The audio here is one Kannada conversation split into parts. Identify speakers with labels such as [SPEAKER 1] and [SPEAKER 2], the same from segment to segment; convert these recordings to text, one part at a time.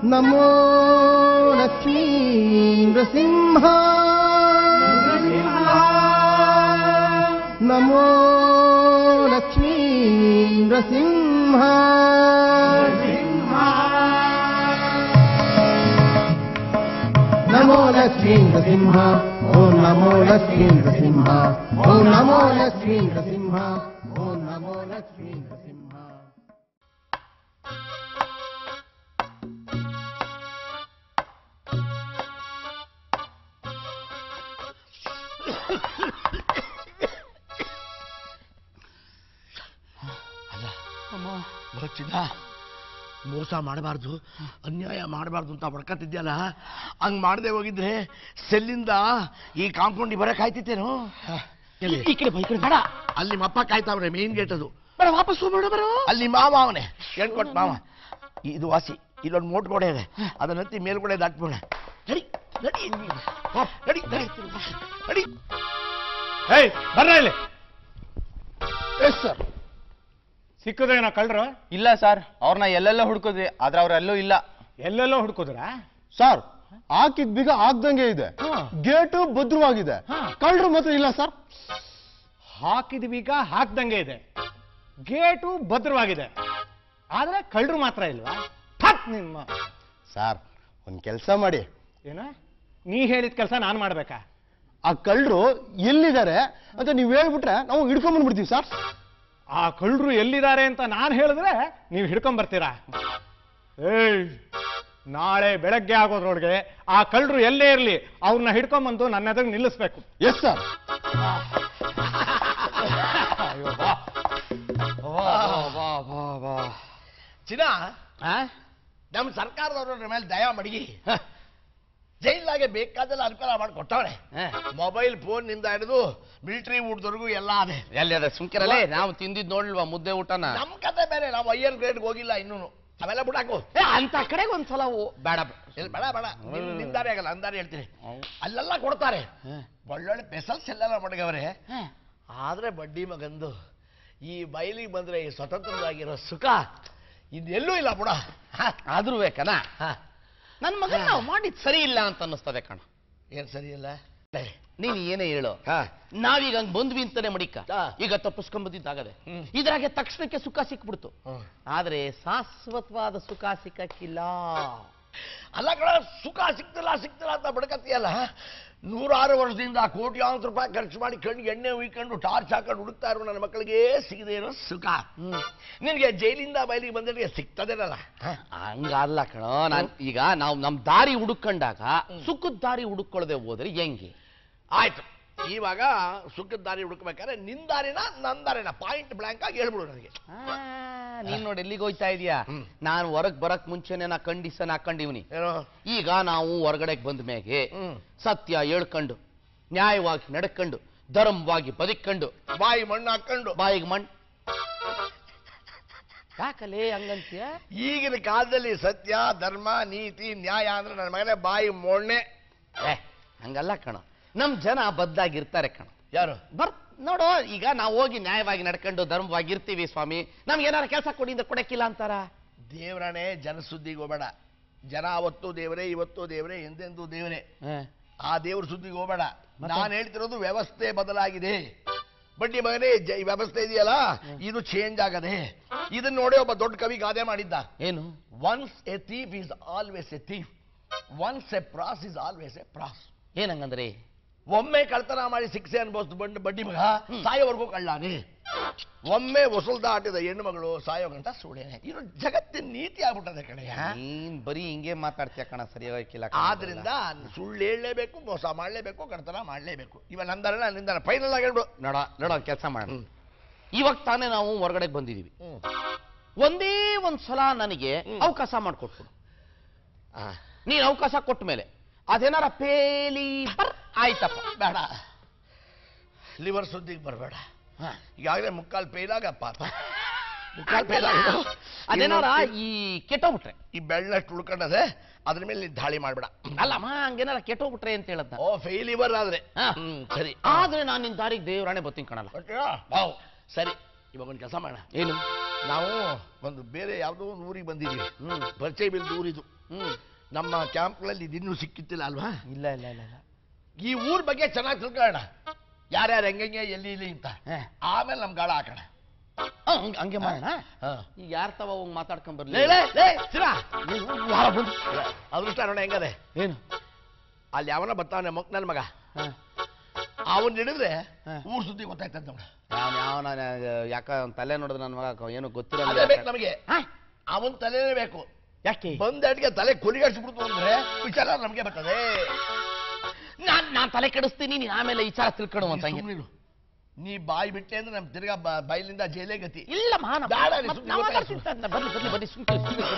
[SPEAKER 1] ನಮೋ ಲಕ್ಷ್ಮೀ ನೃಸಿಂಹ ನಮೋ ಲಕ್ಷ್ಮೀ ನೃಸಿಂಹ ನಮೋ ಲಕ್ಷ್ಮೀ ನೃಸಿಂಹ ಓಂ ನಮೋ ಲಕ್ಷ್ಮೀ ನೃಸಿಂಹ ಓಂ ನಮೋ ಲಕ್ಷ್ಮೀ ನೃಸಿಂಹ ಓಂ ನಮೋ ಲಕ್ಷ್ಮೀ ನೃಸಿಂಹ
[SPEAKER 2] ಚಿನ್ನ ಮೋಸ ಮಾಡಬಾರ್ದು ಅನ್ಯಾಯ ಮಾಡಬಾರ್ದು ಅಂತ ಬಡ್ಕತ್ತಿದ್ಯಲ್ಲ ಹಂಗ್ ಮಾಡದೆ ಹೋಗಿದ್ರೆ ಸೆಲ್ಲಿಂದ ಈ ಕಾಂಪೌಂಡಿಗೆ ಬರಕ್ ಆಯ್ತಿತ್ತೇನು ಎಲ್ಲಿ?
[SPEAKER 3] ಈ ಕಡೆ ಬಾ, ಈ ಕಡೆ
[SPEAKER 2] ಬೇಡ ಅಲ್ಲಿ ನಿಮ್ಮ ಅಪ್ಪ ಕಾಯ್ತಾವ್ರೆ ಮೇನ್ ಗೇಟ್ ಅದು
[SPEAKER 3] ಬೇಡ ವಾಪಸ್ ಹೋಗ್ಬೇಡ ಬರೋ
[SPEAKER 2] ಅಲ್ಲಿ ಮಾವ ಅವನೇ ಹೇಳ್ಕೊಟ್ ಮಾವ ಇದು ವಾಸಿ ಇಲ್ಲೊಂದು ಮೋಟ್ ಗೋಡೆ ಇದೆ ಅದನ್ನತ್ತಿ ಮೇಲ್ಗಡೆ ದಾಟ್ಬೋಣ ನಡಿ ನಡಿ ಹೋಗ್, ನಡಿ ನಡಿ ನಡಿ
[SPEAKER 4] ಏಯ್ ಬರ್ರ ಇಲ್ಲಿ
[SPEAKER 1] ಎಸ್ ಸರ್
[SPEAKER 4] ಸಿಕ್ಕದೇನ ಕಳ್ರು
[SPEAKER 3] ಇಲ್ಲ ಸರ್ ಅವ್ರನ್ನ ಎಲ್ಲೆಲ್ಲ ಹುಡ್ಕೋದ್ವಿ ಆದ್ರೆ ಅವ್ರೆಲ್ಲೂ ಇಲ್ಲ
[SPEAKER 4] ಎಲ್ಲೆಲ್ಲೋ ಹುಡ್ಕೋದ್ರ
[SPEAKER 1] ಸರ್ ಹಾಕಿದ್ ಬೀಗ ಆಗ್ದಂಗೆ ಇದೆ ಗೇಟು ಭದ್ರವಾಗಿದೆ ಕಳ್ಳರು ಮಾತ್ರ ಇಲ್ಲ ಸರ್
[SPEAKER 4] ಹಾಕಿದ ಬೀಗ ಹಾಕ್ದಂಗೆ ಇದೆ ಗೇಟು ಭದ್ರವಾಗಿದೆ ಆದ್ರೆ ಕಳ್ಳರು ಮಾತ್ರ ಇಲ್ವಾ ಥತ್ ನಿಮ್ಮ
[SPEAKER 1] ಸರ್ ಒಂದ್ ಕೆಲಸ ಮಾಡಿ
[SPEAKER 4] ಏನ ನೀ ಹೇಳಿದ ಕೆಲಸ ನಾನು ಮಾಡ್ಬೇಕಾ
[SPEAKER 1] ಆ ಕಳ್ಳರು ಎಲ್ಲಿದ್ದಾರೆ ಅಂತ ನೀವು ಹೇಳ್ಬಿಟ್ರೆ ನಾವು ಹಿಡ್ಕೊಂಡ್ ಬಂದ್ಬಿಡ್ತೀವಿ ಸರ್
[SPEAKER 4] ಆ ಕಳ್ಳರು ಎಲ್ಲಿದ್ದಾರೆ ಅಂತ ನಾನು ಹೇಳಿದ್ರೆ ನೀವು ಹಿಡ್ಕೊಂಡ್ ಬರ್ತೀರಾ ಏಯ್ ನಾಳೆ ಬೆಳಗ್ಗೆ ಆಗೋದ್ರೊಳಗೆ ಆ ಕಳ್ಳರು ಎಲ್ಲೇ ಇರಲಿ ಅವ್ರನ್ನ ಹಿಡ್ಕೊಂಬಂದು ನನ್ನ ಎದುರು ನಿಲ್ಲಿಸ್ಬೇಕು
[SPEAKER 1] ಎಸ್ ಸರ್
[SPEAKER 2] ಚಿನ್ನ ನಮ್ಮ ಸರ್ಕಾರದವ್ರ ಮೇಲೆ ದಯ ಮಡಗಿ ಜೈಲಾಗೆ ಬೇಕಾದೆಲ್ಲ ಅನುಕೂಲ ಮಾಡಿ ಕೊಟ್ಟವ್ರೆ ಮೊಬೈಲ್ ಫೋನ್ ನಿಂದ ಹಿಡಿದು ಮಿಲಿಟರಿ ಊಟದವರೆಗೂ ಎಲ್ಲ ಅದೇ
[SPEAKER 3] ಎಲ್ಲಿ ಅದ ಸುಮ್ಕಿರಲ್ಲೇ ನಾವು ತಿಂದಿದ್ ನೋಡ್ಲ್ವಾ ಮುದ್ದೆ ಊಟನ
[SPEAKER 2] ನಮ್ ಕತೆ ಬೇರೆ ನಾವು ಹೈಯರ್ ಗ್ರೇಡ್ಗೆ ಹೋಗಿಲ್ಲ ಇನ್ನೂ ಅವೆಲ್ಲ ಬಿಡಾಕು
[SPEAKER 3] ಏ, ಅಂತ ಕಡೆಗೆ ಒಂದ್ಸಲ ಓ- ಬೇಡ
[SPEAKER 2] ಇಲ್ಲಿ ಬೇಡ ಬೇಡ ನಿನ್- ನಿಂದಾರಿ ಆಗಲ್ಲ ಅಂದಾರಿ ಹೇಳ್ತೀನಿ ಅಲ್ಲೆಲ್ಲ ಕೊಡ್ತಾರೆ ಒಳ್ಳೊಳ್ಳೆ ಪೆಸಲ್ಸ್ ಎಲ್ಲೆಲ್ಲ ಮಡಗವ್ರೆ ಆದ್ರೆ ಬಡ್ಡಿ ಮಗಂದು ಈ ಬಯಲಿಗೆ ಬಂದ್ರೆ ಈ ಸ್ವತಂತ್ರವಾಗಿರೋ ಸುಖ ಇದೆಲ್ಲೂ ಇಲ್ಲ ಬುಡ
[SPEAKER 3] ಆದ್ರೂ ಬೇಕನ ನನ್ ಮಗ ನಾವು ಮಾಡಿದ್ ಸರಿ ಇಲ್ಲ ಅಂತ ಅನ್ನಿಸ್ತದೆ ಕಣ
[SPEAKER 2] ಏನ್ ಸರಿ ಇಲ್ಲ
[SPEAKER 3] ನೀನ್ ಏನೇ ಹೇಳು
[SPEAKER 2] ಹಾ.
[SPEAKER 3] ನಾವೀಗ ಹಂಗ್ ಬಂದ್ವಿ ಅಂತಾನೆ ಮಡಿಕ
[SPEAKER 2] ಹಾ.
[SPEAKER 3] ಈಗ ತಪ್ಪಿಸ್ಕೊಂಬಂದಿದ್ದಾಗದೆ
[SPEAKER 2] ಹ್ಮ್.
[SPEAKER 3] ಇದ್ರಾಗೆ ತಕ್ಷಣಕ್ಕೆ ಸುಖ ಸಿಕ್ಬಿಡ್ತು
[SPEAKER 2] ಹ್ಮ್.
[SPEAKER 3] ಆದ್ರೆ ಶಾಶ್ವತವಾದ ಸುಖ ಸಿಕ್ಕಕ್ಕಿಲ್ಲ
[SPEAKER 2] ಅಲ್ಲ ಕಣ ಸುಖ ಸಿಕ್ತಿಲ್ಲ ಸಿಕ್ತಿಲ್ಲ ಅಂತ ಬಡ್ಕತ್ತೀಯಲ್ಲ ನೂರಾರು ವರ್ಷದಿಂದ ಕೋಟ್ಯಾಂತರ ರೂಪಾಯಿ ಖರ್ಚು ಮಾಡಿ ಕಣ್ಣಿಗೆ ಎಣ್ಣೆ ಉಯ್ಕೊಂಡು ಟಾರ್ಚ್ ಹಾಕೊಂಡು ಹುಡುಕ್ತಾ ಇರೋ ನನ್ನ ಮಕ್ಕಳಿಗೆ ಸಿಗದೆ ಇರೋ ಸುಖ ನಿನಗೆ ಜೈಲಿಂದ ಬಯಲಿಗೆ ಬಂದವರಿಗೆ ಸಿಗ್ತದೇನಲ್ಲ ಹ?
[SPEAKER 3] ಹಂಗಲ್ಲ ಕಣ ನಾನ್ ಈಗ ನಾವು ನಮ್ ದಾರಿ ಹುಡುಕೊಂಡಾಗ ಸುಖದ ದಾರಿ ಹುಡುಕೊಳ್ಳದೆ ಹೋದ್ರೆ ಹೆಂಗೆ
[SPEAKER 2] ಆಯ್ತು ಇವಾಗ ಸುಖದ ದಾರಿ ಹುಡುಕ್ಬೇಕಾದ್ರೆ ನಿನ್ ದಾರಿನ ನನ್ ದಾರಿನ ಪಾಯಿಂಟ್ ಬ್ಲಾಂಕ್ ಆಗಿ ಹೇಳ್ಬಿಡು ನನಗೆ
[SPEAKER 3] ಆ, ನೀನ್ ನೋಡಿ ಎಲ್ಲಿಗೆ ಹೋಯ್ತಾ ಇದೀಯಾ
[SPEAKER 2] ಹ್ಮ್.
[SPEAKER 3] ನಾನು ಹೊರಗ್ ಬರಕ್ ಮುಂಚೆನೆ ನಾ ಕಂಡೀಷನ್ ಹಾಕೊಂಡಿವ್ನಿ
[SPEAKER 2] ಏನೋ
[SPEAKER 3] ಈಗ ನಾವು ಹೊರಗಡೆಗೆ ಬಂದ ಮೇಗೆ
[SPEAKER 2] ಹ್ಮ್.
[SPEAKER 3] ಸತ್ಯ ಹೇಳ್ಕೊಂಡು ನ್ಯಾಯವಾಗಿ ನಡ್ಕೊಂಡು ಧರ್ಮವಾಗಿ ಬದುಕೊಂಡು
[SPEAKER 2] ಬಾಯಿ ಮಣ್ಣು ಹಾಕೊಂಡು
[SPEAKER 3] ಬಾಯಿಗೆ ಮಣ್ ಯಾಕಲೇ ಹಂಗಂತೀಯ
[SPEAKER 2] ಈಗಿನ ಕಾಲದಲ್ಲಿ ಸತ್ಯ ಧರ್ಮ ನೀತಿ ನ್ಯಾಯ ಅಂದ್ರೆ ನನ್ನ ಮಗನೇ ಬಾಯಿ ಮೊಣ್ಣೆ
[SPEAKER 3] ಏ ಹಂಗಲ್ಲ ಕಣ ನಮ್ ಜನ ಬದ್ದಾಗಿರ್ತಾರೆ ಕಣ
[SPEAKER 2] ಯಾರು
[SPEAKER 3] ಬರ್ ನೋಡು ಈಗ ನಾವು ಹೋಗಿ ನ್ಯಾಯವಾಗಿ ನಡ್ಕೊಂಡು ಧರ್ಮವಾಗಿ ಇರ್ತೀವಿ ಸ್ವಾಮಿ ನಮ್ಗೆ ಏನಾರ ಕೆಲಸ ಕೊಡಿ ಅಂತ ಕೊಡಕ್ಕಿಲ್ಲ ಅಂತಾರ
[SPEAKER 2] ದೇವರನೇ ಜನಸುದ್ದಿಗೆ ಹೋಗಬೇಡ ಜನ ಅವತ್ತು ದೇವರೇ ಇವತ್ತು ದೇವರೇ ಎಂದೆಂದೂ ದೇವರೇ ಆ ದೇವ್ರ ಸುದ್ದಿಗೆ ಹೋಗಬೇಡ ನಾನು ಹೇಳ್ತಿರೋದು ವ್ಯವಸ್ಥೆ ಬದಲಾಗಿದೆ ಬಡ್ಡಿ ಮಗನೇ ಜ- ಈ ವ್ಯವಸ್ಥೆ ಇದೆಯಲ್ಲ ಇದು ಚೇಂಜ್ ಆಗದೆ ಇದನ್ನ ನೋಡಿ ಒಬ್ಬ ದೊಡ್ಡ ಕವಿ ಗಾದೆ ಮಾಡಿದ್ದ
[SPEAKER 3] ಏನು
[SPEAKER 2] once a thief is always a thief once a ಪ್ರಾಸ್ ಇಸ್ ಆಲ್ವೇಸ್ ಎ ಪ್ರಾಸ್
[SPEAKER 3] ಏನಂಗಂದ್ರೆ
[SPEAKER 2] ಒಮ್ಮೆ ಕಳ್ತನ ಮಾಡಿ ಶಿಕ್ಷೆ ಅನ್ಭವಿಸ್ತು ಬಂದು ಬಡ್ಡಿ ಮಗ ಸಾಯೋವರೆಗೂ ಕಳ್ಳಾನೆ ಒಮ್ಮೆ ಹೊಸಲ್ದಾಟಿದ ಹೆಣ್ಣು ಮಗಳು ಸಾಯೋ ಗಂಟ ಸುಳ್ಳೇನೆ ಇದು ಜಗತ್ತಿನ ನೀತಿ ಆಗ್ಬಿಟ್ಟದೆ ಕಡೆಯ
[SPEAKER 3] ನೀನ್ ಬರೀ ಹಿಂಗೆ ಮಾತಾಡ್ತೀಯ ಕಣ ಸರಿಯಾಗಿಲ್ಲ
[SPEAKER 2] ಆದ್ರಿಂದ ಸುಳ್ಳು ಹೇಳಲೇಬೇಕು ಮೋಸ ಮಾಡಲೇಬೇಕು ಕಳ್ತನ ಮಾಡಲೇಬೇಕು ಇವ ನಂದರ ನಿಂದ ಫೈನಲ್ ಆಗಿ ಹೇಳ್ಬಿಡು
[SPEAKER 3] ನೋಡ ನೋಡ ಕೆಲಸ ಮಾಡೋಣ ಇವಾಗ ತಾನೇ ನಾವು ಹೊರಗಡೆ ಬಂದಿದೀವಿ ಒಂದೇ ಒಂದ್ ಸಲ ನನಗೆ ಅವಕಾಶ ಮಾಡಿಕೊಟ್ಬಿಡು ನೀನ್ ಅವಕಾಶ ಕೊಟ್ಟ ಮೇಲೆ ಅದೇನಾರ ಪೇಲಿ ಬರ್ ಆಯ್ತಪ್ಪ
[SPEAKER 2] ಬೇಡ ಲಿವರ್ ಸುದ್ದಿಗೆ ಬರಬೇಡ ಈಗಾಗಲೇ ಮುಕ್ಕಾಲ್ ಪೇಲಾಗ ಪಾಪ ಮುಕ್ಕಾಲ್ ಪೇಲಾಗ
[SPEAKER 3] ಅದೇನಾರ ಈ ಕೆಟ್ಟೋಗ್ಬಿಟ್ರೆ
[SPEAKER 2] ಈ ಬೆಳ್ಳಷ್ಟು ಉಳ್ಕೊಂಡದೆ ಅದ್ರ ಮೇಲೆ ನೀನ್ ದಾಳಿ ಮಾಡ್ಬೇಡ
[SPEAKER 3] ಅಲ್ಲಮ್ಮ ಹಂಗೇನಾರ ಕೆಟ್ಟೋಗ್ಬಿಟ್ರೆ ಅಂತ ಹೇಳದ್ನ
[SPEAKER 2] ಓ ಫೇಲಿವರ್ ಆದ್ರೆ
[SPEAKER 3] ಹಾ.
[SPEAKER 2] ಹ್ಮ್, ಸರಿ
[SPEAKER 3] ಆದ್ರೆ ನಾನು ನಿನ್ ದಾರಿಗೆ ದೇವರಾಣೆ ಬತ್ತೀನಿ ಕಣಲ್ಲ
[SPEAKER 2] ಓಕೆಯಾ? ವಾವ್. ಸರಿ ಇವಾಗ ಒಂದು ಕೆಲಸ ಮಾಡೋಣ
[SPEAKER 3] ಏನು
[SPEAKER 2] ನಾವು ಒಂದು ಬೇರೆ ಯಾವುದೋ ಒಂದು ಊರಿಗೆ ಬಂದಿದ್ದೀವಿ
[SPEAKER 3] ಹ್ಮ್
[SPEAKER 2] ಪರಿಚಯ ಬೀಳ್ದ ಊರಿದು
[SPEAKER 3] ಹ್ಮ್
[SPEAKER 2] ನಮ್ಮ ಕ್ಯಾಂಪ್ಗಳಲ್ಲಿ ಇದಿನ್ನೂ ಸಿಕ್ಕಿತ್ತಿಲ್ಲ ಅಲ್ವಾ
[SPEAKER 3] ಇಲ್ಲ ಇಲ್ಲ ಇಲ್ಲ ಇಲ್ಲ
[SPEAKER 2] ಈ ಊರ್ ಬಗ್ಗೆ ಚೆನ್ನಾಗಿ ತಿಳ್ಕೊಳ್ಳೋಣ ಯಾರ್ಯಾರು ಹೆಂಗೆ ಎಲ್ಲಿ ಇಲ್ಲಿ ಅಂತ
[SPEAKER 3] ಹೇ.
[SPEAKER 2] ಆಮೇಲೆ ನಮ್ ಗಾಳ ಹಾಕೋಣ
[SPEAKER 3] ಆ, ಹಂಗ್- ಹಂಗೆ ಮಾಡೋಣ
[SPEAKER 2] ಹಾ.
[SPEAKER 3] ಈಗ ಯಾರ ತವ ಹೋಗಿ ಮಾತಾಡ್ಕೊಂಡ್ ಬರ್ಲಿ
[SPEAKER 2] ಲೇ, ಲೇ, ಲೇ, ಸಿರಾ.
[SPEAKER 3] ಏನು? ಯಾರ ಬಂದು?
[SPEAKER 2] ಅದೃಷ್ಟ ನೋಡ ಹೆಂಗದೆ
[SPEAKER 3] ಏನು
[SPEAKER 2] ಅಲ್ಲಿ ಅವನ ಬರ್ತಾವನೆ ಮಕ್ ನನ್ ಮಗ
[SPEAKER 3] ಹಾ.
[SPEAKER 2] ಅವನ್ ಹಿಡಿದ್ರೆ
[SPEAKER 3] ಹಾ.
[SPEAKER 2] ಊರ್ ಸುದ್ದಿ ಗೊತ್ತಾಯ್ತದ ನೋಡ
[SPEAKER 3] ಯಾವ್ನ್ ಯಾವನ ಯಾಕ ಅವ್ನ್ ತಲೆ ನೋಡಿದ್ರೆ ನನ್ನ ಮಗ ಏನು
[SPEAKER 2] ಅದೇ
[SPEAKER 3] ಗೊತ್ತಿರಲ್ಲ
[SPEAKER 2] ಬೇಕು ನಮಗೆ
[SPEAKER 3] ಹಾ?
[SPEAKER 2] ಅವನ್ ತಲೆನೇ ಬೇಕು
[SPEAKER 3] ಯಾಕೆ
[SPEAKER 2] ಬಂದಡಿಗೆ ತಲೆ ಕೊಲಿಗಾಡ್ಸ್ಬಿಡ್ತು ಅಂದ್ರೆ ವಿಚಾರ ನಮ್ಗೆ ಬರ್ತದೆ
[SPEAKER 3] ನಾನ್ ನಾನ್ ತಲೆ ಕೆಡಿಸ್ತೀನಿ ನೀನ್ ಆಮೇಲೆ ವಿಚಾರ ತಿಳ್ಕೊಳ್ಳುವಂತ ಹಂಗೆ
[SPEAKER 2] ಸುಮ್ನಿರು. ನೀ ಬಾಯಿ ಬಿಟ್ಟೆ ಅಂದ್ರೆ ನಮ್ ತಿರ್ಗಾ ಬ- ಬಾಯಿಲಿಂದ ಜೈಲೇ ಗತಿ
[SPEAKER 3] ಇಲ್ಲ ಮಾನ
[SPEAKER 2] ಬೇಡ, ನೀ
[SPEAKER 3] ಮತ್ತ್
[SPEAKER 2] ಸುಮ್ನೆ
[SPEAKER 3] ನಾವ್
[SPEAKER 2] ಗೊತ್ತಾಯ್ತು.
[SPEAKER 3] ಮಾತಾಡ್ತಿದ್ದ ಅದ್ನ ಬರ್ಲಿ ಬರ್ಲಿ ಬರ್ಲಿ ಸುಮ್ನೆ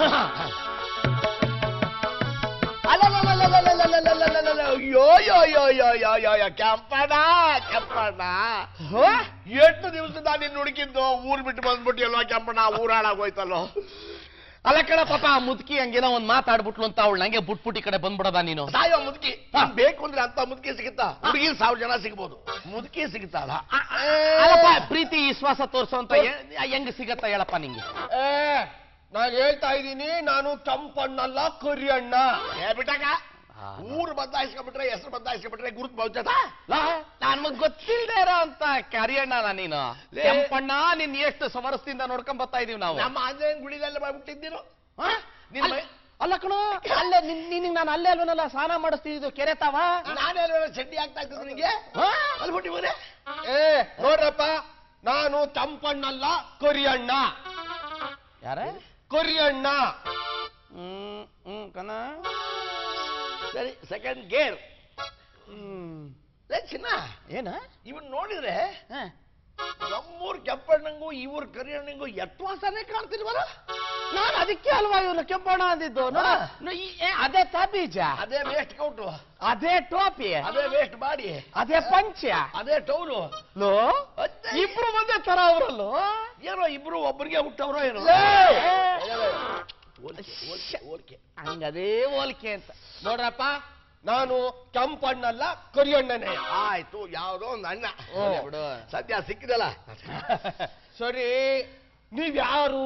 [SPEAKER 2] ಅಲಲಲಲಲಲಲಲಲಲಲಲಲಲ. ಅಯ್ಯೋ ಯೋ ಯೋ ಯೋ ಯೋ ಯೋ ಯೋ ಕೆಂಪಣ್ಣ ಕೆಂಪಣ್ಣ ಎಷ್ಟು ದಿವಸದ ನೀನ್ ಹುಡುಕಿದ್ದು ಊರ್ ಬಿಟ್ಟು ಬಂದ್ಬಿಟ್ಟಿಯಲ್ವಾ ಕೆಂಪಣ್ಣ ಊರಾಳಾಗೋಯ್ತಲ್ಲೋ
[SPEAKER 3] ಅಲ್ಲ ಕಣ ಪಾಪ ಆ ಮುದುಕಿ ಹಂಗೇನೋ ಒಂದ್ ಮಾತಾಡ್ಬಿಟ್ಲು ಅಂತ ಅವಳು ನಂಗೆ ಬುಟ್ಬುಟ್ಟಿ ಕಡೆ ಬಂದ್ಬಿಡದ ನೀನು
[SPEAKER 2] ಸಾಯೋ ಮುದುಕಿ ನಾನ್ ಬೇಕು ಅಂದ್ರೆ ಅಂತ ಮುದುಕಿ ಸಿಗುತ್ತಾ ಹುಡುಗಿ ಸಾವಿರ ಜನ ಸಿಗ್ಬೋದು ಮುದುಕಿ ಸಿಗುತ್ತಾಳ
[SPEAKER 3] ಅಲ್ಲಪ್ಪ ಪ್ರೀತಿ ವಿಶ್ವಾಸ ತೋರ್ಸೋಂತ ಹೆಂಗ್ ಸಿಗತ್ತ ಹೇಳಪ್ಪ ನಿಂಗೆ
[SPEAKER 4] ನಾನು ಹೇಳ್ತಾ ಇದ್ದೀನಿ ನಾನು ಕೆಂಪಣ್ಣಲ್ಲ ಕರಿಯಣ್ಣ
[SPEAKER 2] ಏ ಬಿಟ್ಟಾಗ ಊರು ಬದಲಾಯಿಸ್ಕೊಂಡ್ಬಿಟ್ರೆ ಹೆಸರು ಬದಲಾಯಿಸ್ಕೊಂಡ್ಬಿಟ್ರೆ ಗುರುತು ಬಹುಚದ
[SPEAKER 3] ನನ್ಮಗ್ ಗೊತ್ತಿಲ್ದೇ ಇರೋ ಅಂತ ಕರಿಯಣ್ಣ ನೀನು
[SPEAKER 2] ಲೇ.
[SPEAKER 3] ಕೆಂಪಣ್ಣ ನಿನ್ ಎಷ್ಟು ಸಮರಸದಿಂದ ನೋಡ್ಕೊಂಡ್ ಬರ್ತಾ ಇದೀವಿ ನಾವು
[SPEAKER 2] ನಮ್ಮ ಆಂಜನೇಯನ್ ಗುಡಿದಲ್ಲೇ ಮಾಡ್ಬಿಟ್ಟಿದ್ದೀರು
[SPEAKER 3] ಹಾ?
[SPEAKER 2] ನಿನ್
[SPEAKER 3] ಅಲ್ಲ-
[SPEAKER 2] ಮೈ-
[SPEAKER 3] ಅಲ್ಲ ಕಣೋ ಅಲ್ಲೇ ನಿನ್- ನಿನಗ್ ನಾನು ಅಲ್ಲೇ ಅಲ್ವನಲ್ಲ ಸ್ನಾನ ಮಾಡಿಸ್ತಿದ್ದು ಕೆರೆ ತಾವ
[SPEAKER 2] ನಾನೇ ಚಡ್ಡಿ ಆಗ್ತಾ ಇತ್ತು ನಿನಗೆ
[SPEAKER 3] ಹಾ?
[SPEAKER 2] ಅಲ್ಬಿಟ್ಟಿ ಮನೆ
[SPEAKER 4] ಏ ನೋಡ್ರಪ್ಪ ನಾನು ಕೆಂಪಣ್ಣಲ್ಲ ಕರಿಯಣ್ಣ
[SPEAKER 3] ಯಾರ
[SPEAKER 4] ಕರಿಯಣ್ಣ
[SPEAKER 3] ಹ್ಮ್ ಹ್ಮ್ ಕಣ
[SPEAKER 2] ಸರಿ ಸೆಕೆಂಡ್ ಗೇರ್
[SPEAKER 3] ಹ್ಮ್
[SPEAKER 2] ಲೇ ಚಿನ್ನ
[SPEAKER 3] ಏನ
[SPEAKER 2] ಇವನ್ ನೋಡಿದ್ರೆ
[SPEAKER 3] ಹಾ.
[SPEAKER 2] ನಮ್ಮೂರ್ ಕೆಂಪಣ್ಣಂಗೂ ಈ ಊರ್ ಕರಿಯಣ್ಣಂಗೂ ಎತ್ವಾಸನೆ ಕಾಣ್ತಿಲ್ವಲ್ಲ
[SPEAKER 3] ನಾನ್ ಅದಕ್ಕೆ ಅಲ್ವಾ ಇವ್ನು ಕೆಂಪಣ್ಣ ಅಂದಿದ್ದು ನೋಡ
[SPEAKER 2] ಹಾ.
[SPEAKER 3] ನೋ- ಈ- ಏ, ಅದೇ ತಬೀಜ
[SPEAKER 2] ಅದೇ ವೇಸ್ಟ್ ಕೌಟು
[SPEAKER 3] ಅದೇ ಟೋಪಿ
[SPEAKER 2] ಅದೇ ವೇಸ್ಟ್ ಬಾಡಿ
[SPEAKER 3] ಅದೇ ಪಂಚ
[SPEAKER 2] ಅದೇ ಟೌನು
[SPEAKER 3] ಲೋ
[SPEAKER 2] ಅದೇ.
[SPEAKER 3] ಇಬ್ರು ಒಂದೇ ತರ ಅವರಲ್ಲೋ
[SPEAKER 2] ಏನೋ ಇಬ್ರು ಒಬ್ರಿಗೆ ಹುಟ್ಟವ್ರೋ ಏನೋ
[SPEAKER 3] ಲೇ.
[SPEAKER 2] ಹೋಲ್ಕೆ, ಹೋಲ್ಕೆ, ಹೋಲ್ಕೆ.
[SPEAKER 3] ಹಂಗದೇ ಹೋಲಿಕೆ ಅಂತ ನೋಡ್ರಪ್ಪ
[SPEAKER 4] ನಾನು ಕೆಂಪಣ್ಣಲ್ಲ ಕರಿಯಣ್ಣನೇ
[SPEAKER 2] ಆಯ್ತು ಯಾವ್ದೋ ಒಂದು ಅಣ್ಣ
[SPEAKER 3] ಹೋಗ್ಲಿ ಬಿಡು.
[SPEAKER 2] ಸದ್ಯ ಸಿಕ್ಕಿದಲ್ಲ
[SPEAKER 4] ಸರಿ ನೀವ್ಯಾರು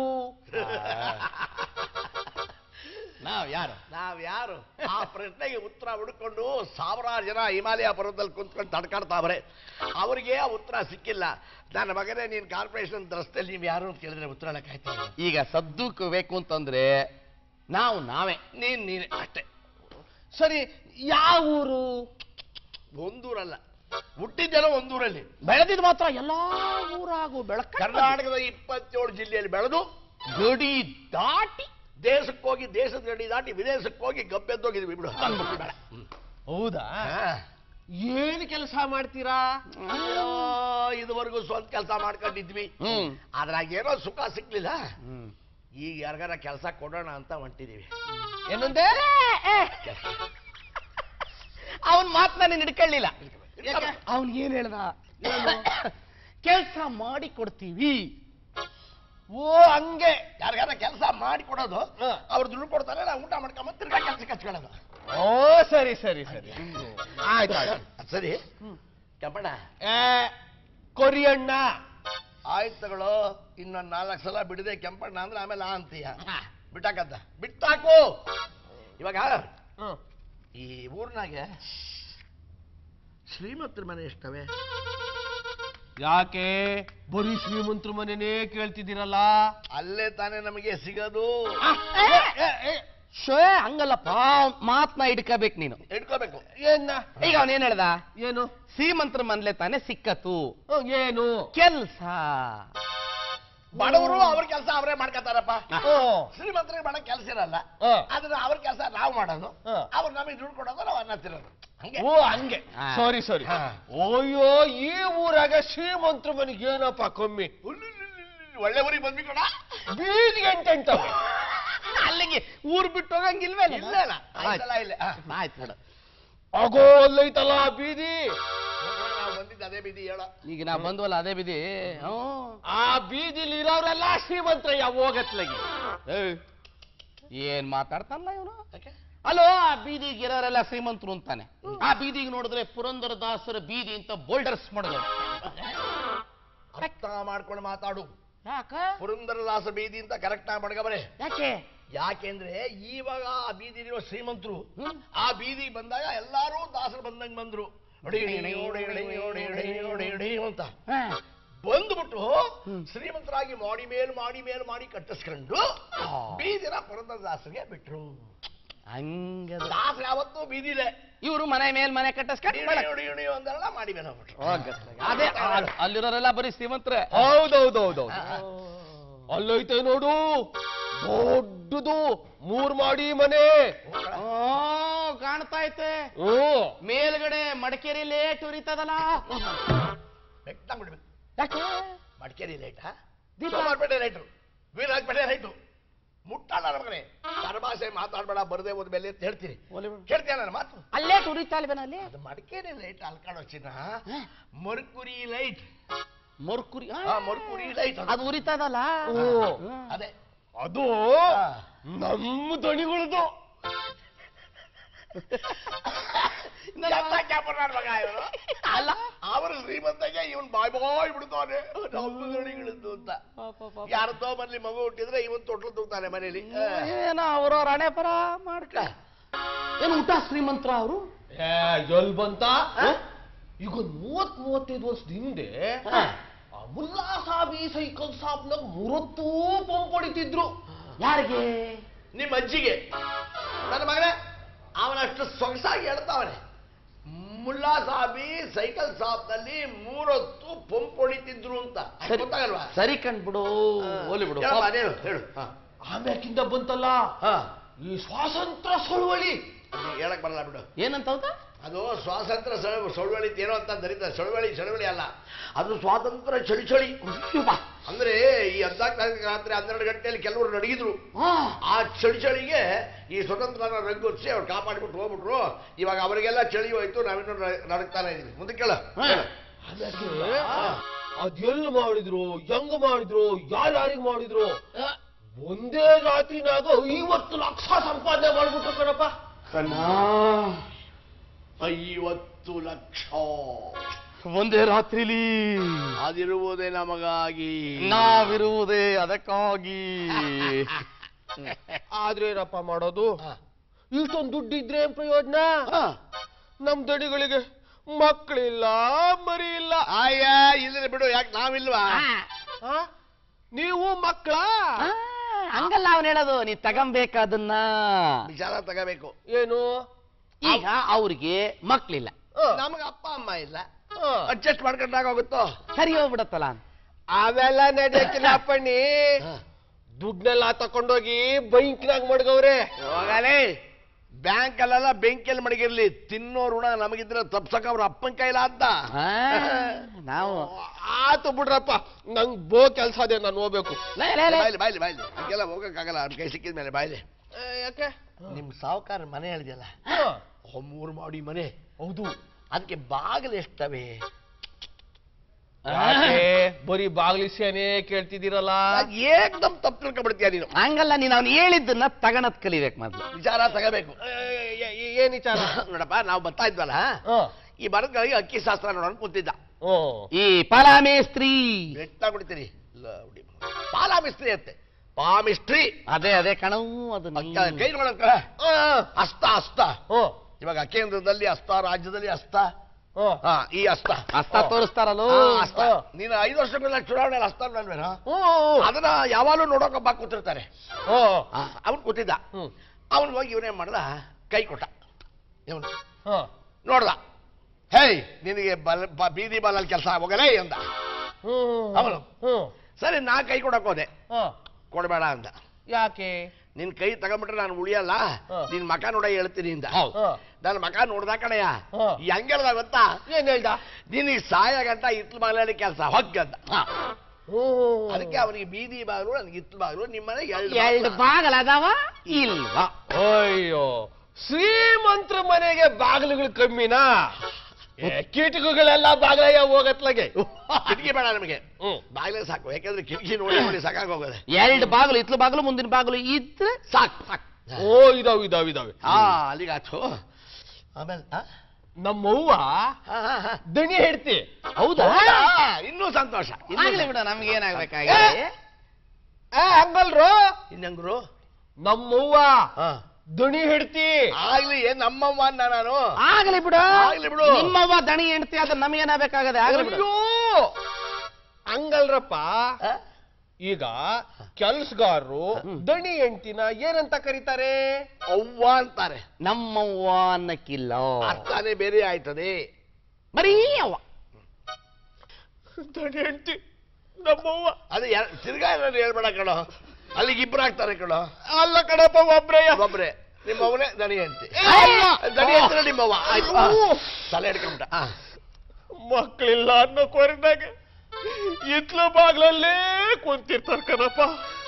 [SPEAKER 3] ನಾವ್ ಯಾರು
[SPEAKER 2] ನಾವ್ ಯಾರು ಆ ಪ್ರಶ್ನೆಗೆ ಉತ್ತರ ಹುಡುಕೊಂಡು ಸಾವಿರಾರು ಜನ ಹಿಮಾಲಯ ಪರ್ವತದಲ್ಲಿ ಕುಂತ್ಕೊಂಡು ತಡ್ಕಾಡ್ತಾವ್ರೆ ಅವರಿಗೆ ಆ ಉತ್ತರ ಸಿಕ್ಕಿಲ್ಲ ನನ್ನ ಮಗನೇ ನೀನ್ ಕಾರ್ಪೊರೇಷನ್ ರಸ್ತೆಯಲ್ಲಿ ನೀವು ಯಾರು ಅಂತ ಕೇಳಿದ್ರೆ ಉತ್ತರ ಹೇಳಕ್ಕಾಯ್ತಾ ಇಲ್ಲ.
[SPEAKER 3] ಈಗ ಸದ್ದುಕ್ ಬೇಕು ಅಂತಂದ್ರೆ ನಾವು ನಾವೇ
[SPEAKER 2] ನೀನ್ ನೀನೆ ಅಷ್ಟೇ
[SPEAKER 4] ಸರಿ ಯಾವ ಊರು
[SPEAKER 2] ಒಂದೂರಲ್ಲ ಹುಟ್ಟಿದ್ದೇನೋ ಒಂದೂರಲ್ಲಿ
[SPEAKER 3] ಬೆಳೆದಿದ್ ಮಾತ್ರ ಎಲ್ಲಾ ಊರಾಗು ಬೆಳಕ
[SPEAKER 2] ಕರ್ನಾಟಕದ ಇಪ್ಪತ್ತೇಳು ಜಿಲ್ಲೆಯಲ್ಲಿ ಬೆಳೆದು
[SPEAKER 3] ಗಡಿ ದಾಟಿ
[SPEAKER 2] ದೇಶಕ್ಕೆ ಹೋಗಿ ದೇಶದ ಗಡಿ ದಾಟಿ ವಿದೇಶಕ್ಕೆ ಹೋಗಿ ಗಬ್ಬೆದ್ದೋಗಿದ್ವಿ ಬಿಡು ಬಂದ್ಬಿಟ್ಟು ಬೇಡ
[SPEAKER 4] ಹೌದಾ
[SPEAKER 2] ಹಾ.
[SPEAKER 4] ಏನ್ ಕೆಲಸ ಮಾಡ್ತೀರಾ
[SPEAKER 2] ಅಯ್ಯೋ, ಇದುವರೆಗೂ ಸ್ವಂತ ಕೆಲಸ ಮಾಡ್ಕೊಂಡಿದ್ವಿ
[SPEAKER 3] ಹ್ಮ್
[SPEAKER 2] ಅದ್ರಾಗ ಏನೋ ಸುಖ ಸಿಕ್ಲಿಲ್ಲ
[SPEAKER 3] ಹ್ಮ್
[SPEAKER 2] ಈಗ ಯಾರಿಗಾರ ಕೆಲಸ ಕೊಡೋಣ ಅಂತ ಹೊಂಟಿದೀವಿ
[SPEAKER 3] ಏನಂದೆ ಅವನ್ ಮಾತನ್ನ ನೀನ್ ಹಿಡ್ಕೊಳ್ಳಿಲ್ಲ ಅವನ್ ಏನ್ ಹೇಳ್ದ ಕೆಲಸ ಮಾಡಿ ಕೊಡ್ತೀವಿ
[SPEAKER 2] ಓ ಹಂಗೆ ಯಾರಿಗಾರ ಕೆಲಸ ಮಾಡಿ ಕೊಡೋದು ಅವ್ರು ದುಡ್ಡು ಕೊಡ್ತಾರೆ ನಾವು ಊಟ ಮಾಡ್ಕೊಂಬ ತಿರ್ಗಾ ಕೆಲ್ಸಕ್ಕೆ ಹಚ್ಕೊಳ್ಳೋದು
[SPEAKER 4] ಓ ಸರಿ ಸರಿ ಸರಿ ಆಯ್ತು ಆಯ್ತು
[SPEAKER 2] ಅದ್ ಸರಿ ಕೆಂಪಣ್ಣ
[SPEAKER 4] ಏ, ಕೊರಿಯಣ್ಣ
[SPEAKER 2] ಆಯ್ತು ತಗೊಳ್ಳೋ ಇನ್ನೊಂದ್ ನಾಲ್ಕು ಸಲ ಬಿಡದೆ ಕೆಂಪಣ್ಣ ಅಂದ್ರೆ ಆಮೇಲೆ ಆ ಅಂತೀಯ ಬಿಟ್ಟಾಕದ್ದ ಬಿಟ್ಟಾಕು ಇವಾಗ ಈ ಊರ್ನಾಗೆ ಶ್ರೀಮಂತರ ಮನೆ ಎಷ್ಟವೆ
[SPEAKER 4] ಯಾಕೆ ಬರೀ ಶ್ರೀಮಂತರ ಮನೆನೇ ಕೇಳ್ತಿದ್ದೀರಲ್ಲ
[SPEAKER 2] ಅಲ್ಲೇ ತಾನೇ ನಮಗೆ ಸಿಗೋದು
[SPEAKER 3] ಶೋ ಹಂಗಲ್ಲಪ್ಪ ಮಾತ್ನ ಹಿಡ್ಕಬೇಕು ನೀನು
[SPEAKER 2] ಇಟ್ಕೋಬೇಕು
[SPEAKER 4] ಏನ
[SPEAKER 3] ಈಗ ಅವನ್ ಏನ್ ಹೇಳ್ದ
[SPEAKER 4] ಏನು
[SPEAKER 3] ಶ್ರೀಮಂತರ ಮನ್ಲೆ ತಾನೇ ಸಿಕ್ಕತು
[SPEAKER 4] ಹ್ಮ್, ಏನು
[SPEAKER 3] ಕೆಲ್ಸ
[SPEAKER 2] ಬಡವರು ಅವ್ರ ಕೆಲಸ ಅವರೇ ಮಾಡ್ಕೊತಾರಪ್ಪ
[SPEAKER 4] ಓ
[SPEAKER 2] ಶ್ರೀಮಂತರಿಗೆ ಮಾಡೋ ಕೆಲಸ ಇರಲ್ಲ
[SPEAKER 4] ಹ.
[SPEAKER 2] ಆದ್ರೆ ಅವ್ರ ಕೆಲಸ ನಾವು ಮಾಡೋದು
[SPEAKER 4] ಹ.
[SPEAKER 2] ಅವ್ರು ನಮಗೆ ದುಡ್ಡು ಕೊಡೋದು ನಾವು ಅನ್ನ ತಿನ್ನೋದು ಹಂಗೆ
[SPEAKER 4] ಓ ಹಂಗೆ
[SPEAKER 3] ಹಾ.
[SPEAKER 4] ಸಾರಿ ಸಾರಿ
[SPEAKER 2] ಹಾ.
[SPEAKER 4] ಓಯ್ಯೋ ಈ ಊರಾಗ ಶ್ರೀಮಂತರ ಮನೆಗೆ ಏನಪ್ಪ ಕಮ್ಮಿ
[SPEAKER 2] ಉಳ್ಳುಳ್ಳುಳ್ಳುಳ್ಳು, ಒಳ್ಳೆ ಊರಿಗೆ ಬಂದ್ವಿ ಕೊಡ
[SPEAKER 4] ಬೀದಿ ಗಂಟೆ
[SPEAKER 3] ಅಲ್ಲಿಗೆ ಊರ್ ಬಿಟ್ಟು ಹೋಗಂಗಿಲ್ವೇ
[SPEAKER 2] ಇಲ್ಲ ಇಲ್ಲ ಆಯ್ತಲ್ಲ ಇಲ್ಲ ಹ.
[SPEAKER 3] ಆಯ್ತು ಬಿಡು
[SPEAKER 4] ಅಗೋ ಅಲ್ಲೈತಲ್ಲ ಆ ಬೀದಿ
[SPEAKER 2] ನೋಡ್ರ, ನಾವು ಬಂದಿದ್ದು ಅದೇ ಬಿದಿ ಹೇಳ
[SPEAKER 3] ಈಗ ನಾ ಬಂದ್ವಲ್ಲ ಅದೇ ಬಿದಿ ಹ್ಮ್.
[SPEAKER 4] ಆ ಬೀದಿಲಿ ಇರೋರೆಲ್ಲ ಶ್ರೀಮಂತರಯ್ಯ ಹೋಗತ್ಲಗಿ
[SPEAKER 3] ಏಯ್, ಏನ್ ಮಾತಾಡ್ತಾನಲ್ಲ ಇವನು ಅಲೋ ಆ ಬೀದಿಗೆ ಇರೋರೆಲ್ಲ ಶ್ರೀಮಂತರು ಅಂತಾನೆ ಆ ಬೀದಿಗೆ ನೋಡಿದ್ರೆ ಪುರಂದರ ದಾಸರ ಬೀದಿ ಅಂತ ಬೋಲ್ಡರ್ಸ್ ಮಾಡಿದ್ರು
[SPEAKER 2] ಅರ್ಥ ಮಾಡ್ಕೊಂಡು ಮಾತಾಡು
[SPEAKER 3] ಯಾಕ
[SPEAKER 2] ಪುರಂದರದಾಸ ಬೀದಿ ಅಂತ ಕರೆಕ್ಟ್ ಆಗಿ ಮಡ್ಗಬರೆ
[SPEAKER 3] ಯಾಕೆ
[SPEAKER 2] ಯಾಕೆಂದ್ರೆ ಇವಾಗ ಆ ಬೀದಿಲಿರೋ ಶ್ರೀಮಂತರು ಆ ಬೀದಿಗೆ ಬಂದಾಗ ಎಲ್ಲಾರು ದಾಸರು ಬಂದಂಗ್ ಬಂದ್ರು ಒಡಿ, ಒಡಿ, ಒಡಿ, ಒಡಿ, ಒಡಿ, ಒಡಿ, ಒಡಿ, ಒಡಿ, ಒಡಿ ಅಂತ
[SPEAKER 3] ಹಾ.
[SPEAKER 2] ಬಂದ್ಬಿಟ್ಟು ಶ್ರೀಮಂತರಾಗಿ ಮಾಡಿ ಮೇಲ್ ಮಾಡಿ ಮೇಲ್ ಮಾಡಿ ಕಟ್ಟಿಸ್ಕೊಂಡು ಬೀದಿನ ಪುರಂದರದಾಸರಿಗೆ ಬಿಟ್ರು
[SPEAKER 3] ಹಂಗದ
[SPEAKER 2] ದಾಸರು ಯಾವತ್ತೂ ಬೀದಿಲೆ
[SPEAKER 3] ಇವರು ಮನೆ ಮೇಲ್ ಮನೆ ಕಟ್ಟಿಸ್ಕೊಂಡು
[SPEAKER 2] ಇಡಿ, ಇಡಿ, ಇಡಿ ಅಂದಲ್ಲ ಮಾಡಿ ಮೇಲೆ ಹೋಗ್ಬಿಟ್ರು
[SPEAKER 3] ಅದೇ ಅಲ್ಲಿರೋರೆಲ್ಲ ಬರೀ ಶ್ರೀಮಂತರೇ
[SPEAKER 5] ಹೌದೌದೌದೌದು ಅಲ್ಲೈತೆ ನೋಡು ದೊಡ್ಡದು ಮೂರ್ ಮಾಡಿ ಮನೆ
[SPEAKER 3] ಓ ಕಾಣ್ತಾ ಐತೆ
[SPEAKER 5] ಹ್ಮ್
[SPEAKER 3] ಮೇಲ್ಗಡೆ ಮಡಿಕೇರಿ ಲೇಟ್ ಉರಿತದಲ್ಲ
[SPEAKER 2] ಬೆಟ್ಟ ಬಿಡ್ಬೇಕು
[SPEAKER 3] ಯಾಕೆ
[SPEAKER 2] ಮಡಿಕೇರಿ ಲೈಟಾ ಸೋಮಾರ್ಪೇಟೆ ಲೈಟು ವೀರರಾಜಪೇಟೆ ಲೈಟು ಮುಟ್ಟಾಳ ನಮಗನೆ ಭಾಷೆ ಮಾತಾಡ್ಬೇಡ ಬರದೆ ಹೋದ ಮೇಲೆ ಅಂತ ಹೇಳ್ತೀನಿ ಕೇಳ್ತೀಯ ನನ್ನ ಮಾತು
[SPEAKER 3] ಅಲ್ಲೇ ಉರಿತಾ ಇಲ್ವೇನ ಅಲ್ಲಿ
[SPEAKER 2] ಅದು ಮಡಿಕೇರಿ ಲೈಟ್ ಅಲ್ಕಾಡೋ ಚಿನ್ನ ಮರ್ಕುರಿ ಲೈಟ್
[SPEAKER 3] ಮೊರ್ಕುರಿ ಆ,
[SPEAKER 2] ಆ ಮರ್ಕುರಿ ಲೈಟ್
[SPEAKER 3] ಅದು ಉರಿತದಲ್ಲ
[SPEAKER 2] ಅದೇ
[SPEAKER 5] ಅದು ನಮ್ಮ ದಣಿಗಳದು
[SPEAKER 2] ಎಂತ ಕ್ಯಾಪರ್ನಾರ್ ಮಗ ಇವನು?
[SPEAKER 3] ಅಲ್ಲ
[SPEAKER 2] ಅವರ ಶ್ರೀಮಂತಗೆ ಇವನ್ ಬಾಯ್ ಬಾಯ್ ಬಿಡ್ತಾನೆ ನಮ್ಮ ದಣಿಗಳದ್ದು ಅಂತ ಯಾರದ್ದೋ ಮನೇಲಿ ಮಗು ಹುಟ್ಟಿದ್ರೆ ಇವನ್ ತೊಟ್ಲು ತೂಗ್ತಾನೆ ಮನೇಲಿ ಆ.
[SPEAKER 3] ಏನೋ ಅವ್ರವ್ರ ಹಣೆ ಪರ ಮಾಡ್ಕ ಏನು ಊಟ ಶ್ರೀಮಂತರ ಅವರು
[SPEAKER 5] ಏ ಎಲ್ ಬಂತ ಈಗ ಒಂದ್ ಮೂವತ್ ಮೂವತ್ತೈದು ವರ್ಷದ ಹಿಂದೆ ಆ ಮುಲ್ಲಾ ಸಾಬಿ ಸೈಕಲ್ ಶಾಪ್ನಾಗ ಮೂರತ್ತೂ ಪಂಪ್ ಹೊಡಿತಿದ್ರು
[SPEAKER 3] ಯಾರಿಗೆ
[SPEAKER 2] ನಿಮ್ಮ ಅಜ್ಜಿಗೆ ನನ್ನ ಮಗನೇ ಅವನಷ್ಟು ಸೊಗಸಾಗಿ ಹೇಳ್ತಾವನೆ ಮುಲ್ಲಾ ಸಾಬಿ ಸೈಕಲ್ ಶಾಪ್ನಲ್ಲಿ ಮೂರೊತ್ತು ಪಂಪ್ ಹೊಡಿತಿದ್ರು ಅಂತ ಅದ್
[SPEAKER 3] ಸರಿ.
[SPEAKER 2] ಗೊತ್ತಾಗಲ್ವಾ
[SPEAKER 3] ಸರಿ ಕಂಡ್ಬಿಡು ಓಲಿ ಬಿಡು
[SPEAKER 2] ಹೇಳಮ್ಮ, ಅದೇನು ಹೇಳು ಹಾ.
[SPEAKER 5] ಆಮ್ಯಾಕಿಂದ ಬಂತಲ್ಲ
[SPEAKER 2] ಹಾ.
[SPEAKER 5] ಈ ಸ್ವಾತಂತ್ರ್ಯ ಸೊಳವಳಿ
[SPEAKER 2] ಅದು ಹೇಳಕ್ ಬರಲ್ಲ ಬಿಡು
[SPEAKER 3] ಏನಂತ ಹೌದಾ
[SPEAKER 2] ಅದು ಸ್ವಾತಂತ್ರ್ಯ ಸಳ- ಸೊಳವಳಿ ಅಂತ ಏನೋ ಅಂತ ಧರಿತ ಸೊಳವಳಿ ಸೊಳವಳಿ ಅಲ್ಲ ಅದು ಸ್ವಾತಂತ್ರ್ಯ ಚಳಿ ಚಳಿ ಅಂದ್ರೆ ಈ ಹದ್ನಾಲ್ಕು ರಾತ್ರಿ ಹನ್ನೆರಡು ಗಂಟೆಯಲ್ಲಿ ಕೆಲವರು ನಡಗಿದ್ರು ಆ ಚಳಿ ಚಳಿಗೆ ಈ ಸ್ವತಂತ್ರ ರಂಗೋತ್ಸಿ ಅವ್ರು ಕಾಪಾಡಿಬಿಟ್ಟು ಹೋಗ್ಬಿಟ್ರು ಇವಾಗ ಅವರಿಗೆಲ್ಲ ಚಳಿ ಹೋಯ್ತು ನಾವಿನ್ನು ನ- ನಡಕ್ತಾನೆ ಇದೀವಿ ಮುಂದಕ್ಕೆ ಕೇಳ
[SPEAKER 5] ಅದೆಲ್ಲ ಮಾಡಿದ್ರು ಹೆಂಗ್ ಮಾಡಿದ್ರು ಯಾರ್ಯಾರಿಗೆ ಮಾಡಿದ್ರು ಒಂದೇ ರಾತ್ರಿನಾಗ ಐವತ್ತು ಲಕ್ಷ ಸಂಪಾದನೆ ಮಾಡ್ಬಿಟ್ರು ಕಣಪ್ಪ
[SPEAKER 2] ಐವತ್ತು ಲಕ್ಷ
[SPEAKER 3] ಒಂದೇ ರಾತ್ರಿಲಿ
[SPEAKER 2] ಅದಿರುವುದೇ ನಮಗಾಗಿ
[SPEAKER 3] ನಾವಿರುವುದೇ ಅದಕ್ಕಾಗಿ
[SPEAKER 5] ಆದ್ರೆ ಏನಪ್ಪ ಮಾಡೋದು ಇಷ್ಟೊಂದು ದುಡ್ಡು ಇದ್ರೆ ಏನ್ ಪ್ರಯೋಜನ
[SPEAKER 2] ಹಾ.
[SPEAKER 5] ನಮ್ ದಡಿಗಳಿಗೆ ಮಕ್ಕಳಿಲ್ಲ ಮರಿ ಇಲ್ಲ
[SPEAKER 2] ಆಯ್ಯ ಇಲ್ಲದೆ ಬಿಡು ಯಾಕೆ ನಾವಿಲ್ವಾ
[SPEAKER 5] ಆ? ನೀವು ಮಕ್ಕಳ
[SPEAKER 3] ಆ, ಹಂಗಲ್ಲ ಅವನ್ ಹೇಳೋದು ನೀ ತಗಂಬೇಕದನ್ನ
[SPEAKER 2] ವಿಚಾರ ತಗೋಬೇಕು
[SPEAKER 5] ಏನು
[SPEAKER 3] ಈಗ ಅವ್ರಿಗೆ ಮಕ್ಳಿಲ್ಲ
[SPEAKER 2] ನಮಗೆ ಅಪ್ಪ ಅಮ್ಮ ಇಲ್ಲ
[SPEAKER 5] ಆ.
[SPEAKER 2] ಅಡ್ಜಸ್ಟ್ ಮಾಡ್ಕೊಂಡಾಗ ಹೋಗುತ್ತೋ
[SPEAKER 3] ಸರಿ ಹೋಗ್ಬಿಡತ್ತಲ್ಲ
[SPEAKER 5] ಅವೆಲ್ಲ ನಡೆಯಕ್ಕಿಲ್ಲ ಅಪ್ಪಣ್ಣಿ ದುಡ್ನೆಲ್ಲ ತಕೊಂಡೋಗಿ ಬೈಕ್ನಾಗ ಮಡ್ಗವ್ರೆ
[SPEAKER 2] ಹೋಗಲೇ ಬ್ಯಾಂಕ್ ಅಲ್ಲೆಲ್ಲ ಬೆಂಕಿಯಲ್ಲಿ ಮಡಗಿರ್ಲಿ ತಿನ್ನೋ ಋಣ ನಮಗಿದ್ರೆ ತಪ್ಸಕ ಅವ್ರ ಅಪ್ಪನ ಕೈಲ ಅಂತ
[SPEAKER 3] ಆ, ನಾವು
[SPEAKER 5] ಆತು ಬಿಡ್ರಪ್ಪ ನಂಗ್ ಬೋ ಕೆಲ್ಸ ಅದೇ ನಾನು ಹೋಗ್ಬೇಕು
[SPEAKER 3] ಲೇ, ಲೇ, ಲೇ.
[SPEAKER 2] ಬಾಯ್ಲಿ ಬಾಯ್ಲಿ ಬಾಯ್ಲಿ ಹಂಗೆಲ್ಲ ಹೋಗಕ್ಕಾಗಲ್ಲ ಅವ್ನ ಕೈ ಸಿಕ್ಕಿದ ಮೇಲೆ ಬಾಯ್ಲಿ
[SPEAKER 5] ಏ, ಯಾಕೆ
[SPEAKER 2] ನಿಮ್ ಸಾವುಕಾರ ಮನೆ ಹೇಳಿದೆಯಲ್ಲ ಮೂರು ಮಾಡಿ ಮನೆ
[SPEAKER 5] ಹೌದು
[SPEAKER 2] ಅದಕ್ಕೆ ಬಾಗಿಲು ಎಷ್ಟವೆ
[SPEAKER 5] ಯಾಕೆ ಬರೀ ಬಾಗ್ಲಿಸ್ಯಾನೇ ಕೇಳ್ತಿದ್ದೀರಲ್ಲ
[SPEAKER 2] ಅದ್ ಏಕ್ದಮ್ ತಪ್ಪು ತಿಳ್ಕೊಬಿಡ್ತೀಯ ನೀನು
[SPEAKER 3] ಹಂಗಲ್ಲ ನೀನ್ ಅವ್ನು ಹೇಳಿದ್ದನ್ನ ತಗಣದ್ ಕಲಿಬೇಕು ಮೊದ್ಲು
[SPEAKER 2] ವಿಚಾರ ತಗೋಬೇಕು
[SPEAKER 5] ಏ, ಏ, ಏ, ಏನ್ ವಿಚಾರ
[SPEAKER 2] ನೋಡಪ್ಪ ನಾವು ಬರ್ತಾ ಇದ್ವಲ್ಲ
[SPEAKER 5] ಹ.
[SPEAKER 2] ಈ ಬರದ್ಗಳಿಗೆ ಅಕ್ಕಿ ಶಾಸ್ತ್ರ ನೋಡೋಣ ಕೂತಿದ್ದ
[SPEAKER 5] ಹ್ಮ್.
[SPEAKER 3] ಈ ಪಲಾಮೇಸ್ತ್ರಿ
[SPEAKER 2] ಬೆಟ್ಟ ಬಿಡ್ತೀರಿ ಪಾಲಾಮಿಸ್ತ್ರಿ ಅಂತೆ ಪಾಮಿಸ್ಟ್ರಿ
[SPEAKER 3] ಅದೇ ಅದೇ ಕಣವು ಅದು
[SPEAKER 2] ಅಕ್ಕ ಕೈ ನೋಡಕ್ಕ
[SPEAKER 5] ಆ,
[SPEAKER 2] ಅಸ್ತ ಅಸ್ತ
[SPEAKER 5] ಹ್ಮ್.
[SPEAKER 2] ಇವಾಗ ಕೇಂದ್ರದಲ್ಲಿ ಅಸ್ತ ರಾಜ್ಯದಲ್ಲಿ ಅಸ್ತ
[SPEAKER 5] ಹ್ಮ್.
[SPEAKER 2] ಹಾ ಈ ಅಸ್ತ
[SPEAKER 3] ಹಸ್ತ ತೋರಿಸ್ತಾರಲ್ಲೋ
[SPEAKER 2] ಆ, ಅಸ್ತ
[SPEAKER 5] ಹಾ.
[SPEAKER 2] ನೀನು ಐದು ವರ್ಷಗಳ ಚುನಾವಣೆ ಅಸ್ತ ನೋಡ್ವೇನೋ
[SPEAKER 5] ಹ್ಮ್.
[SPEAKER 2] ಅದನ್ನ ಯಾವಾಗಲೂ ನೋಡೋಕೊಬ್ಬ ಕೂತಿರ್ತಾರೆ
[SPEAKER 5] ಹ್ಮ್.
[SPEAKER 2] ಅವನು ಕೂತಿದ್ದ
[SPEAKER 5] ಹ್ಮ್.
[SPEAKER 2] ಅವನು ಹೋಗಿ ಇವನೇನ್ ಮಾಡ್ದ ಕೈ ಕೊಟ್ಟ ಇವನು
[SPEAKER 5] ಹ್ಮ್.
[SPEAKER 2] ನೋಡ್ದ ಹೇಯ್ ನಿನಗೆ ಬಲ್ ಬ- ಬೀದಿ ಬಾಲಲ್ಲಿ ಕೆಲಸ ಹೋಗಲೇ ಅಂದ
[SPEAKER 5] ಹ್ಮ್.
[SPEAKER 2] ಅವನು.
[SPEAKER 5] ಹ್ಮ್.
[SPEAKER 2] ಸರಿ ನಾ ಕೈ ಕೊಡಕ್ ಹೋದೆ
[SPEAKER 5] ಹ್ಮ್.
[SPEAKER 2] ಕೊಡಬೇಡ ಅಂದ
[SPEAKER 5] ಯಾಕೆ
[SPEAKER 2] ನಿನ್ ಕೈ ತಗೊಂಬಿಟ್ರೆ ನಾನು ಉಳಿಯಲ್ಲ
[SPEAKER 5] ಹಾ.
[SPEAKER 2] ನಿನ್ ಮಕ ನೋಡ ಹೇಳ್ತೀನಿ ಇಂದ
[SPEAKER 5] ಹ್ಮ್.
[SPEAKER 2] ನನ್ನ ಮಕ ನೋಡ್ದ ಕಣಯ್ಯ
[SPEAKER 5] ಹಾ.
[SPEAKER 2] ಹೆಂಗ್ ಹೇಳ್ದ ಗೊತ್ತಾ
[SPEAKER 5] ಏನ್ ಹೇಳ್ದ
[SPEAKER 2] ನಿನಗೆ ಸಾಯ ಗಂಟ ಇತ್ಲು ಬಾಗಲಲ್ಲಿ ಕೆಲಸ ಹೊಗ್ಗಂದ
[SPEAKER 5] ಹ್ಮ್.
[SPEAKER 2] ಅದಕ್ಕೆ ಅವನಿಗೆ ಬೀದಿ ಬಾಗಿಲು ನನಗೆ ಇತ್ಲು ಬಾಗಿಲು ನಿಮ್ಮನೆ
[SPEAKER 3] ಎರಡು
[SPEAKER 2] ಎರಡು
[SPEAKER 3] ಬಾಗಲ ಅದಾವ ಇಲ್ವಾ
[SPEAKER 5] ಅಯ್ಯೋ ಶ್ರೀಮಂತ್ರ ಮನೆಗೆ ಬಾಗಿಲುಗಳು ಕಮ್ಮಿನಾ ಏ, ಕೀಟಕಗಳೆಲ್ಲ ಬಾಗಿಲಯ್ಯ ಹೋಗತ್ಲಗೆ
[SPEAKER 2] ಕಿಟಕಿ ಬೇಡ ನಮಗೆ
[SPEAKER 5] ಹ್ಮ್
[SPEAKER 2] ಬಾಗಿಲೇ ಸಾಕು ಯಾಕಂದ್ರೆ ಕಿಟಕಿ ನೋಡಿ ನೋಡಿ ಸಾಕಾಗೋಗದೆ
[SPEAKER 3] ಎರಡು ಬಾಗಿಲು ಇತ್ಲು ಬಾಗಿಲು ಮುಂದಿನ ಬಾಗಿಲು ಇದ್ರೆ ಸಾಕು ಸಾಕು
[SPEAKER 5] ಓ ಇದಾವ್ ಇದಾವ್ ಇದಾವೆ
[SPEAKER 2] ಹಾ ಅಲ್ಲಿಗೆ ಆಯ್ತು ಆಮೇಲೆ ಆ?
[SPEAKER 5] ನಮ್ಮವ್ವ ದಣಿ ಹೇಳ್ತಿ
[SPEAKER 3] ಹೌದಾ
[SPEAKER 2] ಹೌದಾ? ಇನ್ನೂ ಸಂತೋಷ ಇನ್ನೂ
[SPEAKER 3] ಆಗ್ಲಿ
[SPEAKER 2] ಸಂತೋಷ.
[SPEAKER 3] ಬಿಡ ನಮ್ಗೆ ಏನಾಗ್ಬೇಕಾಗಿದೆ
[SPEAKER 5] ಆ, ಹಂಗಲ್ರು
[SPEAKER 2] ಇನ್ನಂಗ್ರು
[SPEAKER 5] ನಮ್ಮವ್ವ
[SPEAKER 2] ಹಾ.
[SPEAKER 5] ದಣಿ ಹೇಳ್ತಿ
[SPEAKER 2] ಆಗ್ಲಿ ಏನ್ ನಮ್ಮವ್ವ ಅಂದ ನಾನು
[SPEAKER 3] ಆಗ್ಲಿ ಬಿಡು
[SPEAKER 2] ಆಗ್ಲಿ ಬಿಡು.
[SPEAKER 3] ನಿಮ್ಮವ್ವ ದಣಿ ಹೆಂಡ್ತಿ ಅದು ನಮಗೇನಾಗಬೇಕಾಗದೆ ಆಗ್ಲಿ ಬಿಡು
[SPEAKER 5] ಅಯ್ಯೋ ಹಂಗಲ್ರಪ್ಪ
[SPEAKER 2] ಆ?
[SPEAKER 5] ಈಗ ಕೆಲ್ಸಗಾರರು ದಣಿ ಹೆಂಡ್ತಿನ ಏನಂತ ಕರೀತಾರೆ
[SPEAKER 2] ಅವ್ವ ಅಂತಾರೆ
[SPEAKER 3] ನಮ್ಮವ್ವ ಅನ್ನಕ್ಕಿಲ್ಲ
[SPEAKER 2] ಅರ್ಥನೇ ಬೇರೆ ಆಯ್ತದೆ
[SPEAKER 3] ಬರೀ ಅವ್ವ
[SPEAKER 5] ದಣಿ ಹೆಂಡ್ತಿ ನಮ್ಮವ್ವ
[SPEAKER 2] ಅದು ಎರ- ತಿರ್ಗಾ ಏನಾದ್ರು ಹೇಳ್ಬೇಡ ಕಣೋ ಅಲ್ಲಿಗೆ ಇಬ್ರು ಆಗ್ತಾರೆ ಕಣೋ
[SPEAKER 5] ಅಲ್ಲ ಕಣಪ್ಪ ಒಬ್ರಯ್ಯ
[SPEAKER 2] ಒಬ್ರೆ ನಿಮ್ಮ ಅವನೇ ದಣಿ ಅಂತೆ
[SPEAKER 5] ಅಲ್ಲ.
[SPEAKER 2] ದಣಿ ಅಂತಾರೆ ನಿಮ್ಮವ್ವ ಆಯ್ತು ಆ. ತಲೆ ಹಿಡ್ಕೊಂಬಿಟ್ಟ ಆ.
[SPEAKER 5] ಮಕ್ಕಳಿಲ್ಲ ಅನ್ನೋ ಕೊರದಾಗ ಇತ್ಲ ಬಾಗ್ಲಲ್ಲೇ ಕುಂತಿರ್ತಾರ ಕಣಪ್ಪ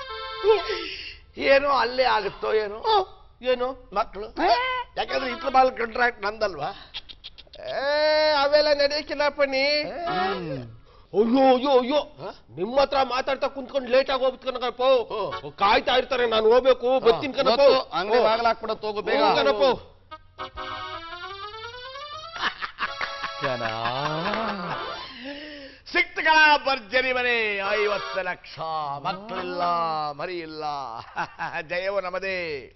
[SPEAKER 2] ಏನೋ ಅಲ್ಲೇ ಆಗುತ್ತೋ ಏನೋ
[SPEAKER 5] ಏನು
[SPEAKER 2] ಮಕ್ಕಳು ಯಾಕಂದ್ರೆ ಇತ್ರ ಬಾಲ್ ಕಾಂಟ್ರಾಕ್ಟ್ ನಂದಲ್ವಾ
[SPEAKER 5] ಏ, ಅವೆಲ್ಲ ನಡೆಯಕ್ಕಿಲ್ಲಪ್ಪ ನೀ ಅಯ್ಯೋ ಅಯ್ಯೋ ಅಯ್ಯೋ ನಿಮ್ಮ ಹತ್ರ ಮಾತಾಡ್ತಾ ಕುಂತ್ಕೊಂಡು ಲೇಟ್ ಆಗಿ ಹೋಗ್ಬಿಟ್ಟು ಕಣಪ್ಪ ಕಾಯ್ತಾ ಇರ್ತಾರೆ ನಾನು ಹೋಗ್ಬೇಕು ಬರ್ತೀನಿ ಕಣಪ್ಪ
[SPEAKER 3] ಗೊತ್ತು, ಅಂಗಡಿ ಬಾಗಿಲಾಕ್ಬಿಡತ್ ಹೋಗು ಬೇಗ
[SPEAKER 5] ಹ್ಞೂ ಕಣಪ್ಪ
[SPEAKER 2] ಸಿಕ್ತಗಳ ಭರ್ಜರಿ ಮನೆ ಐವತ್ತು ಲಕ್ಷ ಮಕ್ಕಳಿಲ್ಲ ಮರಿ ಇಲ್ಲ ಜಯವು ನಮದೇ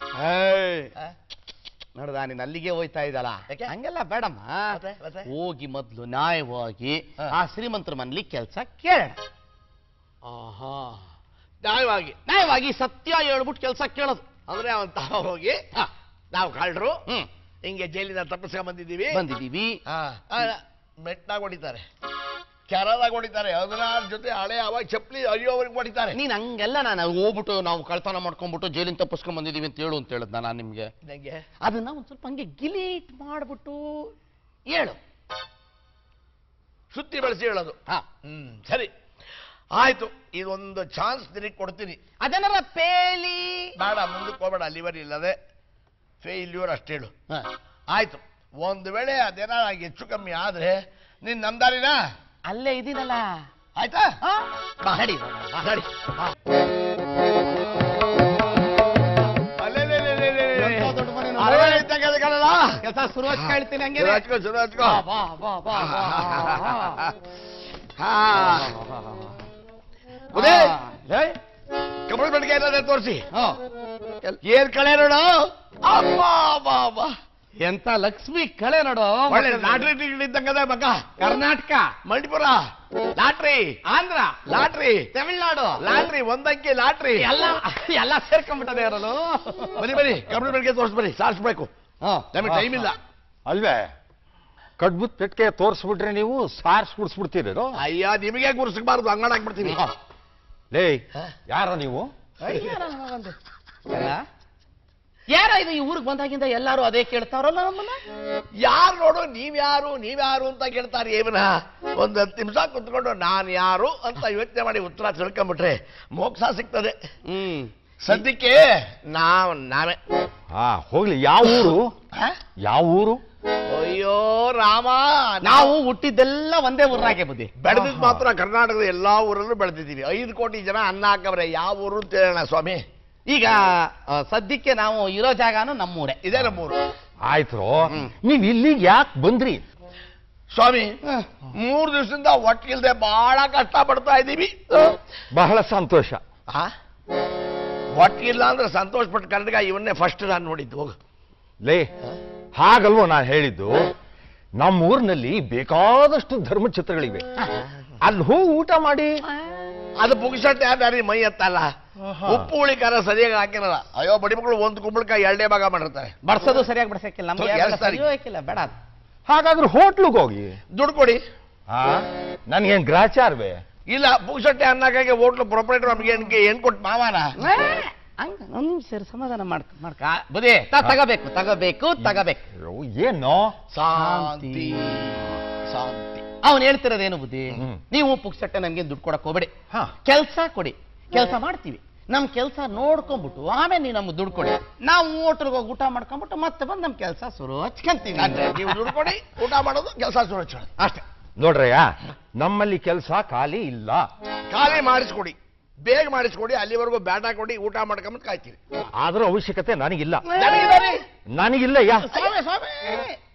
[SPEAKER 3] ನೋಡ್ದ ನೀನ್ ಅಲ್ಲಿಗೆ ಹೋಯ್ತಾ ಇದ್ದಲ್ಲ
[SPEAKER 2] ಯಾಕೆ?
[SPEAKER 3] ಹಂಗೆಲ್ಲ ಬೇಡಮ್ಮ
[SPEAKER 2] ಮತ್ತೆ? ಮತ್ತೆ?
[SPEAKER 3] ಹೋಗಿ ಮೊದ್ಲು ನ್ಯಾಯವಾಗಿ
[SPEAKER 2] ಹಾ.
[SPEAKER 3] ಆ ಶ್ರೀಮಂತರ ಮನೇಲಿ ಕೆಲಸ ಕೇಳೋಣ
[SPEAKER 2] ಆಹಾ ನ್ಯಾಯವಾಗಿ
[SPEAKER 3] ನ್ಯಾಯವಾಗಿ ಸತ್ಯ ಹೇಳ್ಬಿಟ್ಟು ಕೆಲಸ ಕೇಳೋದು
[SPEAKER 2] ಅಂದ್ರೆ ಅವನ್ ತಾವ ಹೋಗಿ
[SPEAKER 3] ಹಾ.
[SPEAKER 2] ನಾವು ಕಳ್ರು
[SPEAKER 3] ಹ್ಮ್
[SPEAKER 2] ಹಿಂಗೆ ಜೈಲಿಂದ ತಪ್ಪಿಸ್ಕೊಂಡ್ ಬಂದಿದ್ದೀವಿ
[SPEAKER 3] ಬಂದಿದೀವಿ
[SPEAKER 2] ಹಾ. ಆ, ಮೆಟ್ನಾಗ ಹೊಡಿತಾರೆ ಕೆರದಾಗ ಹೊಡಿತಾರೆ ಹದಿನಾರು ಜೊತೆ ಹಳೆ ಅವಾಗ ಚಪ್ಪಲಿ ಅರಿಯೋವರೆಗೆ ಹೊಡಿತಾರೆ
[SPEAKER 3] ನೀನ್ ಹಂಗೆಲ್ಲ ನಾನು ಹೋಗ್ಬಿಟ್ಟು ನಾವು ಕಳ್ತನ ಮಾಡ್ಕೊಂಡ್ಬಿಟ್ಟು ಜೈಲಿಂದ ತಪ್ಪಿಸ್ಕೊಂಡ್ ಬಂದಿದೀವಿ ಅಂತ ಹೇಳು ಅಂತ ಹೇಳದ್ ನಾನು ನಿಮ್ಗೆ
[SPEAKER 2] ನಂಗೆ
[SPEAKER 3] ಅದನ್ನ ಒಂದ್ ಸ್ವಲ್ಪ ಹಂಗೆ ಗಿಲೀಟ್ ಮಾಡ್ಬಿಟ್ಟು ಹೇಳು
[SPEAKER 2] ಸುತ್ತಿ ಬೆಳೆಸಿ ಹೇಳೋದು
[SPEAKER 3] ಹಾ
[SPEAKER 2] ಹ್ಮ್ ಸರಿ ಆಯ್ತು ಇದೊಂದು ಚಾನ್ಸ್ ನಿನಗೆ ಕೊಡ್ತೀನಿ
[SPEAKER 3] ಅದನ್ನಾರ ಪೇಲಿ
[SPEAKER 2] ಬೇಡ ಮುಂದಕ್ಕೆ ಹೋಗ್ಬೇಡ ಅಲ್ಲಿವರೆ ಇಲ್ಲದೆ ಫೇಲ್ಯೂರ್ ಅಷ್ಟೇಳು
[SPEAKER 3] ಹಾ.
[SPEAKER 2] ಆಯ್ತು ಒಂದು ವೇಳೆ ಅದೇನಾರ ಹೆಚ್ಚು ಕಮ್ಮಿ ಆದ್ರೆ ನೀನ್ ನಮ್ದಾರಿನ
[SPEAKER 3] ಅಲ್ಲೇ ಇದೀನಲ್ಲ
[SPEAKER 2] ಆಯ್ತಾ
[SPEAKER 3] ಹಾ?
[SPEAKER 2] ಬಾ.
[SPEAKER 3] ನಡಿ
[SPEAKER 2] ನಡಿ ಅಲೆಲೆಲೆಲೆಲೆ.
[SPEAKER 3] ಎಂತ ದೊಡ್ಡ ಮನೆ ನೋಡು.
[SPEAKER 2] ಅರಮನೆ ಇದ್ದಂಗೆ ಇದೆ ಕಣಲ್ಲ?
[SPEAKER 3] ಕೆಲಸ ಶುರು ಹೇಳ್ತೀನಿ ಹಂಗೆ
[SPEAKER 2] ಶುರು ಹಚ್ಕೋ, ಶುರು ಹಚ್ಕೋ.
[SPEAKER 3] ಬಾ ಬಾ ಬಾ ಬಾ
[SPEAKER 2] ಹಾ. ಉದಯ್, ಕಮಲ್ ಬೆಳಗ್ಗೆ ಏನಾದ್ರೆ ತೋರಿಸಿ ಏನ್ ಕಳೆ ನೋಡು ಅಬ್ಬಾ ಅಬ್ಬಾ ಅಬ್ಬಾ
[SPEAKER 3] ಎಂತ ಲಕ್ಷ್ಮಿ ಕಳೆ ನೋಡು
[SPEAKER 2] ಒಳ್ಳೆ ಲಾಟ್ರಿ ಟಿಕೆಟ್ ಇದ್ದಂಗದ ಮಗ
[SPEAKER 3] Karnataka
[SPEAKER 2] Manipur lottery
[SPEAKER 3] Andhra
[SPEAKER 2] lottery
[SPEAKER 3] Tamil Nadu
[SPEAKER 2] lottery ಒಂದಂಕಿ ಲಾಟ್ರಿ
[SPEAKER 3] ಎಲ್ಲ ಎಲ್ಲ ಸೇರ್ಕೊಂಡ್ಬಿಟ್ಟದೆ ಅವರದು
[SPEAKER 2] ಬನ್ನಿ ಬನ್ನಿ ಕಮಲ್ ಬೆಳಗ್ಗೆ ತೋರಿಸ್ ಬನ್ನಿ ಸಾರಿಸ್ಬೇಕು ನಮಗೆ ಟೈಮ್ ಇಲ್ಲ
[SPEAKER 6] ಅಲ್ವೇ ಕಡ್ಬುತ್ ಪೆಟ್ಟಿಗೆ ತೋರಿಸ್ಬಿಟ್ರೆ ನೀವು ಸಾರ್ಸ್ ಬಿಡಿಸ್ಬಿಡ್ತೀರೋ
[SPEAKER 2] ಅಯ್ಯ ನಿಮಗೆ ಗುರ್ಸಬಾರ್ದು ಹಂಗ್ ಮಾಡಾಕ್ಬಿಡ್ತೀನಿ
[SPEAKER 6] ಲೇ
[SPEAKER 2] ಹ?
[SPEAKER 6] ಯಾರೋ ನೀವು
[SPEAKER 3] ಯಾರ ಇದು ಈ ಊರಿಗೆ ಬಂದಾಗಿಂದ ಎಲ್ಲಾರು ಅದೇ ಕೇಳ್ತಾವ್ರಲ್ಲ ನಮ್ಮನ್ನ
[SPEAKER 2] ಯಾರು ನೋಡು ನೀವ್ಯಾರು ನೀವ್ಯಾರು ಅಂತ ಕೇಳ್ತಾರೆ ಏಮನ ಒಂದು ಹತ್ತು ನಿಮಿಷ ಕುತ್ಕೊಂಡು ನಾನು ಯಾರು ಅಂತ ಯೋಚನೆ ಮಾಡಿ ಉತ್ತರ ತಿಳ್ಕೊಂಬಿಟ್ರೆ ಮೋಕ್ಷ ಸಿಗ್ತದೆ
[SPEAKER 3] ಹ್ಮ್
[SPEAKER 2] ಸದ್ಯಕ್ಕೆ ನಾವ್ ನಾವೇ
[SPEAKER 6] ಹಾ ಹೋಗ್ಲಿ ಯಾವ ಊರು
[SPEAKER 2] ಹ?
[SPEAKER 6] ಯಾವ ಊರು
[SPEAKER 2] ಅಯ್ಯೋ ರಾಮ
[SPEAKER 3] ನಾವು ಹುಟ್ಟಿದ್ದೆಲ್ಲ ಒಂದೇ ಊರಾಗೆ ಬುದ್ಧಿ
[SPEAKER 2] ಬೆಳೆದಿದ್ ಮಾತ್ರ ಕರ್ನಾಟಕದ ಎಲ್ಲಾ ಊರಲ್ಲೂ ಬೆಳೆದಿದ್ದೀವಿ ಐದು ಕೋಟಿ ಜನ ಅನ್ನ ಹಾಕವ್ರೆ ಯಾವ ಊರು ಅಂತ ಹೇಳೋಣ ಸ್ವಾಮಿ
[SPEAKER 3] ಈಗ ಆ, ಸದ್ಯಕ್ಕೆ ನಾವು ಇರೋ ಜಾಗನು ನಮ್ಮೂರೇ
[SPEAKER 2] ಇದೇ ನಮ್ಮೂರು
[SPEAKER 6] ಆಯ್ತು
[SPEAKER 3] ಹ್ಮ್.
[SPEAKER 6] ನೀವ್ ಇಲ್ಲಿಗೆ ಯಾಕೆ ಬಂದ್ರಿ
[SPEAKER 2] ಸ್ವಾಮಿ ಮೂರು ದಿವಸದಿಂದ ಒಟ್ಟಿಲ್ದೆ ಬಹಳ ಕಷ್ಟ ಪಡ್ತಾ ಇದ್ದೀವಿ
[SPEAKER 6] ಬಹಳ ಸಂತೋಷ
[SPEAKER 2] ಆ? ಒಟ್ಟಿಲ್ಲ ಅಂದ್ರೆ ಸಂತೋಷ ಪಟ್ಟು ಕನ್ನಡ ಇವನ್ನೇ ಫಸ್ಟ್ ನಾನು ನೋಡಿದ್ದು ಹೋಗು
[SPEAKER 6] ಲೇ ಹಾಗಲ್ವೋ ನಾನು ಹೇಳಿದ್ದು ನಮ್ಮ ಊರಿನಲ್ಲಿ ಬೇಕಾದಷ್ಟು ಧರ್ಮಚಿತ್ರಗಳಿವೆ ಅಲ್ಲಿ ಹೋಗಿ ಊಟ ಮಾಡಿ
[SPEAKER 2] ಅದು ಪುಗ್ಸಟ್ಟೆ ಯಾರು ಮೈ ಎತ್ತಲ್ಲ ಉಪ್ಪು ಹುಳಿ ಖಾರ ಸರಿಯಾಗಿ ಹಾಕಿರಲ್ಲ ಅಯ್ಯೋ ಬಡಿ ಮಕ್ಕಳು ಒಂದು ಕುಂಬಳಕಾಯಿ ಎರಡೇ ಭಾಗ ಮಾಡಿರ್ತಾರೆ
[SPEAKER 3] ಬಡ್ಸೋದು ಸರಿಯಾಗಿ ಬಡ್ಸಕ್ಕಿಲ್ಲ ನಮ್ಗೆ
[SPEAKER 2] ಸ್ವಲ್ಪ
[SPEAKER 3] ಯಾವ್ದು
[SPEAKER 2] ಎರಡ್ ಸಾರಿ.
[SPEAKER 3] ಸರಿಯೋಕಿಲ್ಲ ಬೇಡ ಅದು.
[SPEAKER 6] ಹಾಗಾದ್ರೆ ಹೋಟ್ಲಿಗೆ ಹೋಗಿ
[SPEAKER 2] ದುಡ್ಡು ಕೊಡಿ
[SPEAKER 6] ಹಾ ನನ್ಗೇನ್ ಗ್ರಾಚಾರ್ವೆ
[SPEAKER 2] ಇಲ್ಲ ಪುಗ್ಸಟ್ಟೆ ಅನ್ನಕ್ಕಾಗಿ ಹೋಟ್ಲು ಪ್ರೊಪರೇಟರ್ ನಮ್ಗೆ ಏನ್ ಏನ್ ಕೊಟ್ಟು ಮಾವಾನ
[SPEAKER 3] ಏ, ಹಂಗ ಒಂದ್ ನಿಮಿಷ ಇರು, ಸಮಾಧಾನ ಮಾಡ್ಕ ಮಾಡ್ಕ ಬುದ್ಧಿ ತ- ತಗಬೇಕು ತಗಬೇಕು ತಗಬೇಕು
[SPEAKER 6] ಅಯ್ಯೋ, ಏನೋ
[SPEAKER 2] ಶಾಂತಿ ಶಾಂತಿ
[SPEAKER 3] ಅವನು ಹೇಳ್ತಿರೋದೇನು ಬುದ್ಧಿ
[SPEAKER 6] ಹ್ಮ್.
[SPEAKER 3] ನೀವು ಪುಕ್ಸಟ್ಟೆ ನಮ್ಗೆ ದುಡ್ಡು ಕೊಡಕ್ ಹೋಗ್ಬೇಡಿ
[SPEAKER 6] ಹಾ
[SPEAKER 3] ಕೆಲಸ ಕೊಡಿ ಕೆಲಸ ಮಾಡ್ತೀವಿ ನಮ್ ಕೆಲಸ ನೋಡ್ಕೊಂಡ್ಬಿಟ್ಟು ಆಮೇಲೆ ನೀವು ನಮ್ಗೆ ದುಡ್ಡು ಕೊಡಿ ನಾವು ಹೋಟ್ಲಿಗೆ ಹೋಗಿ ಊಟ ಮಾಡ್ಕೊಂಡ್ಬಿಟ್ಟು ಮತ್ತೆ ಬಂದು ನಮ್ ಕೆಲಸ ಶುರು ಹಚ್ಕೊಂತೀವಿ
[SPEAKER 2] ಅಷ್ಟೇ, ನೀವು ದುಡ್ಡು ಕೊಡಿ ಊಟ ಮಾಡೋದು ಕೆಲಸ ಸುರಕ್ಷ
[SPEAKER 3] ಅಷ್ಟೇ
[SPEAKER 6] ನೋಡ್ರಯ್ಯ ನಮ್ಮಲ್ಲಿ ಕೆಲಸ ಖಾಲಿ ಇಲ್ಲ
[SPEAKER 2] ಖಾಲಿ ಮಾಡಿಸ್ಕೊಡಿ ಬೇಗ ಮಾಡಿಸ್ಕೊಡಿ ಅಲ್ಲಿವರೆಗೂ ಬ್ಯಾಟ ಕೊಡಿ ಊಟ ಮಾಡ್ಕೊಂಬಂದು ಕಾಯ್ತೀವಿ
[SPEAKER 6] ಆದ್ರೂ ಅವಶ್ಯಕತೆ ನನಗಿಲ್ಲ
[SPEAKER 2] ನನಗಿದೆ ರೀ.
[SPEAKER 6] ನನಗಿಲ್ಲ ಯಾ
[SPEAKER 3] ಸ್ವಾಮಿ ಸ್ವಾಮಿ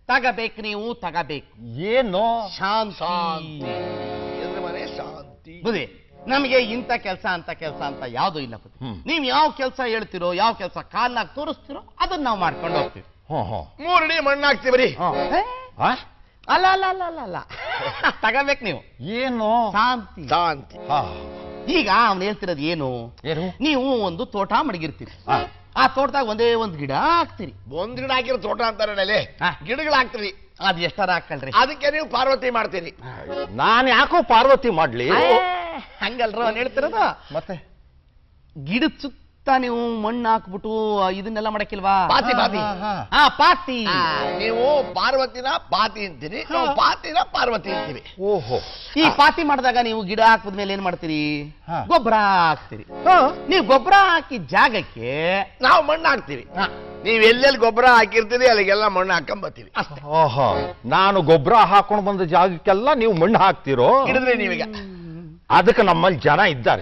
[SPEAKER 3] ತಗಬೇಕು ನೀವು ತಗಬೇಕು
[SPEAKER 6] ಏನು
[SPEAKER 3] ಶಾಂತಿ
[SPEAKER 2] ಎದ್ರ ಮನೆ ಶಾಂತಿ
[SPEAKER 3] ಬುದ್ಧಿ ನಮಗೆ ಇಂಥ ಕೆಲಸ ಅಂತ ಕೆಲಸ ಅಂತ ಯಾವುದು ಇಲ್ಲ ಬುದ್ಧಿ
[SPEAKER 6] ಹ್ಮ್.
[SPEAKER 3] ನೀವು ಯಾವ ಕೆಲಸ ಹೇಳ್ತಿರೋ ಯಾವ ಕೆಲಸ ಕಾಲ್ನಾಗ ತೋರಿಸ್ತಿರೋ ಅದನ್ನ ನಾವು ಮಾಡ್ಕೊಂಡು ಹೋಗ್ತೀವಿ
[SPEAKER 6] ಹ್ಞೂ ಹ್ಞೂ
[SPEAKER 2] ಮೂರಡಿ ಮಣ್ಣು ಹಾಕ್ತೀವ್ರಿ
[SPEAKER 3] ಏ?
[SPEAKER 6] ಆ?
[SPEAKER 3] ಅಲ್ಲ ಅಲ್ಲ ಅಲ್ಲ ಅಲ್ಲ ಅಲ್ಲ ತಗಬೇಕು ನೀವು
[SPEAKER 6] ಏನು
[SPEAKER 3] ಶಾಂತಿ
[SPEAKER 2] ಶಾಂತಿ
[SPEAKER 6] ಹಾ.
[SPEAKER 3] ಈಗ ಅವ್ನು ಹೇಳ್ತಿರೋದು ಏನು
[SPEAKER 6] ಏನು
[SPEAKER 3] ನೀವು ಒಂದು ತೋಟ ಮಡಗಿರ್ತೀರಿ
[SPEAKER 6] ಆ.
[SPEAKER 3] ಆ ತೋಟದಾಗ ಒಂದೇ ಒಂದು ಗಿಡ ಹಾಕ್ತೀರಿ
[SPEAKER 2] ಒಂದ್ ಗಿಡ ಹಾಕಿರೋ ತೋಟ ಅಂತಾರೆ ನೆಲೆ
[SPEAKER 3] ಹಾ.
[SPEAKER 2] ಗಿಡಗಳು ಹಾಕ್ತೀರಿ
[SPEAKER 3] ಅದ್ ಎಷ್ಟಾರ ಹಾಕಲ್ರಿ
[SPEAKER 2] ಅದಕ್ಕೆ ನೀವು ಪಾರ್ವತಿ ಮಾಡ್ತೀರಿ
[SPEAKER 6] ನಾನು ಯಾಕೋ ಪಾರ್ವತಿ ಮಾಡ್ಲಿ
[SPEAKER 3] ಏ, ಹಂಗಲ್ರ ಅವ್ನು ಹೇಳ್ತಿರೋದು
[SPEAKER 6] ಮತ್ತೆ
[SPEAKER 3] ಗಿಡದ ಸುತ್ತ ನೀವು ಮಣ್ಣು ಹಾಕ್ಬಿಟ್ಟು ಇದನ್ನೆಲ್ಲ ಮಾಡಕ್ಕಿಲ್ವಾ
[SPEAKER 2] ಪಾತಿ ಪಾತಿ
[SPEAKER 6] ಹಾ, ಹಾ.
[SPEAKER 3] ಹಾ ಪಾತಿ
[SPEAKER 2] ಆ, ನೀವು ಪಾರ್ವತಿನ ಪಾತಿ ಅಂತೀರಿ ನಾವು ಪಾತಿನ ಪಾರ್ವತಿ ಅಂತೀವಿ
[SPEAKER 6] ಓಹೋ
[SPEAKER 3] ಈ ಪಾತಿ ಮಾಡಿದಾಗ ನೀವು ಗಿಡ ಹಾಕಿದ್ಮೇಲೆ ಏನ್ ಮಾಡ್ತೀರಿ
[SPEAKER 6] ಹಾ.
[SPEAKER 3] ಗೊಬ್ಬರ ಹಾಕ್ತೀರಿ ನೀವು ಗೊಬ್ಬರ ಹಾಕಿದ ಜಾಗಕ್ಕೆ
[SPEAKER 2] ನಾವು ಮಣ್ಣು ಹಾಕ್ತೀವಿ
[SPEAKER 3] ಹಾ,
[SPEAKER 2] ನೀವ್ ಎಲ್ಲೆಲ್ಲಿ ಗೊಬ್ಬರ ಹಾಕಿರ್ತೀರಿ ಅಲ್ಲಿಗೆಲ್ಲ ಮಣ್ಣು ಹಾಕೊಂಬತ್ತೀವಿ
[SPEAKER 3] ಅಷ್ಟೇ
[SPEAKER 6] ಓಹೋ ನಾನು ಗೊಬ್ಬರ ಹಾಕೊಂಡು ಬಂದ ಜಾಗಕ್ಕೆಲ್ಲ ನೀವು ಮಣ್ಣು ಹಾಕ್ತಿರೋ
[SPEAKER 2] ಹಿಡಿದ್ರಿ ನೀವೀಗ
[SPEAKER 6] ಅದಕ್ಕೆ ನಮ್ಮಲ್ಲಿ ಜನ ಇದ್ದಾರೆ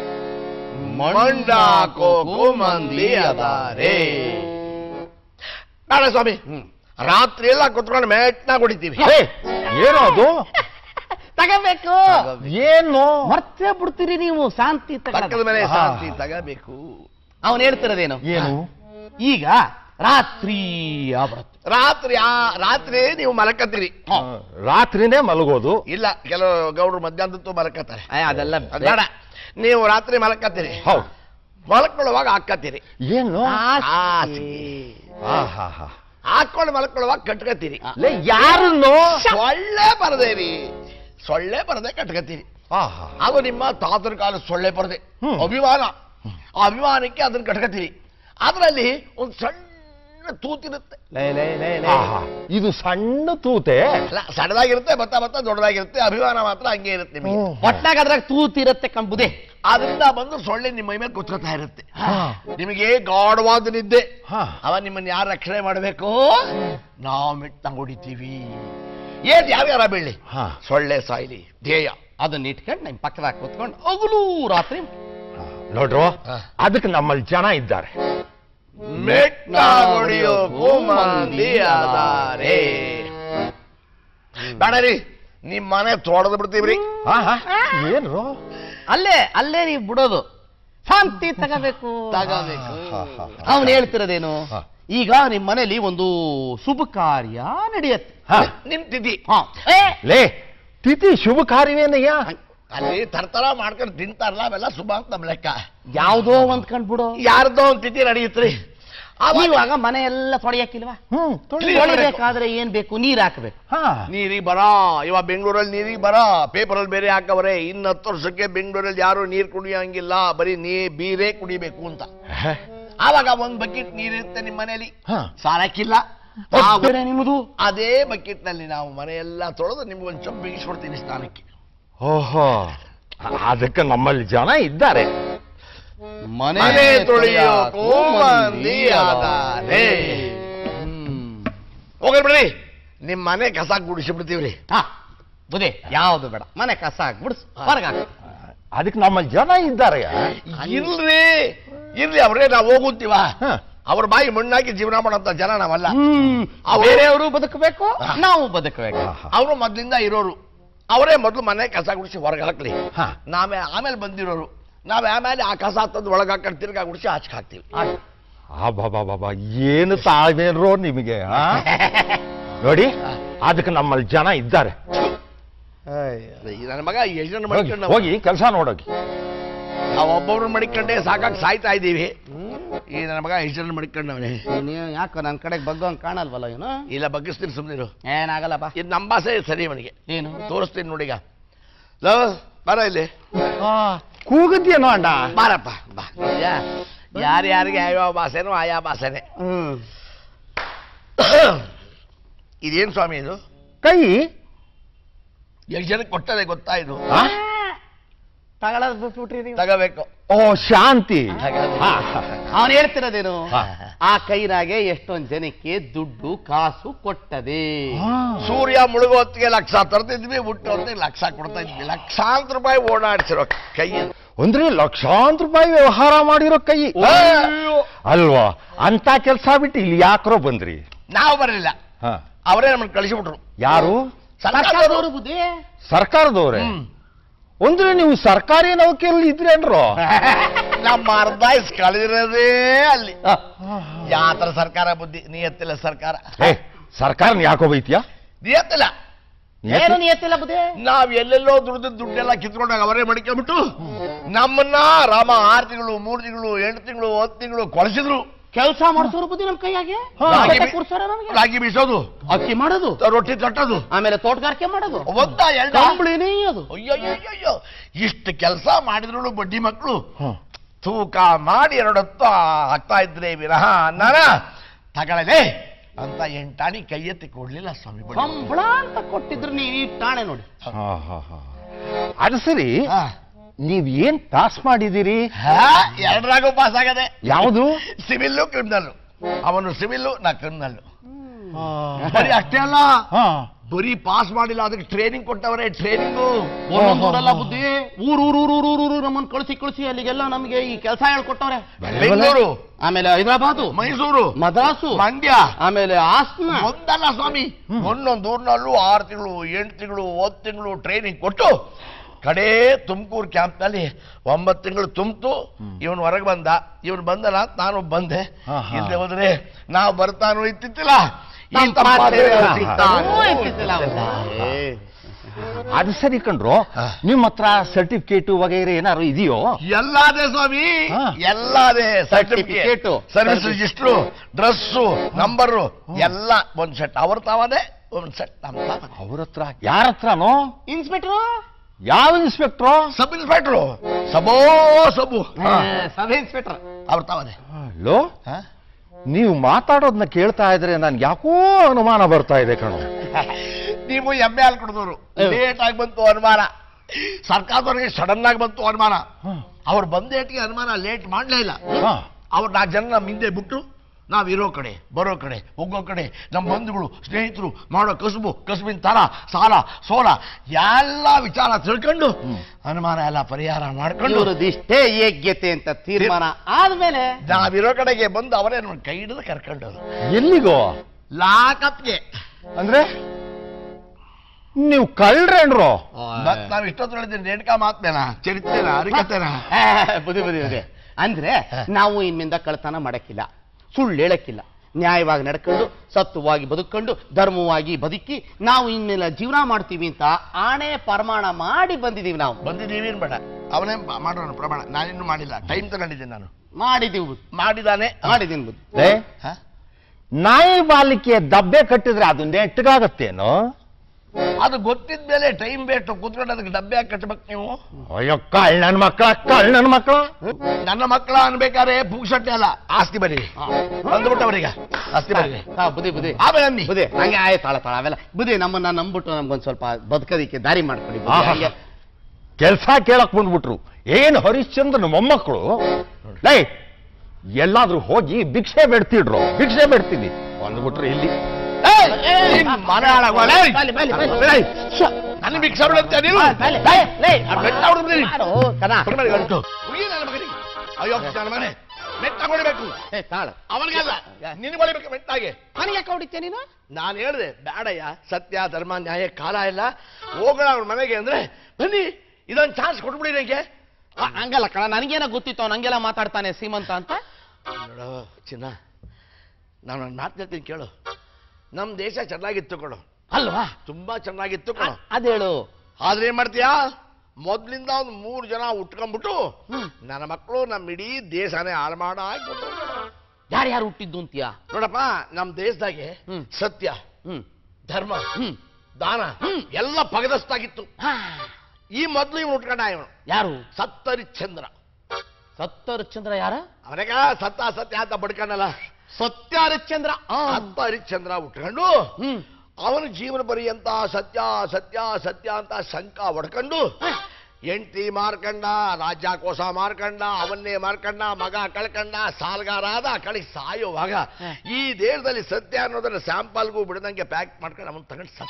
[SPEAKER 2] ಮಂಡಾಕೋಕು ಮಂದಿ ಅದಾರೆ ಬೇಡ ಸ್ವಾಮಿ
[SPEAKER 3] ಹ್ಮ್.
[SPEAKER 2] ರಾತ್ರಿ ಎಲ್ಲ ಕುತ್ಕೊಂಡು ಮೆಟ್ನಾಗ ಹೊಡಿತೀವಿ
[SPEAKER 6] ಹೇ, ಏನೋ ಅದು
[SPEAKER 3] ತಗಬೇಕು
[SPEAKER 6] ಏನು
[SPEAKER 3] ಮರ್ತೇ ಬಿಡ್ತೀರಿ ನೀವು ಶಾಂತಿ
[SPEAKER 2] ಪಕ್ಕದ ಮನೆ
[SPEAKER 6] ಹಾ.
[SPEAKER 2] ಶಾಂತಿ ತಗಬೇಕು
[SPEAKER 3] ಅವನ್ ಹೇಳ್ತಿರೋದೇನು
[SPEAKER 6] ಏನು
[SPEAKER 3] ಈಗ ರಾತ್ರಿ ಆಗ್ಬಿಡುತ್ತೆ
[SPEAKER 2] ರಾತ್ರಿ ಆ ರಾತ್ರಿ ನೀವು ಮಲಕತ್ತೀರಿ
[SPEAKER 6] ಆ, ರಾತ್ರಿನೇ ಮಲಗೋದು
[SPEAKER 2] ಇಲ್ಲ ಕೆಲವು ಗೌಡ್ರು ಮಧ್ಯಾಹ್ನದ್ದು ಮಲಕತ್ತಾರೆ
[SPEAKER 3] ಏ, ಅದೆಲ್ಲ
[SPEAKER 2] ಅದ್ ಬೇಡ ನೀವು ರಾತ್ರಿ ಮಲಕತ್ತೀರಿ
[SPEAKER 6] ಹೌದು
[SPEAKER 2] ಮಲ್ಕೊಳ್ಳುವಾಗ ಹಾಕತ್ತೀರಿ
[SPEAKER 6] ಏನು
[SPEAKER 2] ಹಾಸಿಗೆ.
[SPEAKER 6] ಆಹಾಹಾ.
[SPEAKER 2] ಹಾಕೊಂಡು ಮಲ್ಕೊಳ್ಳುವಾಗ ಕಟ್ಕತ್ತೀರಿ
[SPEAKER 6] ಲೇ, ಯಾರನ್ನು
[SPEAKER 2] ಸೊಳ್ಳೆ ಬರದೇರಿ ಸೊಳ್ಳೆ ಬರದೆ ಕಟ್ಕತ್ತೀರಿ
[SPEAKER 6] ಆಹಾ.
[SPEAKER 2] ಅದು ನಿಮ್ಮ ತಾತನ ಕಾಲ ಸೊಳ್ಳೆ ಪರದೆ
[SPEAKER 6] ಹ್ಮ್.
[SPEAKER 2] ಅಭಿಮಾನ ಆ ಅಭಿಮಾನಕ್ಕೆ ಅದನ್ನ ಕಟ್ಕತ್ತೀರಿ ಅದರಲ್ಲಿ ಒಂದು ಸಣ್ಣ ತೂತಿರುತ್ತೆ
[SPEAKER 6] ಆಹಾ. ಇದು ಸಣ್ಣ ತೂತೆ
[SPEAKER 2] ಅಲ್ಲ ಸಣ್ಣದಾಗಿರುತ್ತೆ ಬತ್ತ ಬತ್ತ ದೊಡ್ಡದಾಗಿರುತ್ತೆ ಅಭಿಮಾನ ಮಾತ್ರ ಹಂಗೆ ಇರುತ್ತೆ ನಿಮಗೆ
[SPEAKER 3] ಒಟ್ನಾಗ ಅದ್ರಾಗ ತೂತಿರತ್ತೆ ಕಂಬುದೆ
[SPEAKER 2] ಅದರಿಂದ ಬಂದು ಸೊಳ್ಳೆ ನಿಮ್ಮ ಮೈ ಮೇಲೆ ಕುತ್ಕೊತಾ ಇರುತ್ತೆ
[SPEAKER 6] ಹಾ.
[SPEAKER 2] ನಿಮಗೆ ಗಾಢವಾದ ನಿದ್ದೆ
[SPEAKER 6] ಹಾ.
[SPEAKER 2] ಅವ ನಿಮ್ಮನ್ನ ಯಾರು ರಕ್ಷಣೆ ಮಾಡಬೇಕು ನಾವು ಮೆಟ್ಟ ಹೊಡಿತೀವಿ ಏನ್ ಯಾರ್ಯಾರ ಬೀಳಿ
[SPEAKER 6] ಹಾ.
[SPEAKER 2] ಸೊಳ್ಳೆ ಸಾಯ್ಲಿ ಧ್ಯೇಯ
[SPEAKER 3] ಅದನ್ನ ಇಟ್ಕೊಂಡು ನಿಮ್ ಪಕ್ಕದಾಗ ಕೂತ್ಕೊಂಡು ಹಗಲು ರಾತ್ರಿ
[SPEAKER 6] ನೋಡ್ರು
[SPEAKER 2] ಹಾ.
[SPEAKER 6] ಅದಕ್ಕೆ ನಮ್ಮಲ್ಲಿ ಜನ ಇದ್ದಾರೆ
[SPEAKER 2] ಮೆಟ್ಟ ಹೊಡಿಯೋಕು ಮಂದಿ ಅದಾರೆ ಬೇಡರಿ ನಿಮ್ ಮನೆ ತೊಡೆದು ಬಿಡ್ತೀವ್ರಿ
[SPEAKER 6] ಆಹಾ. ಏನು
[SPEAKER 3] ಅಲ್ಲೇ ಅಲ್ಲೇ ನೀವು ಬಿಡೋದು ಶಾಂತಿ ತಗೋಬೇಕು
[SPEAKER 2] ತಗೋಬೇಕು.
[SPEAKER 6] ಹಾ, ಹಾ, ಹಾ.
[SPEAKER 3] ಅವನು ಹೇಳ್ತಿರೋದೇನು
[SPEAKER 6] ಹಾ.
[SPEAKER 3] ಈಗ ನಿಮ್ ಮನೇಲಿ ಒಂದು ಶುಭ ಕಾರ್ಯ ನಡೆಯುತ್ತೆ
[SPEAKER 6] ಹಾ.
[SPEAKER 2] ನಿಮ್ ತಿಥಿ
[SPEAKER 3] ಹಾ. ಏ,
[SPEAKER 6] ಲೇ ತಿಥಿ ಶುಭ ಕಾರ್ಯವೇನಯ್ಯ
[SPEAKER 2] ಅಲ್ಲಿ ತರ್ತರ ಮಾಡ್ಕೊಂಡು ತಿಂತಾರಲ್ಲ ಅವೆಲ್ಲ ಶುಭ ಅಂತ ನಮ್ ಲೆಕ್ಕ
[SPEAKER 3] ಯಾವ್ದೋ ಒಂದ್ ಕಂಡ್ಬಿಡು
[SPEAKER 2] ಯಾರ್ದೋ ಒಂದ್ ತಿಥಿ ನಡೆಯುತ್ರಿ ಆವಾಗ
[SPEAKER 3] ಇವಾಗ ಮನೆ ಎಲ್ಲ ತೊಳೆಯಕ್ಕಿಲ್ವಾ
[SPEAKER 6] ಹ್ಮ್ ತೊಳಿ.
[SPEAKER 3] ತೊಳಿಬೇಕಾದ್ರೆ ಏನ್ ಬೇಕು ನೀರ್ ಹಾಕ್ಬೇಕು
[SPEAKER 6] ಹಾ.
[SPEAKER 2] ನೀರಿಗೆ ಬರ ಇವಾಗ ಬೆಂಗಳೂರಲ್ಲಿ ನೀರಿಗೆ ಬರ ಪೇಪರಲ್ಲಿ ಬೇರೆ ಹಾಕವ್ರೆ ಇನ್ನು ಹತ್ತು ವರ್ಷಕ್ಕೆ ಬೆಂಗಳೂರಲ್ಲಿ ಯಾರು ನೀರು ಕುಡಿಯೋಂಗಿಲ್ಲ ಬರೀ ನೀ ಬೀರೇ ಕುಡಿಬೇಕು ಅಂತ
[SPEAKER 6] ಹೇ.
[SPEAKER 2] ಆವಾಗ ಒಂದ್ ಬಕೆಟ್ ನೀರಿರುತ್ತೆ ನಿಮ್ಮ ಮನೆಯಲ್ಲಿ
[SPEAKER 6] ಹಾ.
[SPEAKER 2] ಸಾಲಕ್ಕಿಲ್ಲ
[SPEAKER 3] ಬೇರೆ ನಿಮ್ಮದು
[SPEAKER 2] ಅದೇ ಬಕೆಟ್ ನಲ್ಲಿ ನಾವು ಮನೆಯೆಲ್ಲ ತೊಳೆದು ನಿಮ್ಗೆ ಒಂದು ಚೊಂಬು ಬಿಗಿಸ್ಕೊಡ್ತೀನಿ ಸ್ನಾನಕ್ಕೆ
[SPEAKER 6] ಓಹೋ ಅದಕ್ಕೆ ನಮ್ಮಲ್ಲಿ ಜನ ಇದ್ದಾರೆ
[SPEAKER 2] ಮನೆ ತೊಳೆಯೋಕು ಮಂದಿ ಅದಾರೆ. ಹೋಗ್ರಿ ಬಿಡ್ರಿ ನಿಮ್ ಮನೆ ಕಸ ಗುಡಿಸಿ ಬಿಡ್ತೀವ್ರಿ
[SPEAKER 3] ಹಾ ಬುದೇ ಯಾವ್ದು ಬೇಡ ಮನೆ ಕಸ ಹಾಕಿ ಬಿಡಿಸ್ ಹೊರಗೆ ಹಾಕು
[SPEAKER 6] ಅದಕ್ಕೆ ನಮ್ಮಲ್ಲಿ ಜನ ಇದ್ದಾರೆ
[SPEAKER 2] ಇಲ್ರಿ ಇರ್ಲಿ ಅವ್ರೇ ನಾವು ಹೋಗುತ್ತೀವ
[SPEAKER 6] ಹಾ.
[SPEAKER 2] ಅವ್ರ ಬಾಯಿ ಮಣ್ಣಾಕಿ ಜೀವನ ಮಾಡೋಂಥ ಜನ ನಾವಲ್ಲ
[SPEAKER 3] ಹ್ಮ್
[SPEAKER 2] ಅವ್ರು-
[SPEAKER 3] ಬೇರೆಯವರು ಬದುಕಬೇಕು ನಾವು ಬದುಕಬೇಕು
[SPEAKER 6] ಆಹಾ.
[SPEAKER 2] ಅವರು ಮೊದ್ಲಿಂದ ಇರೋರು ಅವರೇ ಮೊದಲು ಮನೆ ಕಸ ಗುಡಿಸಿ ಹೊರಗೆ ಹಾಕ್ಲಿ
[SPEAKER 6] ಹಾ.
[SPEAKER 2] ನಾವೇ ಆಮೇಲೆ ಬಂದಿರೋರು ನಾವ್ ಆಮೇಲೆ ಆ ಕಸ ತಂದು ಒಳಗೆ ಹಾಕೊಂಡು ತಿರ್ಗಾ ಗುಡಿಸಿ ಆಚೆ ಹಾಕ್ತೀವಿ
[SPEAKER 6] ಬಾಬಾ ಬಾಬಾ ಏನು ತಾಳ್ಮೇನ್ರೋ ನಿಮಗೆ ಆ? ನೋಡಿ ಅದಕ್ಕೆ ನಮ್ಮಲ್ಲಿ ಜನ ಇದ್ದಾರೆ
[SPEAKER 2] ಈ ನನ್ನ ಮಗ ಎಷ್ಟು ಜನ
[SPEAKER 6] ಹೋಗಿ
[SPEAKER 2] ಮಡಿಕೊಂಡು
[SPEAKER 6] ಹೋಗಿ ಕೆಲಸ ನೋಡೋಗಿ
[SPEAKER 2] ನಾವು ಒಬ್ಬೊಬ್ರು ಮಡಿಕೊಂಡೆ ಸಾಕಾಗಿ ಸಾಯ್ತಾ ಇದ್ದೀವಿ ಈ ನನ್ನ ಮಗ ಎಷ್ಟು ಜನ ಮಡಿಕೊಂಡವನೇ
[SPEAKER 3] ನೀವು ಯಾಕೋ ನನ್ನ ಕಡೆಗೆ ಬಗ್ಗಂಗ್ ಕಾಣಲ್ವಲ್ಲ ಇವನು
[SPEAKER 2] ಇಲ್ಲ ಬಗ್ಗಿಸ್ತೀನಿ ಸುಮ್ಮನಿರು
[SPEAKER 3] ಏನಾಗಲ್ಲಪ್ಪ
[SPEAKER 2] ಇದು ನಮ್ಮ ಭಾಷೆ ಸರಿ ಅವನಿಗೆ
[SPEAKER 3] ಏನು
[SPEAKER 2] ತೋರಿಸ್ತೀನಿ ನೋಡೀಗ ಲೋ ಬರ ಇಲ್ಲಿ
[SPEAKER 6] ಕೂಗದ್ಯೇನೋ ಅಣ್ಣ
[SPEAKER 2] ಬಾರಪ್ಪ ಬಾ ನೋಡಿದ್ಯಾ ಯಾರ್ಯಾರಿಗೆ ಯಾವ್ಯಾವ ಭಾಷೆನೋ ಆಯಾ ಭಾಷೆನೆ
[SPEAKER 3] ಹ್ಮ್
[SPEAKER 2] ಇದೇನು ಸ್ವಾಮಿ ಇದು
[SPEAKER 6] ಕೈ
[SPEAKER 2] ಎಷ್ಟು ಜನಕ್ಕೆ ಕೊಟ್ಟದೆ ಗೊತ್ತಾ ಇದು
[SPEAKER 6] ಆ?
[SPEAKER 3] ತಗೊಳ್ಳೋದು ಬಿಟ್ಬಿಟ್ರಿ ನೀವು
[SPEAKER 2] ತಗೋಬೇಕು
[SPEAKER 6] ಓ ಶಾಂತಿ ಹಾ.
[SPEAKER 3] ಅವನು ಹೇಳ್ತಿರೋದೇನು
[SPEAKER 6] ಹಾ.
[SPEAKER 3] ಆ ಕೈನಾಗೆ ಎಷ್ಟೊಂದ್ ಜನಕ್ಕೆ ದುಡ್ಡು ಕಾಸು ಕೊಟ್ಟದೆ
[SPEAKER 2] ಸೂರ್ಯ ಮುಳುಗೋ ಹೊತ್ತಿಗೆ ಲಕ್ಷ ತರ್ತಿದ್ವಿ ಹುಟ್ಟು ಹೊತ್ತಿಗೆ ಲಕ್ಷ ಕೊಡ್ತಾ ಇದ್ವಿ ಲಕ್ಷಾಂತರ ರೂಪಾಯಿ ಓಡಾಡ್ಸಿರೋ ಕೈ ಇದು.
[SPEAKER 6] ಅಂದ್ರೆ ಲಕ್ಷಾಂತರ ರೂಪಾಯಿ ವ್ಯವಹಾರ ಮಾಡಿರೋ ಕೈ ಅಲ್ವಾ ಅಂತ ಕೆಲಸ ಬಿಟ್ಟು ಇಲ್ಲಿ ಯಾಕ್ರೋ ಬಂದ್ರಿ
[SPEAKER 2] ನಾವು ಬರಲಿಲ್ಲ
[SPEAKER 6] ಹಾ.
[SPEAKER 2] ಅವರೇ ನಮ್ಮನ್ನು ಕಳಿಸಿಬಿಟ್ರು
[SPEAKER 6] ಯಾರು
[SPEAKER 2] ಸರ್ಕಾರದವರು
[SPEAKER 3] ಬುದ್ಧಿ
[SPEAKER 6] ಸರ್ಕಾರದವ್ರೆ
[SPEAKER 2] ಹ್ಮ್.
[SPEAKER 6] ಅಂದ್ರೆ ನೀವು ಸರ್ಕಾರಿ ನೌಕೆಯಲ್ಲಿ ಇದ್ರೇನ್ರೋ
[SPEAKER 2] ನಮ್ಮ ಅರ್ಧ ಇಸ್ ಕಳೆದಿರೋದೇ ಅಲ್ಲಿ ಯಾತರ ಸರ್ಕಾರ ಬುದ್ಧಿ ನಿಯತ್ತಿಲ್ಲ ಸರ್ಕಾರ
[SPEAKER 6] ಏ ಸರ್ಕಾರನ ಯಾಕೋ ಬೈತ್ಯಾ
[SPEAKER 2] ನಿಯತ್ತಿಲ್ಲ
[SPEAKER 3] ಏನು ನಿಯತ್ತಿಲ್ಲ ಬುದ್ಧಿ
[SPEAKER 2] ನಾವ್ ಎಲ್ಲೆಲ್ಲೋ ದುಡ್ದು ದುಡ್ಡೆಲ್ಲ ಕಿತ್ಕೊಂಡಾಗ ಅವರೇ ಮಡಿಕೊಂಡ್ಬಿಟ್ಟು ನಮ್ಮನ್ನ ರಾಮ ಆರು ತಿಂಗಳು ಮೂರು ತಿಂಗಳು ಎಂಟು ತಿಂಗಳು ಹತ್ತು ತಿಂಗಳು ಕೊಳಸಿದ್ರು
[SPEAKER 3] ಕೆಲಸ ಮಾಡಿಸೋರು ಬುದ್ಧಿ ನಮ್ ಕೈಯಾಗೆ
[SPEAKER 2] ರಾಗಿ
[SPEAKER 3] ಬಟ್ಟೆ
[SPEAKER 2] ಬಿ-
[SPEAKER 3] ಕೂರ್ಸೋರ ನಮ್ಗೆ
[SPEAKER 2] ರಾಗಿ ಬೀಸೋದು
[SPEAKER 3] ಅಕ್ಕಿ ಮಾಡೋದು
[SPEAKER 2] ರೊಟ್ಟಿ ತಟ್ಟೋದು
[SPEAKER 3] ಆಮೇಲೆ ತೋಟಗಾರಿಕೆ ಮಾಡೋದು
[SPEAKER 2] ಒಂದ ಎರಡ
[SPEAKER 3] ಕಂಬಳಿನೇ ಅದು
[SPEAKER 2] ಅಯ್ಯಯ್ಯಯ್ಯೋ ಇಷ್ಟು ಕೆಲಸ ಮಾಡಿದ್ರು ಬಡ್ಡಿ ಮಕ್ಕಳು ತೂಕ ಮಾಡಿ ಎರಡೊತ್ತು ಆಗ್ತಾ ಇದ್ರೆ ವಿರಹ ನಾನ ತಗೊಳ್ಳಲೇ ಅಂತ ಎಂಟಾಣಿ ಕೈ ಎತ್ತಿ ಕೊಡ್ಲಿಲ್ಲ ಸ್ವಾಮಿ ಬಡ್ಡಿ.
[SPEAKER 3] ಕಂಬಳ ಅಂತ ಕೊಟ್ಟಿದ್ರು ನೀವು ಈ ಟಾಣೆ ನೋಡಿ
[SPEAKER 6] ಹಾ, ಹಾ, ಹಾ. ಅದು ಸರಿ
[SPEAKER 2] ಹಾ.
[SPEAKER 6] ನೀವ್ ಏನ್ ಪಾಸ್ ಮಾಡಿದಿರಿ
[SPEAKER 2] ಹಾ, ಎರಡರಾಗೂ ಪಾಸ್ ಆಗದೆ
[SPEAKER 6] ಯಾವುದು
[SPEAKER 2] ಸಿವಿಲ್ಲು ಕ್ರಿಮಿನಲ್ ಅವನು ಸಿವಿಲ್ಲು ನಾ ಕ್ರಿಮಿನಲ್ ಬರೀ ಅಷ್ಟೇ ಅಲ್ಲ
[SPEAKER 6] ಹಾ.
[SPEAKER 2] ಬರೀ ಪಾಸ್ ಮಾಡಿಲ್ಲ ಅದಕ್ಕೆ ಟ್ರೈನಿಂಗ್ ಕೊಟ್ಟವರೇ ಟ್ರೈನಿಂಗು
[SPEAKER 3] ಒಂದೊಂದು ಊರಲ್ಲ ಬುದ್ಧಿ ಊರು ಊರು ಊರು ಊರು ಊರು ನಮ್ಮನ್ನ ಕಳಿಸಿ ಕಳಿಸಿ ಅಲ್ಲಿಗೆಲ್ಲ ನಮಗೆ ಈ ಕೆಲಸ ಹೇಳ್ಕೊಟ್ಟವ್ರೆ
[SPEAKER 2] ಬೆಂಗಳೂರು
[SPEAKER 3] ಆಮೇಲೆ ಹೈದರಾಬಾದು
[SPEAKER 2] ಮೈಸೂರು
[SPEAKER 3] ಮದ್ರಾಸು
[SPEAKER 2] ಮಂಡ್ಯ
[SPEAKER 3] ಆಮೇಲೆ ಹಾಸನ
[SPEAKER 2] ಒಂದಲ್ಲ ಸ್ವಾಮಿ ಒಂದೊಂದು ಊರಿನಲ್ಲೂ ಆರು ತಿಂಗಳು ಎಂಟು ತಿಂಗಳು ಹತ್ತು ತಿಂಗಳು ಟ್ರೈನಿಂಗ್ ಕೊಟ್ಟು ಕಡೇ ತುಮಕೂರು ಕ್ಯಾಂಪ್ನಲ್ಲಿ ಒಂಬತ್ತು ತಿಂಗಳು ತುಂಬಿತು ಇವನು ಹೊರಗೆ ಬಂದ ಇವನು ಬಂದಲ್ಲ ಅಂತ ನಾನು ಬಂದೆ
[SPEAKER 6] ಹಾ, ಹಾ.
[SPEAKER 2] ಇಲ್ಲದೆ ಹೋದ್ರೆ ನಾವು ಬರ್ತಾನೋ ಇತ್ತಿತ್ತಿಲ್ಲ ಈ
[SPEAKER 3] ನಮ್ಮ
[SPEAKER 2] ತಪ್ಪಾದ್ರೆ
[SPEAKER 3] ಪಾತ್ರೆ
[SPEAKER 2] ಸಿಗ್ತಾನೋ.
[SPEAKER 3] ಓ, ಇರ್ತಿದ್ದಿಲ್ಲ ಅವತ್ತು.
[SPEAKER 6] ಅದು ಸರಿ ಕಣ್ರು ನಿಮ್ ಹತ್ರ ಸರ್ಟಿಫಿಕೇಟ್ ವಗೈರೆ ಏನಾರು ಇದೆಯೋ
[SPEAKER 2] ಎಲ್ಲಾದೆ ಸ್ವಾಮಿ
[SPEAKER 6] ಹಾ.
[SPEAKER 2] ಎಲ್ಲಾದೆ certificate
[SPEAKER 3] Certificate.
[SPEAKER 2] Service register dress number ಎಲ್ಲ ಒಂದ್ ಸೆಟ್ ಅವ್ರ ತಾವದೆ ಒಂದ್ ಸೆಟ್ ನಮ್ಮ ತಾವದೆ
[SPEAKER 6] ಅವ್ರ ಹತ್ರ ಯಾರ ಹತ್ರನೋ
[SPEAKER 3] ಇನ್ಸ್ಪೆಕ್ಟ್ರು
[SPEAKER 6] ಯಾವ ಇನ್ಸ್ಪೆಕ್ಟ್ರು
[SPEAKER 2] ಸಬ್ ಇನ್ಸ್ಪೆಕ್ಟ್ರು ಸಬೋ ಸಬು
[SPEAKER 3] ಸಬ್ ಇನ್ಸ್ಪೆಕ್ಟರ್
[SPEAKER 2] ಅವ್ರ ತಾವದೆ
[SPEAKER 6] ಲೋ ನೀವು ಮಾತಾಡೋದನ್ನ ಕೇಳ್ತಾ ಇದ್ರೆ ನನ್ಗೆ ಯಾಕೋ ಅನುಮಾನ ಬರ್ತಾ ಇದೆ ಕಣೋ
[SPEAKER 2] ನೀವು ಎಮ್ಮೆ ಹಾಲು ಕುಡಿದವರು ಲೇಟ್ ಆಗಿ ಬಂತು ಅನುಮಾನ ಸರ್ಕಾರದವ್ರಿಗೆ ಸಡನ್ ಆಗಿ ಬಂತು ಅನುಮಾನ ಅವ್ರು ಬಂದೇಟಿಗೆ ಅನುಮಾನ ಲೇಟ್ ಮಾಡಲೇ ಇಲ್ಲ
[SPEAKER 6] ಹಾ.
[SPEAKER 2] ಅವ್ರು ನಾಲ್ಕು ಜನ ನಮ್ಮ ಹಿಂದೆ ಬಿಟ್ಟು ನಾವು ಇರೋ ಕಡೆ ಬರೋ ಕಡೆ ಹೋಗೋ ಕಡೆ ನಮ್ಮ ಬಂಧುಗಳು ಸ್ನೇಹಿತರು ಮಾಡೋ ಕಸುಬು ಕಸುಬಿನ ತರ ಸಾಲ ಸೋಲ ಎಲ್ಲ ವಿಚಾರ ತಿಳ್ಕೊಂಡು ಅನುಮಾನ ಎಲ್ಲ ಪರಿಹಾರ ಮಾಡ್ಕೊಂಡು
[SPEAKER 3] ಇವ್ರದಿಷ್ಟೇ ಯೋಗ್ಯತೆ ಅಂತ ತೀರ್ಮಾನ ಆದ್ಮೇಲೆ
[SPEAKER 2] ನಾವಿರೋ ಕಡೆಗೆ ಬಂದು ಅವರೇ ನೋಡಿ ಕೈ ಹಿಡಿದು ಕರ್ಕೊಂಡವ್ರು
[SPEAKER 6] ಎಲ್ಲಿಗೋ
[SPEAKER 2] ಲಾಕಪ್ಗೆ
[SPEAKER 6] ಅಂದ್ರೆ ನೀವು ಕಳ್ರೇನ್ರೋ
[SPEAKER 2] ಮತ್ ನಾವ್ ಇಷ್ಟೊತ್ತು ಹೇಳಿದ್ದೀನಿ ರೇಣುಕಾ ಮಾತ್ಮೇನ ಚರಿತ್ರೆನ ಹರಿಕತೆನ
[SPEAKER 3] ಆ, ಬುದ್ಧಿ ಬುದ್ಧಿ ಬುದ್ಧಿ ಅಂದ್ರೆ ನಾವು ಇನ್ಮಿಂದ ಕಳ್ತನ ಮಾಡಕ್ಕಿಲ್ಲ ಸುಳ್ಳು ಹೇಳಕ್ಕಿಲ್ಲ ನ್ಯಾಯವಾಗಿ ನಡ್ಕೊಂಡು ಸತ್ವವಾಗಿ ಬದುಕೊಂಡು ಧರ್ಮವಾಗಿ ಬದುಕಿ ನಾವು ಇನ್ಮೇಲೆ ಜೀವನ ಮಾಡ್ತೀವಿ ಅಂತ ಆಣೆ ಪ್ರಮಾಣ ಮಾಡಿ ಬಂದಿದೀವಿ ನಾವು
[SPEAKER 2] ಬಂದಿದ್ದೀವಿ ಬೇಡ ಅವನೇ ಮಾ- ಮಾಡೋಣ ಪ್ರಮಾಣ ನಾನಿನ್ನು ಮಾಡಿಲ್ಲ ಟೈಮ್ ತಗೊಂಡಿದ್ದೀನಿ ನಾನು
[SPEAKER 3] ಮಾಡಿದೀವಿ ಬುದ್ಧಿ
[SPEAKER 2] ಮಾಡಿದಾನೆ
[SPEAKER 3] ಮಾಡಿದೀನಿ ಬುದ್ಧಿ
[SPEAKER 6] ಲೇ,
[SPEAKER 2] ಹ?
[SPEAKER 6] ನಾಯಿ ಬಾಲಿಕೆ ದಬ್ಬೆ ಕಟ್ಟಿದ್ರೆ ಅದು ನೆಟ್ಟಗಾಗತ್ತೇನೋ
[SPEAKER 2] ಅದು ಗೊತ್ತಿದ ಮೇಲೆ ಟೈಮ್ ಬೇಕು ಕೂತ್ಕೊಂಡು ಅದಕ್ಕೆ ಡಬ್ಬೆ ಹಾಕಿ ಕಟ್ಬೇಕು ನೀವು
[SPEAKER 6] ಅಯ್ಯೋ ಕಳ್ಳನ್ ಮಕ್ಕಳ ಕಳ್ಳನ್ ಮಕ್ಕಳು
[SPEAKER 2] ನನ್ನ ಮಕ್ಕಳ ಅನ್ಬೇಕಾದ್ರೆ ಪುಗ್ಸಟ್ಟೆ ಅಲ್ಲ ಆಸ್ತಿ ಬರೀ ಬಂದ್ಬಿಟ್ಟವ್ರೀಗ ಆಸ್ತಿ ಬರೀ
[SPEAKER 3] ಹಾ ಬುದ್ಧಿ ಬುದ್ಧಿ
[SPEAKER 2] ಆಮೇಲೆ ಅನ್ನಿ
[SPEAKER 3] ಬುದ್ಧಿ ಹಂಗೆ ಆಯ್ತು ತಾಳ ತಾಳ ಅವೆಲ್ಲ ಬುದ್ಧಿ ನಮ್ಮನ್ನ ನಂಬಿಟ್ಟು ನಮ್ಗೊಂದ್ ಸ್ವಲ್ಪ ಬದುಕೋದಿಕ್ಕೆ ದಾರಿ ಮಾಡ್ಕೊಡಿ ಬುದ್ಧಿ.
[SPEAKER 6] ಆಹಾ.
[SPEAKER 3] ಹಂಗೆ
[SPEAKER 6] ಕೆಲ್ಸ ಕೇಳಕ್ ಬಂದ್ಬಿಟ್ರು ಏನು ಹರಿಶ್ಚಂದ್ರನ ಮೊಮ್ಮಕ್ಕಳು ಲೈ ಎಲ್ಲಾದ್ರೂ ಹೋಗಿ ಭಿಕ್ಷೆ ಬೇಡ್ತಿಡ್ರು ಭಿಕ್ಷೆ ಬೇಡ್ತೀನಿ ಬಂದ್ಬಿಟ್ರು ಇಲ್ಲಿ
[SPEAKER 2] ಏಯ್! ನಿನ್ ಮನ ಹಾಳಾಗೋಲ್ಲ, ಏಯ್!
[SPEAKER 3] ಬಲಿ, ಬಲಿ, ಬಲಿ.
[SPEAKER 2] ಏಯ್!
[SPEAKER 3] ಶ್ಶ.
[SPEAKER 2] ನನ್ನ ಭಿಕ್ಷಾ ಬಿಡಂತ ನೀನು
[SPEAKER 3] ಬಾ, ಬಲಿ, ಬಲಿ, ಲೇ.
[SPEAKER 2] ಆ ಬೆಟ್ಟ ಹೊಡ್ದ್ಬಿಡಿ.
[SPEAKER 3] ಮಾಡು, ಕಣ.
[SPEAKER 2] ಹೊಡ್ಬೇಡಿ ಗಂಟು. ಉಯ್ಯಿ ನನ್ನ ಮಗನಿಗೆ. ಅಯ್ಯೋ ನನ್ನ ಮಗನೇ ಮೆಟ್ಟ ಹೊಡಿಬೇಕು
[SPEAKER 3] ಏ, ತಾಳ
[SPEAKER 2] ಅವನಿಗಲ್ಲ ನಿನಗೆ ಹೊಡಿಬೇಕು ಮೆಟ್ಟಾಗೆ
[SPEAKER 3] ನನಗೆ ಯಾಕೆ ಹೊಡಿತೀಯ ನೀನು
[SPEAKER 2] ನಾನು ಹೇಳಿದೆ ಬೇಡಯ್ಯ ಸತ್ಯ ಧರ್ಮ ನ್ಯಾಯ ಕಾಲ ಇಲ್ಲ ಹೋಗೋಣ ಅವ್ರ ಮನೆಗೆ ಅಂದ್ರೆ ಬನ್ನಿ ಇದೊಂದು ಚಾನ್ಸ್ ಕೊಟ್ಬಿಡಿ ನನಗೆ
[SPEAKER 3] ಆ, ಹಂಗಲ್ಲ ಕಣ ನನಗೇನೋ ಗೊತ್ತಿತ್ತು ಅವ್ನು ಹಂಗೆಲ್ಲ ಮಾತಾಡ್ತಾನೆ ಸೀಮಂತ ಅಂತ
[SPEAKER 2] ನೋಡು ಚಿನ್ನ ನಾನು ಒಂದು ಮಾತು ಹೇಳ್ತೀನಿ ಕೇಳು ನಮ್ಮ ದೇಶ ಚೆನ್ನಾಗಿತ್ತು ಕಣು
[SPEAKER 3] ಅಲ್ವಾ
[SPEAKER 2] ತುಂಬಾ ಚೆನ್ನಾಗಿತ್ತು ಕಣು
[SPEAKER 3] ಅದೇಳು
[SPEAKER 2] ಆದ್ರೆ ಏನ್ ಮಾಡ್ತೀಯಾ ಮೊದ್ಲಿಂದ ಒಂದು ಮೂರು ಜನ ಉಟ್ಕೊಂಡ್ಬಿಟ್ಟು ನನ್ನ ಮಕ್ಕಳು ನಮ್ಮ ಇಡೀ ದೇಶನೇ ಹಾಳು ಮಾಡ
[SPEAKER 3] ಯಾರ್ಯಾರು ಹುಟ್ಟಿದ್ದು ಅಂತೀಯ
[SPEAKER 2] ನೋಡಪ್ಪ ನಮ್ಮ ದೇಶದಾಗೆ
[SPEAKER 3] ಹ್ಮ್.
[SPEAKER 2] ಸತ್ಯ
[SPEAKER 3] ಹ್ಮ್
[SPEAKER 2] ಧರ್ಮ
[SPEAKER 3] ಹ್ಮ್
[SPEAKER 2] ದಾನ
[SPEAKER 3] ಹ್ಮ್.
[SPEAKER 2] ಎಲ್ಲ ಪಗದಸ್ತಾಗಿತ್ತು
[SPEAKER 3] ಹಾ.
[SPEAKER 2] ಈ ಮೊದ್ಲು ಇವನು ಉಟ್ಕೊಂಡ ಇವನು
[SPEAKER 3] ಯಾರು
[SPEAKER 2] ಸತ್ತರಿಚಂದ್ರ
[SPEAKER 3] ಸತ್ತ ಹರಿಶ್ಚಂದ್ರ ಯಾರ
[SPEAKER 2] ಅವನಿಗ ಸತ್ತ ಸತ್ಯ ಅಂತ ಬಡ್ಕಂಡಲ್ಲ
[SPEAKER 3] ಸತ್ಯ ಹರಿಶ್ಚಂದ್ರ ಆ.
[SPEAKER 2] ಸತ್ತ ಹರಿಶ್ಚಂದ್ರ ಉಟ್ಕೊಂಡು
[SPEAKER 3] ಹ್ಮ್
[SPEAKER 2] ಅವನ ಜೀವನ ಪರ್ಯಂತ ಸತ್ಯ ಸತ್ಯ ಸತ್ಯ ಅಂತ ಶಂಕ ಹೊಡ್ಕೊಂಡು ಹೆಂಡತಿ ಮಾರ್ಕಂಡ ರಾಜ್ಯಾಕೋಶ ಮಾರ್ಕಂಡ ಅವನ್ನೇ ಮಾರ್ಕಂಡ ಮಗ ಕಳ್ಕಂಡ ಸಾಲ್ಗಾರ ಆದ ಕಳಿಗೆ ಸಾಯುವಾಗ ಈ ದೇಶದಲ್ಲಿ ಸತ್ಯ ಅನ್ನೋದನ್ನ ಸ್ಯಾಂಪಲ್ಗೂ ಬಿಡದಂಗೆ ಪ್ಯಾಕ್ ಮಾಡ್ಕೊಂಡು ಅವನ್ ತಗೊಂಡು ಸತ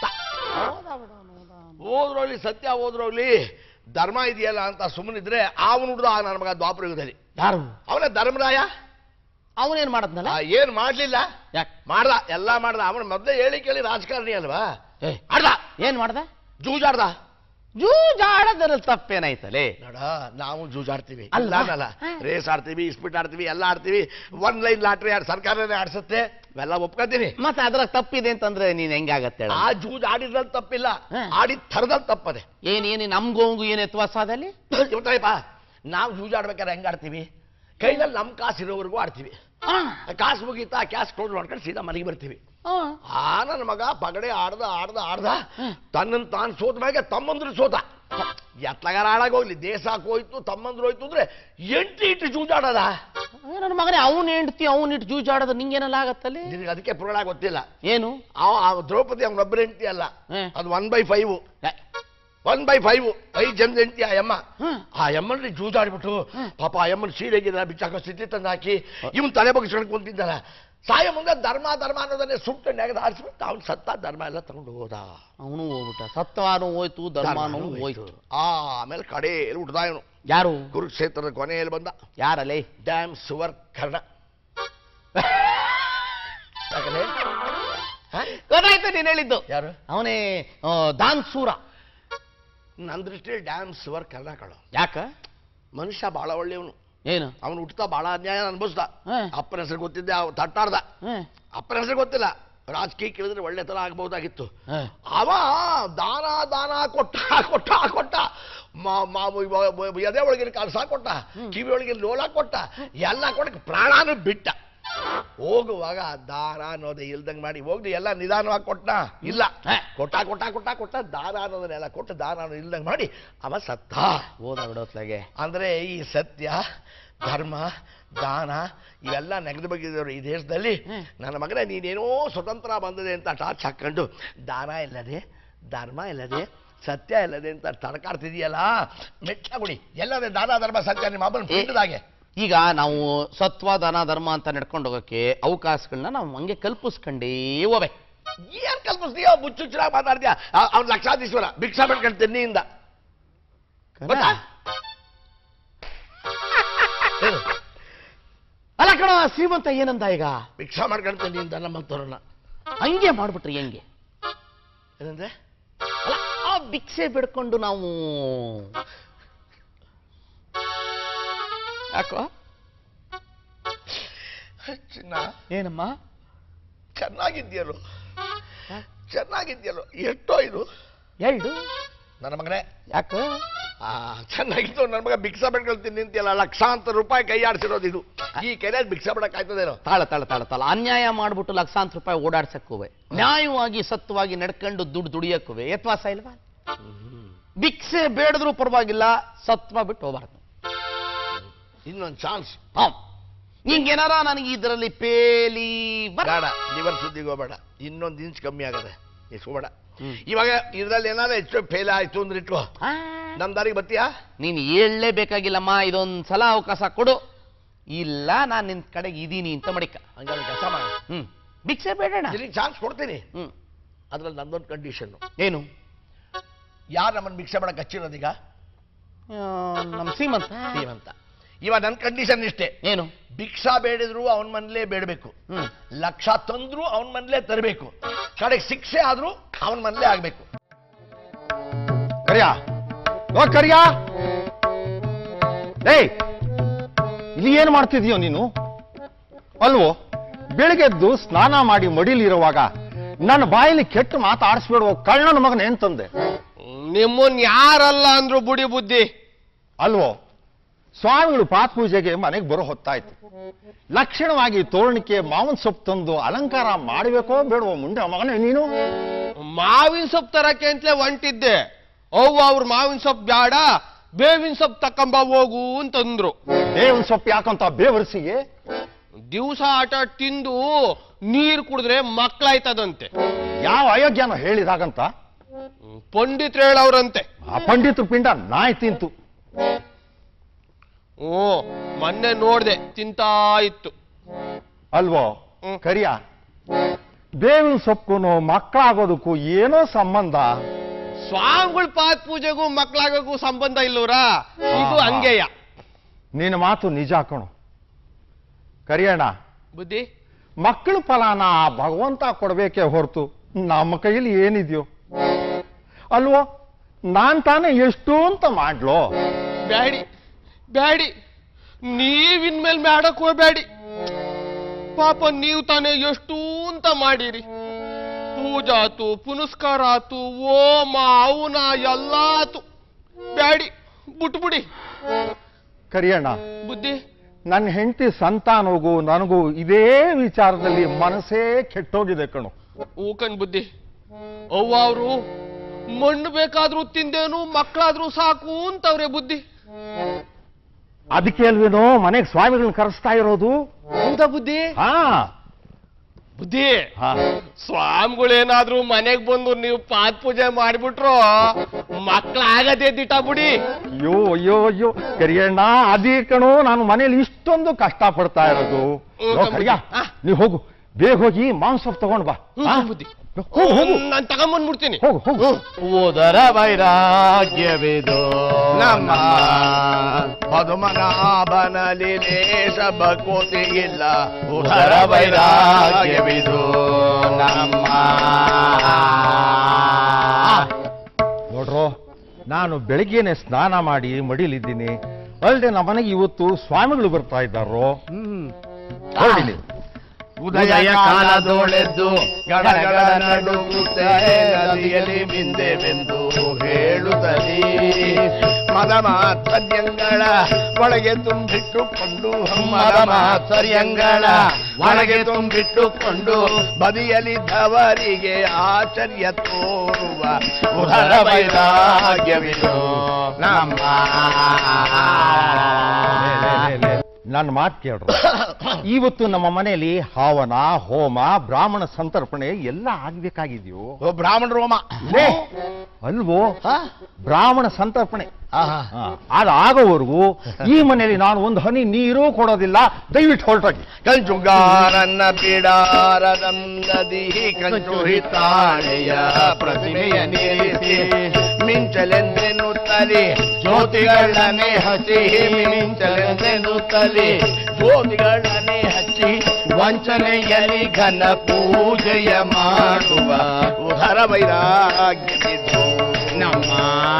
[SPEAKER 2] ಹೋದ್ರೋಗ್ಲಿ ಸತ್ಯ ಹೋದ್ರೋಗ್ಲಿ ಧರ್ಮ ಇದೆಯಲ್ಲ ಅಂತ ಸುಮ್ಮನಿದ್ರೆ ಅವನು ಹುಡ್ದ ನನ್ನ ಮಗ ದ್ವಾಪರ ಯುಗದಲ್ಲಿ
[SPEAKER 3] ಯಾರು
[SPEAKER 2] ಅವನೇ ಧರ್ಮರಾಯ
[SPEAKER 3] ಅವನೇನ್ ಮಾಡದ್ನಲ್ಲ
[SPEAKER 2] ಆ, ಏನ್ ಮಾಡ್ಲಿಲ್ಲ
[SPEAKER 3] ಯಾಕೆ
[SPEAKER 2] ಮಾಡ್ದ ಎಲ್ಲ ಮಾಡ್ದ ಅವನು ಮೊದಲೇ ಹೇಳಿ ಕೇಳಿ ರಾಜಕಾರಣಿ ಅಲ್ವಾ
[SPEAKER 3] ಏ
[SPEAKER 2] ಆಡ್ದ
[SPEAKER 3] ಏನ್ ಮಾಡ್ದ
[SPEAKER 2] ಜೂಜಾಡ್ದ
[SPEAKER 3] ಜೂಜಾಡೋದ್ರಲ್ಲಿ ತಪ್ಪೇನಾಯ್ತಲೆ
[SPEAKER 2] ನೋಡ ನಾವು ಜೂಜಾಡ್ತೀವಿ
[SPEAKER 3] ಅಲ್ಲ.
[SPEAKER 2] ಅಲ್ಲ ಅಲ್ಲ ರೇಸ್ ಆಡ್ತೀವಿ ಇಸ್ಪಿಟ್ ಆಡ್ತೀವಿ ಎಲ್ಲ ಆಡ್ತೀವಿ ಒನ್ ಲೈನ್ ಲಾಟ್ರಿ ಆಡ್ ಸರ್ಕಾರನೇ ಆಡ್ಸುತ್ತೆ ಇವೆಲ್ಲ ಒಪ್ಕೊತೀನಿ
[SPEAKER 3] ಮತ್ತೆ ಅದ್ರಾಗ ತಪ್ಪಿದೆ ಅಂತಂದ್ರೆ ನೀನ್ ಹೆಂಗಾಗತ್ತೆ ಹೇಳು?
[SPEAKER 2] ಆ ಜೂಜ್ ಆಡಿದ್ರಲ್ಲಿ ತಪ್ಪಿಲ್ಲ
[SPEAKER 3] ಹಾ.
[SPEAKER 2] ಆಡಿದ ಥರದಲ್ಲಿ ತಪ್ಪದೆ
[SPEAKER 3] ಏನ್ ಏನ್ ನಮ್ಗೋಂಗು ಏನ್ ವ್ಯತ್ಯಾಸ ಅದಲ್ಲಿ
[SPEAKER 2] ಇವತ್ತಪ್ಪ ನಾವು ಜೂಜಾಡ್ಬೇಕಾದ್ರೆ ಹೆಂಗ್ ಆಡ್ತೀವಿ ಕೈನಲ್ಲಿ ನಮ್ಮ ಕಾಸು ಇರೋವರೆಗೂ ಆಡ್ತೀವಿ ಕಾಸು ಮುಗೀತಾ ಕ್ಯಾಶ್ ಕ್ಲೋಸ್ ಮಾಡ್ಕೊಂಡು ಸೀದಾ ಮನೆಗೆ ಬರ್ತೀವಿ ಆ ನನ್ನ ಮಗ ಪಗಡೆ ಆಡ್ದ ಆಡ್ದ ಆಡ್ದ ತನ್ನನ್ನು ತಾನು ಸೋತ ಮ್ಯಾಗೆ ತಮ್ಮಂದ್ರು ಸೋತ ಎತ್ಲಗಾರ ಆಡಾಗೋಗ್ಲಿ ದೇಶಕ್ಕೆ ಹೋಯ್ತು ತಮ್ಮಂದ್ರು ಹೋಯ್ತು ಅಂದ್ರೆ ಎಂಟು ಇಟ್ಟು ಜೂಜಾಡದ
[SPEAKER 3] ನನ್ನ ಮಗನೇ ಅವ್ನ ಹೆಂಡ್ತಿ ಅವ್ನ ಇಟ್ಟು ಜೂಜಾಡೋದು ನಿಂಗೇನೆಲ್ಲ ಆಗತ್ತಲ್ಲಿ
[SPEAKER 2] ನಿನಗೆ ಅದಕ್ಕೆ ಪುರಾಣ ಗೊತ್ತಿಲ್ಲ
[SPEAKER 3] ಏನು
[SPEAKER 2] ಅವ ಆ ದ್ರೌಪದಿ ಅವನೊಬ್ಬರ ಹೆಂಡತಿ ಅಲ್ಲ
[SPEAKER 3] ಹ್ಮ್.
[SPEAKER 2] ಅದು ಒನ್ ಬೈ ಫೈವ್
[SPEAKER 3] ಏ,
[SPEAKER 2] ಒನ್ ಬೈ ಫೈವ್ ಐದು ಜನದ ಹೆಂಡತಿ ಆ ಯಮ್ಮ
[SPEAKER 3] ಹ್ಮ್.
[SPEAKER 2] ಆ ಯಮ್ಮನಲ್ಲಿ ಜೂಜಾಡ್ಬಿಟ್ಟು ಪಾಪ ಆ ಯಮ್ಮನ ಸೀರೆಗಿದ ಬಿಚ್ಚಾಕೋ ಸ್ಥಿತಿ ತಂದು ಹಾಕಿ ಇವನ್ ತಲೆ ಬಗ್ಸ್ಕೊಂಡು ಕುಂತಿದ್ದಾನ ಸಾಯ ಮುಂದೆ ಧರ್ಮ ಧರ್ಮ ಅನ್ನೋದನ್ನೇ ಸುಟ್ಟು ನೆಗೆದು ಹಾರಿಸ್ಬಿಟ್ಟು ಅವ್ನು ಸತ್ತ ಧರ್ಮ ಎಲ್ಲ ತಗೊಂಡು ಹೋದ
[SPEAKER 3] ಅವನು ಹೋಗ್ಬಿಟ್ಟ ಸತ್ವಾನು ಹೋಯ್ತು ಧರ್ಮಾನು
[SPEAKER 2] ಧರ್ಮನೂ
[SPEAKER 3] ಹೋಯ್ತು
[SPEAKER 2] ಹೋಯ್ತು. ಆಮೇಲೆ ಕಡೆಯಲ್ಲಿ ಹುಡ್ದ ಇವನು
[SPEAKER 3] ಯಾರು
[SPEAKER 2] ಕುರುಕ್ಷೇತ್ರದ ಕೊನೆಯಲ್ಲಿ ಬಂದ
[SPEAKER 3] ಯಾರಲ್ಲೇ
[SPEAKER 2] ಡ್ಯಾಮ್ ಸುವರ್ ಕರ್ಣ ಯಾಕಂದ್ರೆ ಹ?
[SPEAKER 3] ಗೊತ್ತಾಯ್ತು ನೀನ್ ಹೇಳಿದ್ದು
[SPEAKER 2] ಯಾರು
[SPEAKER 3] ಅವನೇ ಆ, ದಾನ್ ಸೂರ
[SPEAKER 2] ನನ್ನ ದೃಷ್ಟಿಯಲ್ಲಿ ಡ್ಯಾಮ್ ಸುವರ್ ಕರ್ಣ ಕಳು
[SPEAKER 3] ಯಾಕ
[SPEAKER 2] ಮನುಷ್ಯ ಬಹಳ ಒಳ್ಳೆಯವನು
[SPEAKER 3] ಏನು
[SPEAKER 2] ಅವನು ಹುಟ್ಟುತ್ತಾ ಬಹಳ ಅನ್ಯಾಯ ಅನ್ಭವಿಸ್ದ
[SPEAKER 3] ಹ.
[SPEAKER 2] ಅಪ್ಪನ ಹೆಸರು ಗೊತ್ತಿದ್ದೆ ಅವ ತಟ್ಟಾಡ್ದ
[SPEAKER 3] ಹ,
[SPEAKER 2] ಅಪ್ಪನ ಹೆಸರು ಗೊತ್ತಿಲ್ಲ ರಾಜಕೀಯ ಕೇಳಿದ್ರೆ ಒಳ್ಳೆ ತರ ಆಗ್ಬಹುದಾಗಿತ್ತು
[SPEAKER 3] ಹ.
[SPEAKER 2] ಅವ ದಾನ ದಾನ ಕೊಟ್ಟ ಕೊಟ್ಟ ಕೊಟ್ಟ ಮ- ಮ- ಇವ- ಇವ- ಎದೆ ಒಳಗಿನ ಕಳಸ ಕೊಟ್ಟ ಕಿವಿ ಒಳಗಿನ ಲೋಲ ಕೊಟ್ಟ ಎಲ್ಲ ಕೊಡಕ್ಕೆ ಪ್ರಾಣಾನು ಬಿಟ್ಟ ಹೋಗುವಾಗ ದಾನ ಅನ್ನೋದೇ ಇಲ್ದಂಗ್ ಮಾಡಿ ಹೋಗ್ಲಿ ಎಲ್ಲ ನಿಧಾನವಾಗಿ ಕೊಟ್ಟ ಇಲ್ಲ
[SPEAKER 3] ಹ.
[SPEAKER 2] ಕೊಟ್ಟ ಕೊಟ್ಟ ಕೊಟ್ಟ ಕೊಟ್ಟ ದಾನ ಅನ್ನೋದನ್ನೆಲ್ಲ ಕೊಟ್ಟು ದಾನ ಅನ್ನೋದು ಇಲ್ದಂಗ್ ಮಾಡಿ ಅವ ಸತ್ತ
[SPEAKER 3] ಹೋದ ಬಿಡೋತ್ಲಾಗೆ
[SPEAKER 2] ಅಂದ್ರೆ ಈ ಸತ್ಯ ಧರ್ಮ ದಾನ ಇವೆಲ್ಲ ನೆಗೆದು ಬಗೆದವರು ಈ ದೇಶದಲ್ಲಿ
[SPEAKER 3] ಹ್ಮ್.
[SPEAKER 2] ನನ್ನ ಮಗನೇ ನೀನೇನೋ ಸ್ವತಂತ್ರ ಬಂದಿದೆ ಅಂತ ಟಾರ್ಚ್ ಹಾಕೊಂಡು ದಾನ ಇಲ್ಲದೆ ಧರ್ಮ ಇಲ್ಲದೆ ಸತ್ಯ ಇಲ್ಲದೆ ಅಂತ ತಡ್ಕಾಡ್ತಿದೀಯಲ್ಲ ಮೆಚ್ಚಾಗುಡಿ ಎಲ್ಲದೇ ದಾನ ಧರ್ಮ ಸತ್ಯ ನಿಮ್ಮ ಅಮ್ಮನ ಪಿಂಡದಾಗೆ
[SPEAKER 3] ಈಗ ನಾವು ಸತ್ವ ದಾನ ಧರ್ಮ ಅಂತ ನಡ್ಕೊಂಡು ಹೋಗಕ್ಕೆ ಅವಕಾಶಗಳನ್ನ ನಾವು ಹಂಗೆ ಕಲ್ಪಿಸ್ಕೊಂಡೇ ಹೋಗ್ಬೇಕು
[SPEAKER 2] ಏನ್ ಕಲ್ಪಿಸ್ತೀಯ ಮುಚ್ಚುಚ್ಚರಾಗಿ ಮಾತಾಡ್ತೀಯ ಅವ್ನ ಲಕ್ಷಾಧೀಶ್ವರ ಭಿಕ್ಷಾ ಬೇಡ್ಕೊಂಡು ತಿನ್ನಿಯಿಂದ ಗೊತ್ತಾ? ಏನು?
[SPEAKER 3] ಅಲ್ಲ ಕಣ ಶ್ರೀಮಂತ ಏನಂದ ಈಗ
[SPEAKER 2] ಭಿಕ್ಷಾ ಮಾಡ್ಕೊಂಡು ತಿನ್ನಿಯಿಂದ ನಮ್ಮಂತವ್ರನ್ನ
[SPEAKER 3] ಹಂಗೆ ಮಾಡ್ಬಿಟ್ರಿ ಹೆಂಗೆ
[SPEAKER 2] ಏನಂದ್ರೆ
[SPEAKER 3] ಅಲ್ಲ ಆ ಭಿಕ್ಷೆ ಬಿಡ್ಕೊಂಡು ನಾವು ಯಾಕೋ
[SPEAKER 2] ಚಿನ್ನ
[SPEAKER 3] ಏನಮ್ಮ
[SPEAKER 2] ಚೆನ್ನಾಗಿದ್ಯಲ್ಲೋ ಚೆನ್ನಾಗಿದ್ಯಲ್ಲೋ ಎಷ್ಟೋ ಇದು
[SPEAKER 3] ಎರಡು
[SPEAKER 2] ನನ್ನ ಮಗನೇ
[SPEAKER 3] ಯಾಕ
[SPEAKER 2] ಆ, ಚೆನ್ನಾಗಿತ್ತು ನನ್ನ ಮಗ ಭಿಕ್ಷಾ ಬೆಡ್ಕೊಳ್ತೀನಿ ನಿಂತಿಯಲ್ಲ ಲಕ್ಷಾಂತರ ರೂಪಾಯಿ ಕೈ ಆಡ್ಸಿರೋದು ಇದು ಈ ಕೆರೆಯಲ್ಲಿ ಭಿಕ್ಷಾ ಬಿಡಕ್ ಆಯ್ತದೇನೋ
[SPEAKER 3] ತಾಳ ತಾಳ ತಾಳ ತಾಳ ಅನ್ಯಾಯ ಮಾಡ್ಬಿಟ್ಟು ಲಕ್ಷಾಂತರ ರೂಪಾಯಿ ಓಡಾಡ್ಸಕ್ಕುವೆ ನ್ಯಾಯವಾಗಿ ಸತ್ವವಾಗಿ ನಡ್ಕೊಂಡು ದುಡ್ಡು ದುಡಿಯಕ್ಕುವೆ ಯತ್ವಾಸ ಇಲ್ವಾ ಭಿಕ್ಷೆ ಬೇಡದ್ರೂ ಪರವಾಗಿಲ್ಲ ಸತ್ವ ಬಿಟ್ಟು ಹೋಗ್ಬಾರ್ದು
[SPEAKER 2] ಇನ್ನೊಂದು ಚಾನ್ಸ್
[SPEAKER 3] ಹಾಂ ನಿಂಗೇನಾರ ನನಗೆ ಇದರಲ್ಲಿ ಪೇಲಿ ಬರ
[SPEAKER 2] ಬೇಡ ಲಿವರ್ ಸುದ್ದಿಗೆ ಹೋಗ್ಬೇಡ ಇನ್ನೊಂದು ಇಂಚ್ ಕಮ್ಮಿ ಆಗದೆ ಇಸ್ಕೋಬೇಡ
[SPEAKER 3] ಹ್ಮ್.
[SPEAKER 2] ಇವಾಗ ಇದ್ರಲ್ಲಿ ಏನಾದ್ರು ಹೆಚ್ಚು ಫೇಲ್ ಆಯ್ತು ಅಂದ್ರೆ ಇಟ್ಕೋ
[SPEAKER 3] ಆ,
[SPEAKER 2] ನಮ್ ದಾರಿಗೆ ಬರ್ತೀಯಾ
[SPEAKER 3] ನೀನು ಹೇಳಲೇಬೇಕಾಗಿಲ್ಲಮ್ಮ ಇದೊಂದು ಸಲ ಅವಕಾಶ ಕೊಡು ಇಲ್ಲ ನಾನು ನಿನ್ ಕಡೆಗೆ ಇದೀನಿ ಅಂತ ಮಡಿಕ
[SPEAKER 2] ಹಂಗಾದ್ರೆ ಕೆಲಸ ಮಾಡ
[SPEAKER 3] ಹ್ಮ್ ಭಿಕ್ಷೆ ಬೇಡಣ
[SPEAKER 2] ನಿನಗೆ ಚಾನ್ಸ್ ಕೊಡ್ತೀನಿ
[SPEAKER 3] ಹ್ಮ್
[SPEAKER 2] ಅದ್ರಲ್ಲಿ ನಂದೊಂದು ಕಂಡೀಷನ್
[SPEAKER 3] ಏನು
[SPEAKER 2] ಯಾರು ನಮ್ಮನ್ನು ಭಿಕ್ಷೆ ಮಾಡಕ್ ಹಚ್ಚಿರೋದೀಗ
[SPEAKER 3] ಆ, ನಮ್ಮ ಶ್ರೀಮಂತ
[SPEAKER 2] ಅಂತ ಇವಾಗ ನನ್ನ ಕಂಡೀಷನ್ ಇಷ್ಟೇ
[SPEAKER 3] ಏನು
[SPEAKER 2] ಭಿಕ್ಷಾ ಬೇಡಿದ್ರು ಅವನ ಮನೇಲೇ ಬೇಡಬೇಕು
[SPEAKER 3] ಹ್ಮ್
[SPEAKER 2] ಲಕ್ಷ ತಂದ್ರು ಅವನ ಮನೇಲೇ ತರಬೇಕು ಕಡೆಗೆ ಶಿಕ್ಷೆ ಆದ್ರೂ ಅವನ ಮನೇಲೇ ಆಗ್ಬೇಕು
[SPEAKER 6] ಕರಿಯ ಓ ಕರಿಯ ಏಯ್ ಇಲ್ಲಿ ಏನು ಮಾಡ್ತಿದ್ಯೋ ನೀನು ಅಲ್ವೋ ಬೆಳಿಗ್ಗೆದ್ದು ಸ್ನಾನ ಮಾಡಿ ಮಡಿಲಿರುವಾಗ ನನ್ನ ಬಾಯಲ್ಲಿ ಕೆಟ್ಟ ಮಾತಾಡಿಸ್ಬೇಡುವ ಕಳ್ಳನ ಮಗನ ಏನ್ ತಂದೆ
[SPEAKER 5] ನಿಮ್ಮನ್ ಯಾರಲ್ಲ ಅಂದ್ರು ಬುಡಿ ಬುದ್ಧಿ
[SPEAKER 6] ಅಲ್ವೋ ಸ್ವಾಮಿಗಳು ಪಾತ್ ಪೂಜೆಗೆ ಮನೆಗೆ ಬರೋ ಹೊತ್ತಾಯ್ತು ಲಕ್ಷಣವಾಗಿ ತೋರಣಕ್ಕೆ ಮಾವನ್ ಸೊಪ್ಪು ತಂದು ಅಲಂಕಾರ ಮಾಡಬೇಕೋ ಬೇಡವೋ ಮುಂದೆ ಮಗನೇ ನೀನು
[SPEAKER 5] ಮಾವಿನ ಸೊಪ್ಪು ತರಕ್ಕೆ ಅಂತಲೇ ಹೊಂಟಿದ್ದೆ ಅವ್ವ ಅವ್ರ ಮಾವಿನ ಸೊಪ್ಪು ಬ್ಯಾಡ ಬೇವಿನ ಸೊಪ್ಪು ತಕ್ಕಂಬ ಹೋಗು ಅಂತಂದ್ರು
[SPEAKER 6] ದೇವನ್ ಸೊಪ್ಪು ಯಾಕಂತ ಬೇವರ್ಸಿಗೆ
[SPEAKER 5] ದಿವಸ ಆಟ ಆಡ್ ತಿಂದು ನೀರ್ ಕುಡಿದ್ರೆ ಮಕ್ಳಾಯ್ತದಂತೆ
[SPEAKER 6] ಯಾವ ಅಯೋಗ್ಯನ ಹೇಳಿದಾಗಂತ
[SPEAKER 5] ಪಂಡಿತ್ರು ಹೇಳವ್ರಂತೆ
[SPEAKER 6] ಆ ಪಂಡಿತರ ಪಿಂಡ ನಾಯಿ ತಿಂತು
[SPEAKER 5] ಓ ಮೊನ್ನೆ ನೋಡ್ದೆ ತಿಂತಾ ಇತ್ತು
[SPEAKER 6] ಅಲ್ವೋ
[SPEAKER 5] ಹ್ಮ್.
[SPEAKER 6] ಕರಿಯ ಬೇವಿನ ಸೊಪ್ಪು ಮಕ್ಕಳಾಗೋದಕ್ಕೂ ಏನೋ ಸಂಬಂಧ
[SPEAKER 5] ಸ್ವಾಮಿಗಳ ಪಾತ್ ಪೂಜೆಗೂ ಮಕ್ಳಾಗಕ್ಕೂ ಸಂಬಂಧ ಇಲ್ಲವ್ರಾ ಇದು
[SPEAKER 6] ಆಹಾ.
[SPEAKER 5] ಹಂಗೆಯ
[SPEAKER 6] ನಿನ್ನ ಮಾತು ನಿಜ ಕಣು ಕರಿಯಣ್ಣ
[SPEAKER 5] ಬುದ್ಧಿ
[SPEAKER 6] ಮಕ್ಕಳ ಫಲಾನ ಆ ಭಗವಂತ ಕೊಡ್ಬೇಕೇ ಹೊರತು ನಮ್ಮ ಕೈಯಲ್ಲಿ ಏನಿದೆಯೋ ಅಲ್ವೋ ನಾನ್ ತಾನೇ ಎಷ್ಟು ಅಂತ ಮಾಡ್ಲೋ
[SPEAKER 5] ಬ್ಯಾಡಿ ಬ್ಯಾಡಿ ನೀವ್ ಇನ್ಮೇಲೆ ಮಾಡಕ್ ಹೋಗ್ಬೇಡಿ ಪಾಪ ನೀವು ತಾನೇ ಎಷ್ಟು ಅಂತ ಮಾಡಿರಿ ಪೂಜಾ ಆತು ಪುನಸ್ಕಾರ ಆತು ಓಮ ಅವನ ಎಲ್ಲ ಆತು ಬ್ಯಾಡಿ ಬಿಟ್ಬಿಡಿ
[SPEAKER 6] ಕರಿಯಣ್ಣ
[SPEAKER 5] ಬುದ್ಧಿ
[SPEAKER 6] ನನ್ನ ಹೆಂಡತಿ ಸಂತಾನಗೂ ನನಗೂ ಇದೇ ವಿಚಾರದಲ್ಲಿ ಮನಸ್ಸೇ ಕೆಟ್ಟೋಗಿದೆ ಕಣು
[SPEAKER 5] ಊಕನ್ ಬುದ್ಧಿ ಅವ್ವ ಅವರು ಮಣ್ಣು ಬೇಕಾದ್ರೂ ತಿಂದೇನು ಮಕ್ಕಳಾದ್ರೂ ಸಾಕು ಅಂತವ್ರೆ ಬುದ್ಧಿ
[SPEAKER 6] ಅದಕ್ಕೆ ಅಲ್ವೇನೋ ಮನೆಗೆ ಸ್ವಾಮಿಗಳನ್ನ ಕರೆಸ್ತಾ ಇರೋದು
[SPEAKER 5] ಹೌದಾ ಬುದ್ಧಿ
[SPEAKER 6] ಹಾ
[SPEAKER 5] ಬುದ್ಧಿ
[SPEAKER 6] ಹಾ
[SPEAKER 5] ಸ್ವಾಮಿಗಳೇನಾದ್ರೂ ಮನೆಗ್ ಬಂದು ನೀವು ಪಾದ ಪೂಜೆ ಮಾಡಿಬಿಟ್ರು ಮಕ್ಕಳಾಗದೆ ದಿಟ ಬಿಡಿ
[SPEAKER 6] ಅಯ್ಯೋ ಅಯ್ಯೋ ಅಯ್ಯೋ ಕರಿಯಣ್ಣ ಅದೇ ಕಣೋ ನಾನು ಮನೇಲಿ ಇಷ್ಟೊಂದು ಕಷ್ಟ ಪಡ್ತಾ ಇರೋದು
[SPEAKER 5] ಹ್ಮ್,
[SPEAKER 6] ಲೋ, ಕರಿಯ
[SPEAKER 5] ಆ.
[SPEAKER 6] ನೀ ಹೋಗು ಬೇಗ ಹೋಗಿ ಮಾಂಸ ತಗೊಂಡ್ ಬಾ ಆ?
[SPEAKER 5] ಬುದ್ಧಿ
[SPEAKER 6] ಹೋಗು ಹೋಗು
[SPEAKER 5] ನಾನ್ ತಗೊಂಬಂದ್ಬಿಡ್ತೀನಿ
[SPEAKER 6] ಹೋಗು ಹೋಗು
[SPEAKER 2] ಉದರ ವೈರಾಗ್ಯವಿದು ನಮ್ಮ ಪದುಮನಾಭನಲ್ಲಿ ಲೇಷ ಬಕೋತಿಗಿಲ್ಲ ಉದರ ವೈರಾಗ್ಯವಿದು ನಮ್ಮ
[SPEAKER 6] ನೋಡ್ರೋ ನಾನು ಬೆಳಿಗ್ಗೆನೆ ಸ್ನಾನ ಮಾಡಿ ಮಡಿಲಿದ್ದೀನಿ ಅಲ್ಲದೆ ನಮ್ಮ ಮನೆಗೆ ಇವತ್ತು ಸ್ವಾಮಿಗಳು ಬರ್ತಾ ಇದ್ದಾರೋ ನೋಡಿ ನೀವು.
[SPEAKER 2] ಉದಯ ಕಾಲದೊಳೆದ್ದು ಗಡಗಡ ನಡುಗುತ್ತೆ ನದಿಯಲ್ಲಿ ಬಿಂದೆವೆಂದು ಹೇಳುತ್ತಲಿ ಮದ ಮಾತ್ಸರ್ಯಂಗಳ ಒಳಗೆ ತುಂಬಿಟ್ಟುಕೊಂಡು ಮದ ಮಾತ್ಸರ್ಯಂಗಳ ಒಳಗೆ ತುಂಬಿಟ್ಟುಕೊಂಡು ಬದಿಯಲಿದ್ದವರಿಗೆ ಆಶ್ಚರ್ಯ ತೋರುವ ಉದರ ವೈರಾಗ್ಯವಿದು ನಮ್ಮ
[SPEAKER 6] ನನ್ನ ಮಾತು ಕೇಳ್ರು ಇವತ್ತು ನಮ್ಮ ಮನೆಯಲ್ಲಿ ಹಾವನ ಹೋಮ ಬ್ರಾಹ್ಮಣ ಸಂತರ್ಪಣೆ ಎಲ್ಲ ಆಗ್ಬೇಕಾಗಿದ್ಯೋ
[SPEAKER 2] ಓ ಬ್ರಾಹ್ಮಣ ರೋಮ
[SPEAKER 6] ಲೇ, ಅಲ್ವೋ ಬ್ರಾಹ್ಮಣ ಸಂತರ್ಪಣೆ
[SPEAKER 2] ಆಹಾ.
[SPEAKER 6] ಹಾ, ಅದಾಗೋವರೆಗೂ ಈ ಮನೆಯಲ್ಲಿ ನಾನು ಒಂದು ಹನಿ ನೀರು ಕೊಡೋದಿಲ್ಲ ದಯವಿಟ್ಟು ಹೊರಟೋಗಿ
[SPEAKER 2] ಕಂಚುಗಾರನ್ನ ಪಿಡಾರದಂದದಿ ಕಂಚು ಹಿತಾಳೆಯ ಪ್ರತಿಮೆಯ ನಿಲ್ಲಿಸಿ ಮಿಂಚಲೆಂದೆನ್ನುತ್ತಲಿ ಜ್ಯೋತಿಗಳನ್ನೇ ಹಚ್ಚಿ ಮಿಂಚಲೆಂದೆನ್ನುತ್ತಲಿ ಜ್ಯೋತಿಗಳನ್ನೇ ಹಚ್ಚಿ ವಂಚನೆಯಲ್ಲಿ ಘನ ಪೂಜೆಯ ಮಾಡುವ ಉದರ ವೈರಾಗ್ಯವಿದ್ದು ನಮ್ಮ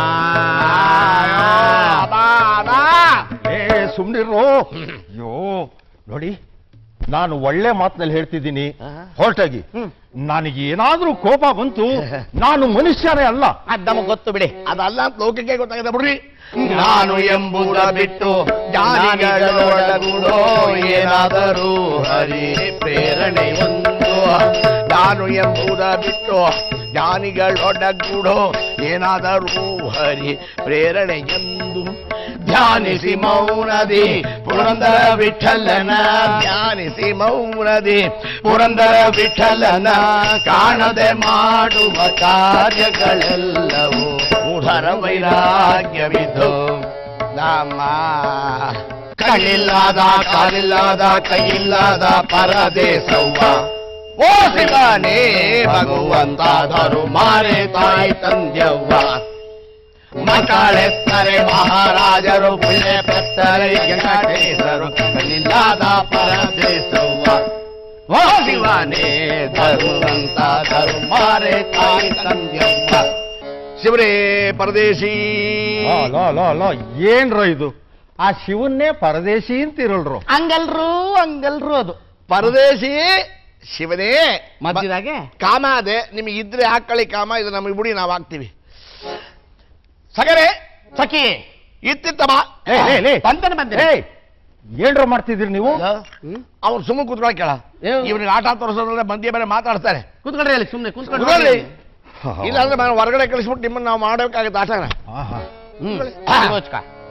[SPEAKER 6] ಏ ಸುಮ್ನಿರೋ ಅಯ್ಯೋ ನೋಡಿ ನಾನು ಒಳ್ಳೆ ಮಾತಿನಲ್ಲಿ ಹೇಳ್ತಿದ್ದೀನಿ ಹೊರಟಾಗಿ ನನಗೆ ಏನಾದ್ರೂ ಕೋಪ ಬಂತು ನಾನು ಮನುಷ್ಯನೇ ಅಲ್ಲ
[SPEAKER 2] ಅದ್ ನಮಗ್ ಗೊತ್ತು ಬಿಡಿ ಅದಲ್ಲ ಅಂತ ಲೋಕಕ್ಕೆ ಗೊತ್ತಾಗಿದೆ ಬಿಡ್ರಿ ನಾನು ಎಂಬುದ ಬಿಟ್ಟು ಜ್ಞಾನಿಗಳೊಡಗೂಡೋ ಏನಾದರೂ ಹರಿ ಪ್ರೇರಣೆ ಒಂದು ನಾನು ಎಂಬುದ ಬಿಟ್ಟು ಜ್ಞಾನಿಗಳೊಡಗೂಡೋ ಏನಾದರೂ ಹರಿ ಪ್ರೇರಣೆ ಎಂದು ಧ್ಯಾನಿಸಿ ಮೌನದಿ ಪುರಂದರ ವಿಠಲನ ಧ್ಯಾನಿಸಿ ಮೌನದಿ ಪುರಂದರ ವಿಠಲನ ಕಾಣದೆ ಮಾಡುವ ಕಾರ್ಯಗಳೆಲ್ಲವೂ ಉಧರ ವೈರಾಗ್ಯವಿದ್ದು ನಮ್ಮ ಕಣ್ಣಿಲ್ಲದ ಕಾಲಿಲ್ಲದ ಕೈಯಿಲ್ಲದ ಪರದೇಶವ್ವ ಓ ಶಿವನೇ ಭಗವಂತ ಧರು ಮಾರೆ ತಾಯಿ ತಂದೆವ್ವ ಮಕ್ಕಳೆತ್ತರೆ ಮಹಾರಾಜರು ಪುಣ್ಯ ಪೆತ್ತರೆ ವೆಂಕಟೇಶರು ಕಣ್ಣಿಲ್ಲದ ಪರದೇಶವ್ವ ಓ ಶಿವನೇ ಧರ್ಮವಂತ ಧರ್ಮಾರೆ ತಾಯಿ ತಂದೆವ್ವ ಶಿವರೇ ಪರದೇಶಿ
[SPEAKER 6] ಲೋ, ಲೋ, ಲೋ, ಲೋ, ಏನ್ರೋ ಇದು ಆ ಶಿವನ್ನೇ ಪರದೇಶಿ ಅಂತಿರಲ್ರು
[SPEAKER 3] ಹಂಗಲ್ರು ಹಂಗಲ್ರು ಅದು
[SPEAKER 2] ಪರದೇಶಿ ಶಿವನೇ
[SPEAKER 3] ಮಧ್ಯದಾಗೆ
[SPEAKER 2] ಕಾಮ ಅದೇ ನಿಮಗೆ ಇದ್ರೆ ಹಾಕೊಳ್ಳಿ ಕಾಮ ಇದು ನಮಗೆ ಬಿಡಿ ನಾವು ಹಾಕ್ತೀವಿ ಸಗರೆ
[SPEAKER 3] ಸಖಿ
[SPEAKER 2] ಇತ್ತಿತ್ತಮ್ಮ
[SPEAKER 6] ಲೇ, ಲೇ, ಲೇ.
[SPEAKER 3] ಬಂದನೆ ಬಂದೆ
[SPEAKER 6] ಏಯ್, ಏನ್ರೋ ಮಾಡ್ತಿದ್ದೀರಿ ನೀವು
[SPEAKER 2] ಅವ್ನು ಸುಮ್ಮನೆ ಕೂತ್ಕೊಳ್ಳಿ ಕೇಳ
[SPEAKER 3] ಏನು?
[SPEAKER 2] ಇವ್ನಿಗೆ ಆಟ ತೋರಿಸೋದ್ರೆ ಮಂದಿ ಬೇರೆ ಮಾತಾಡ್ತಾರೆ
[SPEAKER 3] ಕೂತ್ಕೊಳ್ರಿ ಅಲ್ಲಿ ಸುಮ್ಮನೆ
[SPEAKER 2] ಕೂತ್ಕೊಳ್ಳಿ.
[SPEAKER 3] ಕೂತ್ಕೊಳ್ಳಿ
[SPEAKER 2] ಇಲ್ಲ ಅಂದ್ರೆ ನಾನು ಹೊರಗಡೆ ಕಳಿಸ್ಬಿಟ್ಟು ನಿಮ್ಮನ್ನ ನಾವು ಮಾಡಬೇಕಾಗುತ್ತೆ ಆಟನ
[SPEAKER 6] ಆಹಾ.
[SPEAKER 3] ಹ್ಮ್ ರೋಚಕ.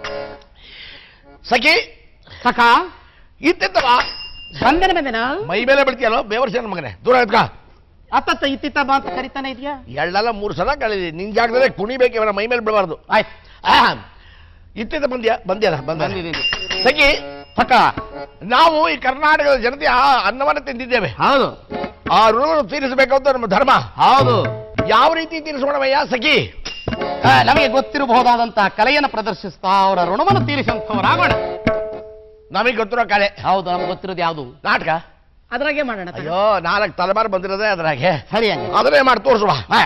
[SPEAKER 2] ಸಖಿ
[SPEAKER 3] ಸಖ
[SPEAKER 2] ಇತ್ತಿತ್ತಮ್ಮ
[SPEAKER 3] ಬಂದನೆ ಬಂದೆನ
[SPEAKER 2] ಮೈ ಮೇಲೆ ಬಿಡ್ತೀಯಲ್ಲೋ ಬೇವರ್ಸೇನ ಮಗನೇ ದೂರ ಎತ್ಕ
[SPEAKER 3] ಅತ್ತತ್ತ ಇತ್ತಿತ್ತ ಬಾ ಅಂತ ಕರಿತಾನೆ ಇದೆಯಾ
[SPEAKER 2] ಎಳ್ಳೆಲ್ಲ ಮೂರು ಸಲ ಕಳೀಲಿ ನಿನ್ ಜಾಗದಲ್ಲೇ ಕುಣಿಬೇಕು ಇವನ ಮೈ ಮೇಲೆ ಬಿಡಬಾರ್ದು
[SPEAKER 3] ಆಯ್ತು
[SPEAKER 2] ಇತ್ತಿತ್ತ ಬಂದ್ಯಾ ಬಂದ್ಯಲ್ಲ ಬಂದ
[SPEAKER 3] ಬಂದಿದ್ದೀನಿ
[SPEAKER 2] ಸಖಿ
[SPEAKER 3] ಸಖ
[SPEAKER 2] ನಾವು ಈ ಕರ್ನಾಟಕದ ಜನತೆ ಆ ಅನ್ನವನ್ನು ತಿಂದಿದ್ದೇವೆ
[SPEAKER 3] ಹೌದು
[SPEAKER 2] ಆ ಋಣವನ್ನು ತೀರಿಸಬೇಕು ಅಂತ ನಮ್ಮ ಧರ್ಮ
[SPEAKER 3] ಹೌದು
[SPEAKER 2] ಯಾವ ರೀತಿ ತೀರಿಸೋಣವಯ್ಯ ಸಖಿ
[SPEAKER 3] ಆ, ನಮಗೆ ಗೊತ್ತಿರಬಹುದಾದಂತಹ ಕಲೆಯನ್ನು ಪ್ರದರ್ಶಿಸ್ತಾ ಅವರ ಋಣವನ್ನು ತೀರಿಸಂತವರಾಗೋಣ
[SPEAKER 2] ನಮಗೆ ಗೊತ್ತಿರೋ ಕಲೆ
[SPEAKER 3] ಹೌದು ನಮ್ಗೆ ಗೊತ್ತಿರೋದು ಯಾವುದು
[SPEAKER 2] ನಾಟಕ
[SPEAKER 3] ಅದ್ರಾಗೆ ಮಾಡೋಣ ತಗೋ.
[SPEAKER 2] ಅಯ್ಯೋ ನಾಲ್ಕು ತಲೆಮಾರು ಬಂದಿರೋದೇ ಅದ್ರಾಗೆ
[SPEAKER 3] ಸರಿ ಹಂಗೆ
[SPEAKER 2] ಅದನ್ನೇ ಮಾಡಿ ತೋರಿಸುವ
[SPEAKER 3] ಹಾ.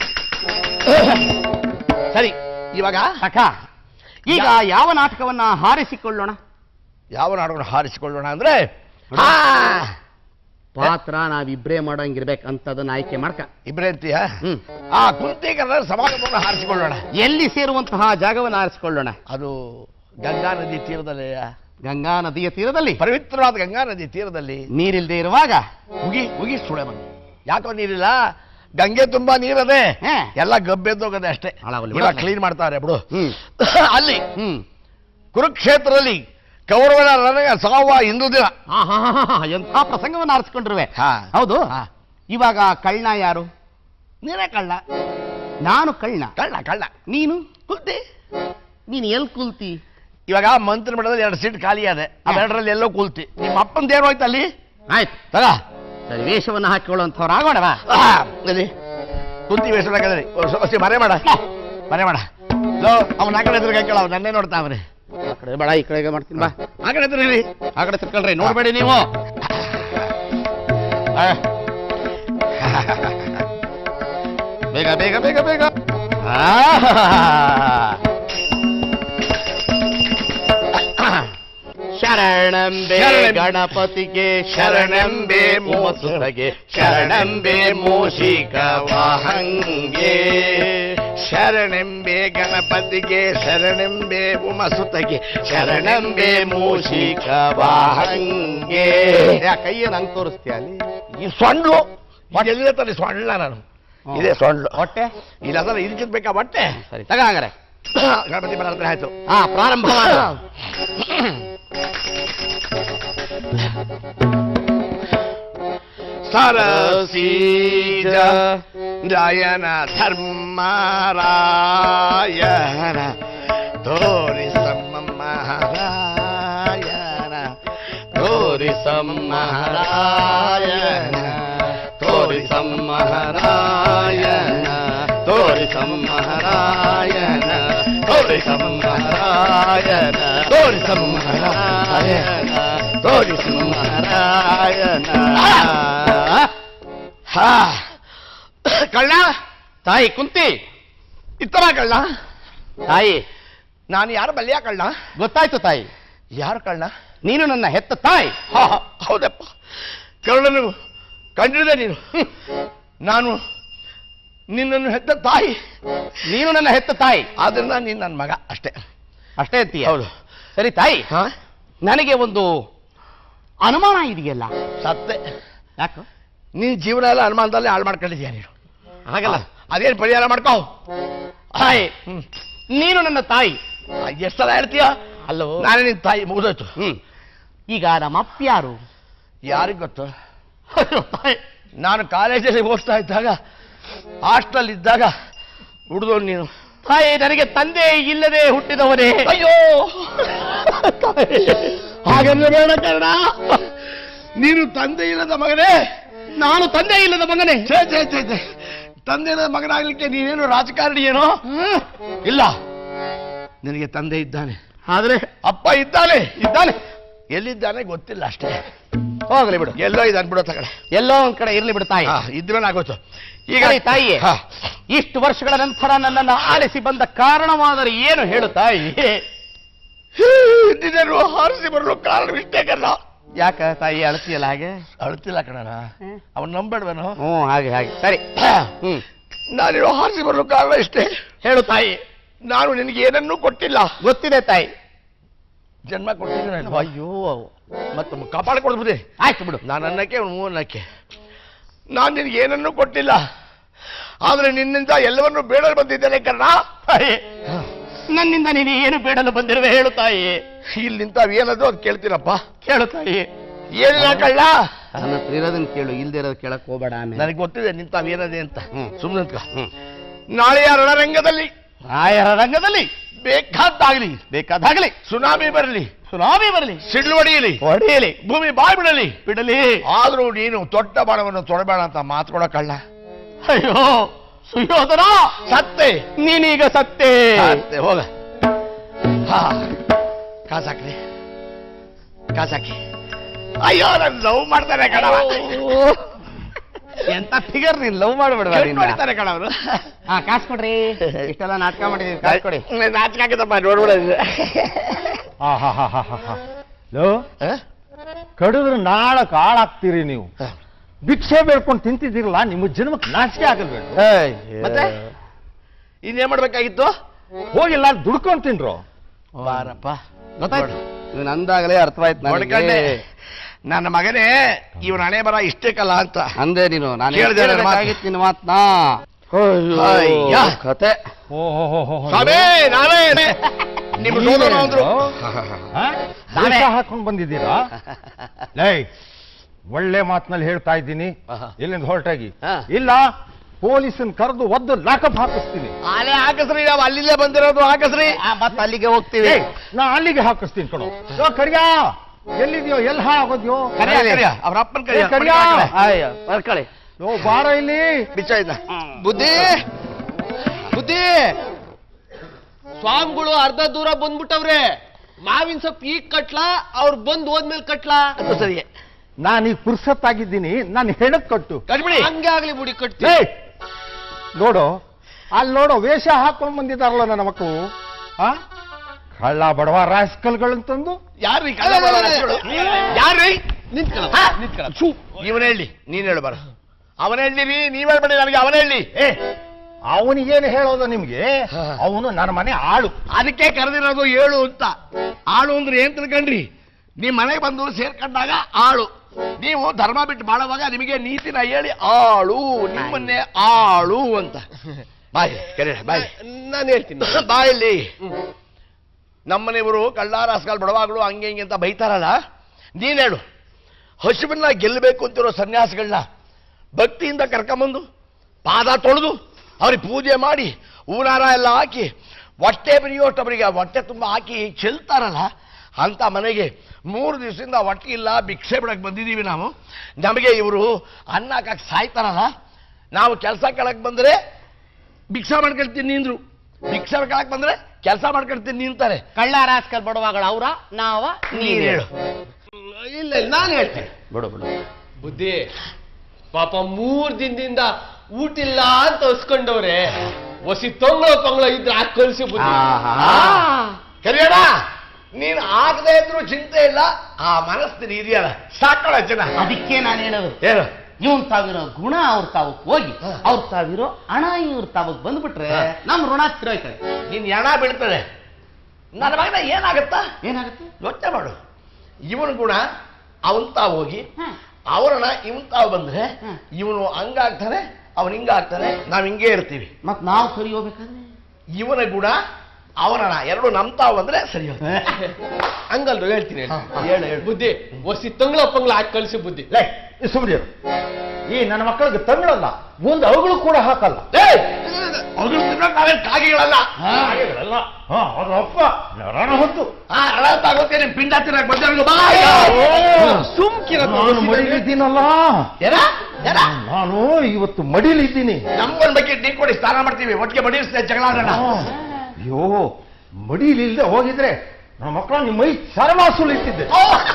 [SPEAKER 2] ಸರಿ ಇವಾಗ
[SPEAKER 3] ಅಕ್ಕ ಈಗ ಯಾವ ನಾಟಕವನ್ನ ಹಾರಿಸಿಕೊಳ್ಳೋಣ
[SPEAKER 2] ಯಾವ ನಾಟಕ ಹಾರಿಸಿಕೊಳ್ಳೋಣ ಅಂದ್ರೆ ಆ,
[SPEAKER 3] ಪಾತ್ರ ನಾವಿಬ್ರೇ ಮಾಡೋಂಗಿರ್ಬೇಕು ಅಂತದನ್ನ ಆಯ್ಕೆ ಮಾಡ್ಕ
[SPEAKER 2] ಇಬ್ರೇ ಅಂತೀಯ
[SPEAKER 3] ಹ್ಮ್
[SPEAKER 2] ಆ ಕುಂತಿಕರ ಸಮಾಗಮವನ್ನು ಹಾರಿಸಿಕೊಳ್ಳೋಣ
[SPEAKER 3] ಎಲ್ಲಿ ಸೇರುವಂತಹ ಜಾಗವನ್ನು ಆರಿಸಿಕೊಳ್ಳೋಣ
[SPEAKER 2] ಅದು ಗಂಗಾ ನದಿ ತೀರದಲ್ಲಿ
[SPEAKER 3] ಗಂಗಾ ನದಿಯ ತೀರದಲ್ಲಿ
[SPEAKER 2] ಪವಿತ್ರವಾದ ಗಂಗಾ ನದಿ ತೀರದಲ್ಲಿ
[SPEAKER 3] ನೀರಿಲ್ದೇ ಇರುವಾಗ
[SPEAKER 2] ಉಗಿ ಉಗಿ ಸುಳೆ ಬನ್ನಿ ಯಾಕೋ ನೀರಿಲ್ಲ ಗಂಗೆ ತುಂಬಾ ನೀರದೆ
[SPEAKER 3] ಹೇ.
[SPEAKER 2] ಎಲ್ಲ ಗಬ್ಬೆದ್ದೋಗದೆ ಅಷ್ಟೇ
[SPEAKER 3] ಹಾಳಾಗಲಿ,
[SPEAKER 2] ಇವಾಗ
[SPEAKER 3] ಬಿಡು.
[SPEAKER 2] ಕ್ಲೀನ್ ಮಾಡ್ತಾರೆ ಬಿಡು
[SPEAKER 3] ಹ್ಮ್
[SPEAKER 2] ಅಲ್ಲಿ
[SPEAKER 3] ಹ್ಮ್
[SPEAKER 2] ಕುರುಕ್ಷೇತ್ರದಲ್ಲಿ ಕೌರವನ ರಣಗ ಸಾವ ಇಂದು ದಿನ
[SPEAKER 3] ಆ, ಹಾ, ಹಾ, ಹಾ, ಎಂಥ ಪ್ರಸಂಗವನ್ನು ಆರಿಸಿಕೊಂಡಿರುವೆ
[SPEAKER 2] ಹಾ.
[SPEAKER 3] ಹೌದು
[SPEAKER 2] ಹಾ.
[SPEAKER 3] ಇವಾಗ ಕಳ್ಳ ಯಾರು
[SPEAKER 2] ನೀನೇ ಕಳ್ಳ
[SPEAKER 3] ನಾನು ಕಳ್ಳ
[SPEAKER 2] ಕಳ್ಳ ಕಳ್ಳ
[SPEAKER 3] ನೀನು
[SPEAKER 2] ಕುಲ್ತಿ
[SPEAKER 3] ನೀನು ಎಲ್ ಕುಲ್ತಿ
[SPEAKER 2] ಇವಾಗ ಮಂತ್ರಿ ಮಠದಲ್ಲಿ ಎರಡು ಸೀಟ್ ಖಾಲಿ ಅದೆ ಅವೆರಡರಲ್ಲಿ ಎಲ್ಲೋ ಕೂಲ್ತಿ ನಿಮ್ಮ ಅಪ್ಪನ ದೇವ್ರು ಹೋಯ್ತು ಅಲ್ಲಿ
[SPEAKER 3] ಆಯ್ತು
[SPEAKER 2] ತಗ
[SPEAKER 3] ಸರಿ ವೇಷವನ್ನು ಹಾಕಿಕೊಳ್ಳುವಂಥವ್ರು ಆಗೋಣವಾ
[SPEAKER 2] ಅಲ್ಲಿ ಕುಂತಿ ವೇಷಡಾಗದ್ರಿ ಸಮಸ್ಯೆ ಮರೆ ಮಾಡ ಮರೆ ಮಾಡ ಲೋ ಅವನ ಆ ಕಡೆ ಎದುರಿಗೆ ಹಾಕಳ ಅವ್ನು ನನ್ನೇ ನೋಡ್ತಾ ಅವನೇ
[SPEAKER 3] ಆ ಕಡೆ ಬೇಡ ಈ ಕಡೆಗೆ ಮಾಡ್ತೀನಿ ಬಾ
[SPEAKER 2] ಆ ಕಡೆ ಎದುರಿ
[SPEAKER 3] ಆ ಕಡೆ ತಿರ್ಕೊಳ್ರಿ ನೋಡ್ಬೇಡಿ ನೀವು
[SPEAKER 2] ಬೇಗ ಬೇಗ ಬೇಗ ಬೇಗ
[SPEAKER 3] ಶರಣಂಬೆ
[SPEAKER 2] ಶರಣಂ-
[SPEAKER 3] ಗಣಪತಿಗೆ
[SPEAKER 2] ಶರಣಂಬೆ
[SPEAKER 3] ಮೋಸುತಗೆ ಶರಣಂಬೆ ಮೂಷಿಕ ವಾಹಂಗೆ
[SPEAKER 2] ಶರಣೆಂಬೆ ಗಣಪತಿಗೆ ಶರಣೆಂಬೆ ಉಮಸುತಗೆ
[SPEAKER 3] ಶರಣಂಬೆ ಮೂಷಿಕ ವಾಹಂಗೆ ಯಾ ಕೈಯ ನಂಗೆ ತೋರಿಸ್ತೀಯ ಅಲ್ಲಿ
[SPEAKER 2] ಈ ಸೊಂಡ್ಲು ಎಲ್ಲಿದೆ ತಾನೆ ಸೊಂಡ್ಲ ನಾನು
[SPEAKER 3] ಹ್ಮ್.
[SPEAKER 2] ಇದೆ ಸೊಂಡ್ಲು
[SPEAKER 3] ಹೊಟ್ಟೆ
[SPEAKER 2] ಇಲ್ಲ ಅದನ್ನ ಇದಕ್ಕಿದ್ ಬೇಕಾ ಬಟ್ಟೆ
[SPEAKER 3] ಸರಿ ತಗ ಹಂಗಾರೆ
[SPEAKER 2] ಗಣಪತಿ ಬರತ್ರ ಆಯ್ತು
[SPEAKER 3] ಹಾ ಪ್ರಾರಂಭ ಮಾಡು
[SPEAKER 2] ಸರಸೀಜ ಜಯನ ಧರ್ಮರಾಯನ ತೋರಿ ಮಹಾರಾಯಣ ತೋರಿ ಮಹಾರಾಯಣ ತೋರಿ ಮಹಾರಾಯಣ ತೋರಿ ಮಹಾರಾಯಣ ತೋರಿ ಮಹಾರಾಯಣ ತೋರಿ ಮಹಾರಾಯಣ ತೋರಿ ಮಹಾರಾಯಣ ಹಾ ಕಳ್ಳ
[SPEAKER 3] ತಾಯಿ ಕುಂತಿ
[SPEAKER 2] ಇತ್ತಮ ಕಳ್ಳ
[SPEAKER 3] ತಾಯಿ
[SPEAKER 2] ನಾನು ಯಾರು ಬಲ್ಯ ಕಳ್ಳ
[SPEAKER 3] ಗೊತ್ತಾಯ್ತು ತಾಯಿ
[SPEAKER 2] ಯಾರು ಕಳ್ಳ
[SPEAKER 3] ನೀನು ನನ್ನ ಹೆತ್ತ ತಾಯಿ
[SPEAKER 2] ಹಾ ಹೌದಪ್ಪ ಕಳ್ಳನು ಕಂಡಿದೆ ನೀನು ಹ್ಮ್. ನಾನು ನಿನ್ನನ್ನು ಹೆತ್ತ ತಾಯಿ
[SPEAKER 3] ನೀನು ನನ್ನ ಹೆತ್ತ ತಾಯಿ
[SPEAKER 2] ಆದ್ರಿಂದ ನೀನು ನನ್ನ ಮಗ ಅಷ್ಟೇ
[SPEAKER 3] ಅಷ್ಟೇ ಅಂತೀಯ
[SPEAKER 2] ಹೌದು
[SPEAKER 3] ಸರಿ ತಾಯಿ
[SPEAKER 2] ಹಾ
[SPEAKER 3] ನನಗೆ ಒಂದು ಅನುಮಾನ ಇದೆಯಲ್ಲ
[SPEAKER 2] ಸತ್ತೆ
[SPEAKER 3] ಯಾಕೆ
[SPEAKER 2] ನಿನ್ ಜೀವನ ಎಲ್ಲ ಅನುಮಾನದಲ್ಲೇ ಹಾಳು ಮಾಡ್ಕೊಂಡಿದ್ಯಾ ನೀನು
[SPEAKER 3] ಹಾಗಲ್ಲ
[SPEAKER 2] ಅದೇನು ಪರಿಹಾರ ಮಾಡ್ಕೋ
[SPEAKER 3] ತಾಯಿ
[SPEAKER 2] ಹ್ಮ್
[SPEAKER 3] ನೀನು ನನ್ನ ತಾಯಿ
[SPEAKER 2] ಎಷ್ಟು ಸಲ ಹೇಳ್ತೀಯ
[SPEAKER 3] ಅಲ್ಲೋ
[SPEAKER 2] ನಾನೇ ನಿನ್ ತಾಯಿ ಮುಗಿದೋಯ್ತು
[SPEAKER 3] ಹ್ಮ್ ಈಗ ನಮ್ಮ ಅಪ್ಪ ಯಾರು
[SPEAKER 2] ಯಾರಿಗೆ ಗೊತ್ತು
[SPEAKER 3] ಅಯ್ಯೋ, ತಾಯಿ
[SPEAKER 2] ನಾನು ಕಾಲೇಜಲ್ಲಿ ಓದ್ತಾ ಇದ್ದಾಗ ಹಾಸ್ಟೆಲ್ ಇದ್ದಾಗ ಹುಡ್ದೋನು ನೀನು
[SPEAKER 3] ತಾಯಿ ನನಗೆ ತಂದೆ ಇಲ್ಲದೆ ಹುಟ್ಟಿದವನೇ
[SPEAKER 2] ಅಯ್ಯೋ ಹಾಗೆಂದ್ರೆ ಬೇಡ ಕರ್ಣ ನೀನು ತಂದೆ ಇಲ್ಲದ ಮಗನೇ
[SPEAKER 3] ನಾನು ತಂದೆ ಇಲ್ಲದ ಮಗನೇ
[SPEAKER 2] ಛೇ ಛೇ ಛೇ ಛೇ ತಂದೆ ಇಲ್ಲದ ಮಗನಾಗ್ಲಿಕ್ಕೆ ನೀನೇನು ರಾಜಕಾರಣಿ ಏನೋ ಇಲ್ಲ ನಿನಗೆ ತಂದೆ ಇದ್ದಾನೆ
[SPEAKER 3] ಆದ್ರೆ
[SPEAKER 2] ಅಪ್ಪ ಇದ್ದಾನೆ
[SPEAKER 3] ಇದ್ದಾನೆ
[SPEAKER 2] ಎಲ್ಲಿದ್ದಾನೆ ಗೊತ್ತಿಲ್ಲ ಅಷ್ಟೇ
[SPEAKER 3] ಹೋಗ್ಲಿ ಬಿಡು
[SPEAKER 2] ಎಲ್ಲೋ ಇದ್ದಾನೆ ಬಿಡೋ ತಗಡೆ
[SPEAKER 3] ಎಲ್ಲೋ ಒಂದ್ ಕಡೆ ಇರ್ಲಿ ಬಿಡು ತಾಯಿ
[SPEAKER 2] ಇದ್ಮೇಲೆ ಆಗೋಯ್ತು ಈಗ
[SPEAKER 3] ಸರಿ, ತಾಯಿಯೇ.
[SPEAKER 2] ಹಾ.
[SPEAKER 3] ಇಷ್ಟು ವರ್ಷಗಳ ನಂತರ ನನ್ನನ್ನು ಆಲಿಸಿ ಬಂದ ಕಾರಣವಾದರೆ ಏನು ಹೇಳು ತಾಯಿ
[SPEAKER 2] ನಿನ್ನನ್ನು ಹಾರಿಸಿ ಬರಲು ಕಾರಣವಿಷ್ಟೇ ಕರ್ಣ
[SPEAKER 3] ಯಾಕ ತಾಯಿ ಅಳತಿಯಲ್ಲ ಹಾಗೆ
[SPEAKER 2] ಅಳ್ತಿಲ್ಲ ಕಣ ಅವನ್ ನಂಬೇಡ್ವೇನು
[SPEAKER 3] ಹ್ಞೂ ಹಾಗೆ ಹಾಗೆ ಸರಿ ಹ್ಮ್
[SPEAKER 2] ನಾನಿರೋ ಹಾರಿಸಿ ಬರಲು ಕಾರಣ ಇಷ್ಟೇ
[SPEAKER 3] ಹೇಳು ತಾಯಿ
[SPEAKER 2] ನಾನು ನಿನಗೆ ಏನನ್ನೂ ಕೊಟ್ಟಿಲ್ಲ
[SPEAKER 3] ಗೊತ್ತಿದೆ ತಾಯಿ
[SPEAKER 2] ಜನ್ಮ ಕೊಟ್ಟಿದ್ದೀನಿ
[SPEAKER 3] ಅಯ್ಯೋ
[SPEAKER 2] ಮತ್ತು ಕಾಪಾಡಿ ಕೊಡ್ಬಿಡಿ
[SPEAKER 3] ಆಯ್ತು ಬಿಡು
[SPEAKER 2] ನಾನು ಅನ್ನಕ್ಕೆ ಅವ್ನು ಮೂರು ಅನ್ನಕ್ಕೆ ನಾನು ನಿನಗೆ ಏನನ್ನೂ ಕೊಟ್ಟಿಲ್ಲ ಆದ್ರೆ ನಿನ್ನಿಂದ ಎಲ್ಲವನ್ನೂ ಬೇಡಲು ಬಂದಿದ್ದೇನೆ ಕರ್ಣ
[SPEAKER 3] ತಾಯಿ ನನ್ನಿಂದ ನೀನು ಏನು ಬೇಡಲು ಬಂದಿರುವೆ ಹೇಳು ತಾಯಿ
[SPEAKER 2] ಇಲ್ಲಿ ನಿಂತಾವ್ ಏನದು ಅದು ಕೇಳ್ತೀನಪ್ಪ
[SPEAKER 3] ಕೇಳು ತಾಯಿ
[SPEAKER 2] ಏನಿಲ್ಲ ಕಳ್ಳ
[SPEAKER 3] ನನ್ನ ಹತ್ರ ಇರೋದನ್ನ ಕೇಳು ಇಲ್ದೇ ಇರೋದು ಕೇಳಕ್ ಹೋಗ್ಬೇಡ ಆಮೇಲೆ
[SPEAKER 2] ನನಗೆ ಗೊತ್ತಿದೆ ನಿಂತಾವ್ ಏನದೆ ಅಂತ
[SPEAKER 3] ಹ್ಮ್.
[SPEAKER 2] ಸುಮ್ಮನೆ ನಿಂತ್ಕೊ.
[SPEAKER 3] ಹ್ಮ್.
[SPEAKER 2] ನಾಳೆಯ ರಣರಂಗದಲ್ಲಿ
[SPEAKER 3] ಆಯರ ರಂಗದಲ್ಲಿ
[SPEAKER 2] ಬೇಕಾದ್ದಾಗಲಿ
[SPEAKER 3] ಬೇಕಾದಾಗಲಿ
[SPEAKER 2] ಸುನಾಮಿ ಬರಲಿ
[SPEAKER 3] ಸುನಾಮಿ ಬರಲಿ
[SPEAKER 2] ಸಿಡ್ಲು ಹೊಡೆಯಲಿ
[SPEAKER 3] ಹೊಡೆಯಲಿ
[SPEAKER 2] ಭೂಮಿ ಬಾಯ್ ಬಿಡಲಿ
[SPEAKER 3] ಬಿಡಲಿ
[SPEAKER 2] ಆದ್ರೂ ನೀನು ತೊಟ್ಟ ಬಾಣವನ್ನು ತೊಡಬೇಡ ಅಂತ ಮಾತ್ಕೊಡೋ ಕಳ್ಳ
[SPEAKER 3] ಅಯ್ಯೋ ಸುಯೋಧನ
[SPEAKER 2] ಸತ್ತೆ
[SPEAKER 3] ನೀನೀಗ ಸತ್ತೇ
[SPEAKER 2] ಸತ್ತೆ ಹೋಗ ಹಾ ಕಾಸಾಕ್ರಿ ಕಾಸಾಕಿ ಅಯ್ಯೋ ನಾನು ಲವ್ ಮಾಡ್ತಾರೆ ಕಣವ
[SPEAKER 7] ಎಂತ ಫಿಗರ್ ನೀನ್ ಲವ್ ಮಾಡ್ಬಿಡ್ಬೇಡ
[SPEAKER 2] ಕೆಟ್ಟ್ ಹೊಡಿತಾರೆ ಕಣವರು
[SPEAKER 7] ಹಾ ಕಾಸು ಕೊಡ್ರಿ ಇಷ್ಟೆಲ್ಲ ನಾಟಕ ಮಾಡಿದೀವಿ ಕಾಸು ಕೊಡಿ
[SPEAKER 2] ನಾಚಿಕೆ ಆಗಿತ್ತಪ್ಪ ನೋಡ್ಬಿಡೋದು
[SPEAKER 6] ಆಹಾಹಾಹಾಹಾ. ಲೋ ಕಡಿದ್ರೆ ನಾಳೆ ಕಾಳಾಗ್ತೀರಿ ನೀವು ಭಿಕ್ಷೆ ಬೇಡ್ಕೊಂಡು ತಿಂತಿದ್ದೀರಲ್ಲ ನಿಮ್ಮ ಜನ್ಮಕ್ಕೆ ನಾಚಿಕೆ ಆಗಲ್ಬೇಡ
[SPEAKER 2] ಮತ್ತೆ ಇನ್ನೇನ್ ಮಾಡ್ಬೇಕಾಗಿತ್ತು
[SPEAKER 6] ಹೋಗಿಲ್ಲ ದುಡ್ಕೊಂಡು ತಿನ್ರು
[SPEAKER 2] ಬಾರಪ್ಪ
[SPEAKER 7] ಗೊತ್ತಾಯ್ತು ಇದು ನಂದಾಗಲೇ ಅರ್ಥವಾಯ್ತು
[SPEAKER 2] ನೋಡ್ಕೊಂಡೆ
[SPEAKER 7] ನನಗೆ
[SPEAKER 2] ನನ್ನ ಮಗನೇ ಇವನ ಹಣೆ ಬರ ಇಷ್ಟಕ್ಕಲ್ಲ ಅಂತ
[SPEAKER 7] ಅಂದೆ ನೀನು ನಾನು
[SPEAKER 2] ಕೇಳ್ದೆ ನನ್ನ ಮಾತು.
[SPEAKER 7] ಕೇಳಬೇಕಾಗಿತ್ತು ನಿನ್ನ ಮಾತ್ನಾ
[SPEAKER 2] ಅಯ್ಯ.
[SPEAKER 7] ಕತೆ
[SPEAKER 6] ಓಹೋ
[SPEAKER 2] ಸ್ವಾಮಿ ನಾವೇ ನಿಮ್ಮ ಸೋದರ ಅಂದ್ರು
[SPEAKER 6] ವೇಷ ಹಾಕೊಂಡು ಬಂದಿದ್ದೀರಾ ಲೈ ಒಳ್ಳೆ ಮಾತಿನಲ್ಲಿ ಹೇಳ್ತಾ ಇದ್ದೀನಿ ಇಲ್ಲಿಂದ ಹೊರಟಾಗಿ
[SPEAKER 2] ಹಾ.
[SPEAKER 6] ಇಲ್ಲ ಪೊಲೀಸನ್ ಕರೆದು ಒದ್ದು ಲಾಕಪ್ ಹಾಕಿಸ್ತೀನಿ
[SPEAKER 2] ಅಲ್ಲೇ ಹಾಕಸ್ರಿ ನಾವು ಅಲ್ಲಿಂದಲೇ ಬಂದಿರೋದು ಹಾಕಸ್ರಿ
[SPEAKER 7] ಮತ್ತೆ ಅಲ್ಲಿಗೆ ಹೋಗ್ತೀವಿ
[SPEAKER 6] ಏಯ್, ನಾ ಅಲ್ಲಿಗೆ ಹಾಕಿಸ್ತೀನಿ ಕಣೋ ಯೋ ಕರಿಯ ಎಲ್ಲಿದ್ಯೋ ಎಲ್ಲಿ ಹಾಳಾಗೋದ್ಯೋ
[SPEAKER 2] ಕರಿಯ ಕರಿಯ ಅವ್ರ ಅಪ್ಪನ
[SPEAKER 6] ಏ,
[SPEAKER 2] ಕರಿಯ
[SPEAKER 6] ಕರಿಯ
[SPEAKER 7] ಅಯ್ಯೋ ಬರ್ಕಳಿ
[SPEAKER 6] ಯೋ ಬಾರ ಇಲ್ಲಿ
[SPEAKER 2] ಬಿಚ್ಚ ಇದ್ದ
[SPEAKER 5] ಬುದ್ಧಿ ಬುದ್ಧಿ ಸ್ವಾಮಿಗಳು ಅರ್ಧ ದೂರ ಬಂದ್ಬಿಟ್ಟವ್ರೆ ಮಾವಿನ ಸೊಪ್ಪು ಈಗ ಕಟ್ಲಾ ಅವ್ರು ಬಂದ್ ಹೋದ್ಮೇಲೆ ಕಟ್ಲಾ
[SPEAKER 2] ಅದು ಸರಿ
[SPEAKER 6] ನಾನೀಗ ಪುರ್ಸತ್ತಾಗಿದ್ದೀನಿ ನಾನು ಹೆಣಕ್ ಕಟ್ಟು
[SPEAKER 2] ಕಟ್ಬಿಡಿ
[SPEAKER 5] ಹಂಗೆ ಆಗ್ಲಿ ಬಿಡಿ ಕಟ್ತಿ
[SPEAKER 6] ಏಯ್ ನೋಡು ಅಲ್ಲಿ ನೋಡು ವೇಷ ಹಾಕೊಂಡ್ ಬಂದಿದಾರಲ್ಲ ನನ್ನ ಮಕ್ಕಳು ಆ ಕಳ್ಳ ಬಡವ ರಾಸ್ಕಲ್ಗಳಂತಂದು
[SPEAKER 2] ಯಾರ್ರೀ ಕಳ್ಳ ಬಡ ರಾಸ್ಕಳು? ಯಾರ್ರೀ
[SPEAKER 5] ನಿಂತ್ಕೊಳ್ಳ
[SPEAKER 2] ಹಾ?
[SPEAKER 5] ನಿಂತ್ಕೊಳ್ಳ
[SPEAKER 2] ಛೂ, ಇವನ್ ಹೇಳಿ ನೀನ್ ಹೇಳು ಬರ ಅವನ ಹೇಳಿರಿ ನೀವ್ ಹೇಳ್ಬೇಡಿ ನನಗೆ ಅವನ ಹೇಳಿ
[SPEAKER 6] ಏ ಅವನಿಗೇನು ಹೇಳೋದು ನಿಮ್ಗೆ ಅವನು ನನ್ನ ಮನೆ ಆಳು
[SPEAKER 2] ಅದಕ್ಕೆ ಕರೆದಿರೋದು ಏಳು ಅಂತ ಆಳು ಅಂದ್ರೆ ಏನ್ ತಿಳ್ಕೊಂಡ್ರಿ ನಿಮ್ ಮನೆಗೆ ಬಂದು ಸೇರ್ಕೊಂಡಾಗ ಆಳು ನೀವು ಧರ್ಮ ಬಿಟ್ಟು ಬಾಳುವಾಗ ನಿಮಗೆ ನೀತಿನ ಹೇಳಿ ಆಳು ನಿಮ್ಮನ್ನೇ ಆಳು ಅಂತ ಬಾಯ್ ಕರೆ ಬಾಯ್
[SPEAKER 5] ನಾನು ಹೇಳ್ತೀನಿ
[SPEAKER 2] ಬಾಯಲ್ಲಿ ನಮ್ಮನೆಯವರು ಕಳ್ಳ ರಾಸ್ಕಾಲ್ ಬಡವಾಗಳು ಹಂಗೆ ಹಿಂಗೆ ಅಂತ ಬೈತಾರಲ್ಲ ನೀನ್ ಹೇಳು ಹಸುವನ್ನ ಗೆಲ್ಲಬೇಕು ಅಂತಿರೋ ಸನ್ಯಾಸಿಗಳನ್ನ ಭಕ್ತಿಯಿಂದ ಕರ್ಕೊಂಬಂದು ಪಾದ ತೊಳೆದು ಅವ್ರಿಗೆ ಪೂಜೆ ಮಾಡಿ ಊರಾರ ಎಲ್ಲ ಹಾಕಿ ಹೊಟ್ಟೆ ಬಿರಿಯೋಷ್ಟು ಅವರಿಗೆ ಹೊಟ್ಟೆ ತುಂಬ ಹಾಕಿ ಚೆಲ್ತಾರಲ್ಲ ಅಂತ ಮನೆಗೆ ಮೂರು ದಿವಸದಿಂದ ಹೊಟ್ಟೆ ಇಲ್ಲ ಭಿಕ್ಷೆ ಬಿಡಕ್ಕೆ ಬಂದಿದ್ದೀವಿ ನಾವು ನಮಗೆ ಇವರು ಅನ್ನ ಹಾಕಕ್ಕೆ ಸಾಯ್ತಾರಲ್ಲ ನಾವು ಕೆಲಸ ಕೆಳಕ್ಕೆ ಬಂದರೆ ಭಿಕ್ಷಾ ಮಾಡ್ಕೊಳ್ತೀನಿ ನಿಂದ್ರು ಭಿಕ್ಷಾ ಮಾಡ್ಕೊಳಕ್ ಬಂದ್ರೆ ಕೆಲಸ ಮಾಡ್ಕೊಳ್ತೀನಿ ನಿಂತಾರೆ
[SPEAKER 3] ಕಳ್ಳ ರಾಸ್ಕಲ್ ಬಡವಾಗಳು ಅವ್ರ ನಾವ
[SPEAKER 2] ನೀನ್ ಹೇಳು
[SPEAKER 5] ಇಲ್ಲ ಇಲ್ಲ ನಾನು ಹೇಳ್ತೇನೆ
[SPEAKER 3] ಬಿಡು ಬಿಡು
[SPEAKER 5] ಬುದ್ಧಿ ಪಾಪ ಮೂರ್ ದಿನದಿಂದ ಊಟ ಇಲ್ಲ ಅಂತ ಹೊಸ್ಕೊಂಡವ್ರೆ ಒಸಿ ತೊಂಗಳ ಪಂಗಳ ಇದ್ರೆ ಹಾಕಿ ಕಳ್ಸಿ ಬುದ್ಧಿ
[SPEAKER 2] ಕರಿಯೋಣ ನೀನ್ ಆಗದೆ ಇದ್ರು ಚಿಂತೆ ಇಲ್ಲ ಆ ಮನಸ್ಸಿನ ಇದೆಯಲ್ಲ ಸಾಕೋಳ ಜನ
[SPEAKER 3] ಅದಕ್ಕೆ ನಾನು ಹೇಳೋದು
[SPEAKER 2] ಏನು
[SPEAKER 3] ಇವನ್ ತಾವಿರೋ ಗುಣ ಅವ್ರ ತಾವಕ್ ಹೋಗಿ ಅವ್ರ ತಾವಿರೋ ಹಣ ಇವ್ರ ತಾವಕ್ ಬಂದ್ಬಿಟ್ರೆ ನಮ್ ಋಣ ತಿರೋಯ್ತದೆ
[SPEAKER 2] ನೀನ್ ಎಣ ಬೀಳ್ತದೆ ನನ್ನ ಮಗನ ಏನಾಗತ್ತಾ
[SPEAKER 3] ಏನಾಗುತ್ತೆ
[SPEAKER 2] ಯೋಚನೆ ಮಾಡು ಇವನ ಗುಣ ಅವನ್ ತಾವ್ ಹೋಗಿ
[SPEAKER 3] ಹ್ಮ್.
[SPEAKER 2] ಅವರನ್ನ ಇವನ್ ತಾವ್ ಬಂದ್ರೆ
[SPEAKER 3] ಹ್ಮ್.
[SPEAKER 2] ಇವನು ಹಂಗಾಗ್ತಾನೆ ಅವನ್ ಹಿಂಗಾಗ್ತಾನೆ ನಾವ್ ಹಿಂಗೇ ಇರ್ತೀವಿ
[SPEAKER 3] ಮತ್ ನಾವು ಸರಿ ಹೋಗ್ಬೇಕಾದ್ರೆ
[SPEAKER 2] ಇವನ ಗುಣ ಅವರಣ ಎರಡು ನಮ್ ತಾವ್ ಬಂದ್ರೆ ಸರಿ ಹೋಗ್ತದೆ.
[SPEAKER 5] ಹಂಗಲ್ರು ಹೇಳ್ತೀನಿ
[SPEAKER 2] ಹಾ,
[SPEAKER 5] ಹೇಳ್ತೀನಿ.
[SPEAKER 2] ಹೇಳು ಹೇಳು
[SPEAKER 5] ಬುದ್ಧಿ ಒಸಿ ತೊಂಗಳ ಪಂಗಳ ಹಾಕಿ ಕಳ್ಸಿ ಬುದ್ಧಿ
[SPEAKER 6] ಲೇ ಸುಮ್ಮನೆ ಈ ನನ್ನ ಮಕ್ಕಳಿಗೆ ತಂಗಳಲ್ಲ ಮುಂದೆ ಅವುಗಳು ಕೂಡ ಹಾಕಲ್ಲ
[SPEAKER 2] ಏಯ್! ಅವ್ರು ತಿನ್ನೋಕ್ ನಾವೇನ್ ಕಾಗೆಗಳಲ್ಲ
[SPEAKER 6] ಹಾಗೆಗಳಲ್ಲ. ಹಾ, ಅದ್ರ ಅಪ್ಪ ನರನ ಹೊತ್ತು
[SPEAKER 2] ಆ, ರಣ ತಾಗೋಕೆ ನಿಮ್ ಪಿಂಡ ತಿನ್ನಕ್ ಬಂದಿರೋದು ಬಾ
[SPEAKER 6] ನಾನು ಮಡಿಲಿದ್ದೀನಲ್ಲ
[SPEAKER 2] ಏನ ಏನ
[SPEAKER 6] ನಾನು ಇವತ್ತು ಮಡಿಲಿದ್ದೀನಿ
[SPEAKER 2] ನಮ್ಗೊಂದ್ ಬಗ್ಗೆ ನೀರ್ ಕೊಡಿ ಸ್ನಾನ ಮಾಡ್ತೀವಿ ಒಟ್ಟಿಗೆ ಬಡಿಸ್ತೇ ಜಗಳ ಆಡೋಣ
[SPEAKER 6] ಅಯ್ಯೋ ಮಡಿಲಿಲ್ದೆ ಹೋಗಿದ್ರೆ ನನ್ನ ಮಕ್ಕಳು ನಿಮ್ಮ ಮೈ ಸರ್ವಾಸುಲ್ ಇಟ್ಟಿದ್ದೆ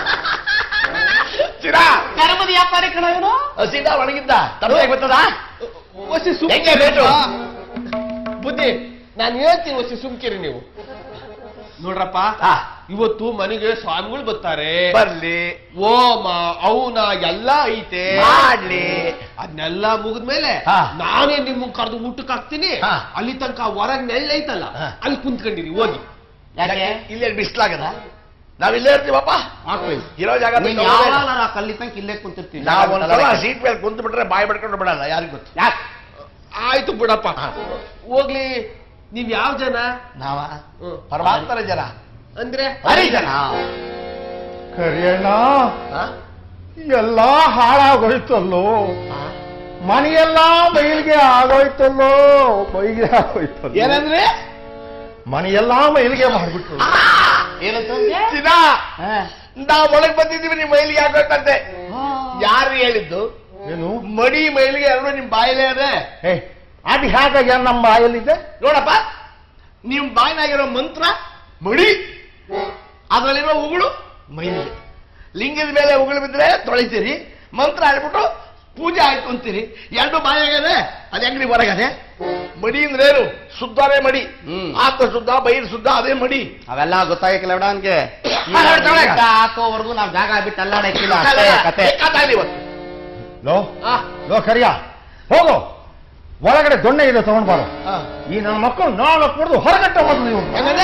[SPEAKER 2] ಚಿರಾ
[SPEAKER 3] ಕರ್ಮದ ವ್ಯಾಪಾರಿ ಕಣ ಇವನು
[SPEAKER 2] ಹಸಿದ ಒಣಗಿದ್ದ ತಪ್ಪೆ ಗೊತ್ತದ
[SPEAKER 5] ಒಸಿ
[SPEAKER 2] ಹೆಂಗೆ ರೇಟು?
[SPEAKER 5] ಬುದ್ಧಿ ನಾನು ಹೇಳ್ತೀನಿ ಒಸಿ ಸುಮ್ಕಿರಿ ನೀವು ನೋಡ್ರಪ್ಪ
[SPEAKER 2] ಹಾ.
[SPEAKER 5] ಇವತ್ತು ಮನೆಗೆ ಸ್ವಾಮಿಗಳು ಬರ್ತಾರೆ
[SPEAKER 2] ಬರ್ಲಿ
[SPEAKER 5] ಓಮ ಅವನ ಎಲ್ಲ ಐತೆ
[SPEAKER 2] ಮಾಡ್ಲಿ
[SPEAKER 5] ಅದನ್ನೆಲ್ಲ ಮುಗಿದ್ಮೇಲೆ
[SPEAKER 2] ಹಾ.
[SPEAKER 5] ನಾನೇ ನಿಮ್ಮನ್ನ ಕರೆದು ಊಟಕ್ಕೆ ಹಾಕ್ತೀನಿ
[SPEAKER 2] ಹಾ.
[SPEAKER 5] ಅಲ್ಲಿ ತನಕ ಹೊರಗ್ ನೆಳ್ಳೈತಲ್ಲ
[SPEAKER 2] ಹಾ.
[SPEAKER 5] ಅಲ್ಲಿ ಕುಂತ್ಕೊಂಡಿರಿ ಹೋಗಿ
[SPEAKER 3] ಯಾಕೆ
[SPEAKER 2] ಇಲ್ಲೇ ಬಿಸ್ಲಾಗದ ನಾವ್ ಇಲ್ಲೇ ಇರ್ತೀವಪ್ಪ
[SPEAKER 3] ಹಾಕ್ಬೇಕು
[SPEAKER 2] ಇರೋ ಜಾಗ
[SPEAKER 3] ನೀನ್
[SPEAKER 2] ಬಿಟ್ಟು
[SPEAKER 3] ಯಾವಾಗ ಆ ಕಲ್ಲಿ ತನಕ ಇಲ್ಲೇ ಕುಂತಿರ್ತೀನಿ
[SPEAKER 2] ನಾವ್ ಒಂದ್ಸಲ ಸೀಟ್ ಮೇಲೆ ಕುಂತು ಬಿಟ್ರೆ ಬಾಯಿ ಬಡ್ಕೊಂಡು ಬಿಡಲ್ಲ ಯಾರಿಗ್ ಗೊತ್ತು
[SPEAKER 3] ಯಾಕೆ
[SPEAKER 5] ಆಯ್ತು ಬಿಡಪ್ಪ ಹೋಗ್ಲಿ ನೀವ್ ಯಾವ ಜನ
[SPEAKER 2] ನಾವ
[SPEAKER 5] ಹ್ಮ್.
[SPEAKER 2] ಪರಮಾತ್ಮರ ಜನ
[SPEAKER 5] ಅಂದ್ರೆ
[SPEAKER 2] ಹರಿಜನ
[SPEAKER 6] ಕರಿಯಣ್ಣ
[SPEAKER 2] ಹಾ?
[SPEAKER 6] ಎಲ್ಲ ಹಾಳಾಗೋಯ್ತಲ್ಲೋ ಮನೆಯೆಲ್ಲ ಮೈಲ್ಗೆ ಆಗೋಯ್ತಲ್ಲೋ ಮೈಗೆ ಆಗೋಯ್ತಲ್ಲೋ
[SPEAKER 2] ಏನಂದ್ರೆ
[SPEAKER 6] ಮನೆಯೆಲ್ಲ ಮೈಲ್ಗೆ ಮಾಡ್ಬಿಟ್ರು
[SPEAKER 3] ಏನಂತಂದ್ರೆ
[SPEAKER 2] ಚಿನ್ನ
[SPEAKER 3] ಹಾ.
[SPEAKER 2] ನಾವ್ ಒಳಗ್ ಬಂದಿದ್ದೀವಿ ನಿಮ್ ಮೈಲಿಗೆ ಹಾಕೋಕಂತೆ ಯಾರು ಹೇಳಿದ್ದು
[SPEAKER 6] ಏನು
[SPEAKER 2] ಮಡಿ ಮೈಲಿಗೆ ಎರಡು ನಿಮ್ ಬಾಯಿಲೆ ಅದೇ
[SPEAKER 6] ಏ ಅದು ಹೇಗೆ ನಮ್ಮ ಬಾಯಲ್ಲಿದೆ
[SPEAKER 2] ನೋಡಪ್ಪ ನಿಮ್ ಬಾಯಿನಾಗಿರೋ ಮಂತ್ರ ಮಡಿ ಅದರಲ್ಲಿರೋ ಉಗುಳು ಮೈಲಿಗೆ ಲಿಂಗದ ಮೇಲೆ ಉಗುಳು ಬಿದ್ರೆ ತೊಳಿತೀರಿ ಮಂತ್ರ ಆಡ್ಬಿಟ್ಟು ಪೂಜೆ ಆಯ್ತು ಅಂತೀರಿ ಎರಡು ಬಾಯಾಗದೆ ಅದ ಹೆಂಗ್ರಿ ಹೊರಗದೆ ಮಡಿ ಅಂದ್ರೇನು ಶುದ್ಧವೇ ಮಡಿ
[SPEAKER 3] ಹ್ಮ್.
[SPEAKER 2] ಆತ್ಮ ಶುದ್ಧ ಬೈರ್ ಶುದ್ಧ ಅದೇ ಮಡಿ
[SPEAKER 7] ಅವೆಲ್ಲ ಗೊತ್ತಾಗಿಲ್ಲ ಬಿಡ ಅವನ್ಗೆ
[SPEAKER 2] ಅಲ್ಲ,
[SPEAKER 7] ಹಾಕೋವರೆಗೂ ನಾವ್ ಜಾಗ ಬಿಟ್ಟು ಅಲ್ಲಾಡಕ್ಕಿಲ್ಲ ಅಷ್ಟೇ ಕತೆ
[SPEAKER 2] ಕಥೆ ಇವತ್ತು
[SPEAKER 6] ಲೋ ಲೋ ಕರಿಯ ಹೋಗು ಒಳಗಡೆ ದೊಣ್ಣೆ ಇದೆ ತಗೊಂಡ್ ಬಾರು
[SPEAKER 2] ಹಾ.
[SPEAKER 6] ಈ ನನ್ನ ಮಕ್ಕಳು ನಾಲ್ಕು ಕುಡಿದು ಹೊರಗಟ್ಟೆ ಹೋದ್ರು ನೀವು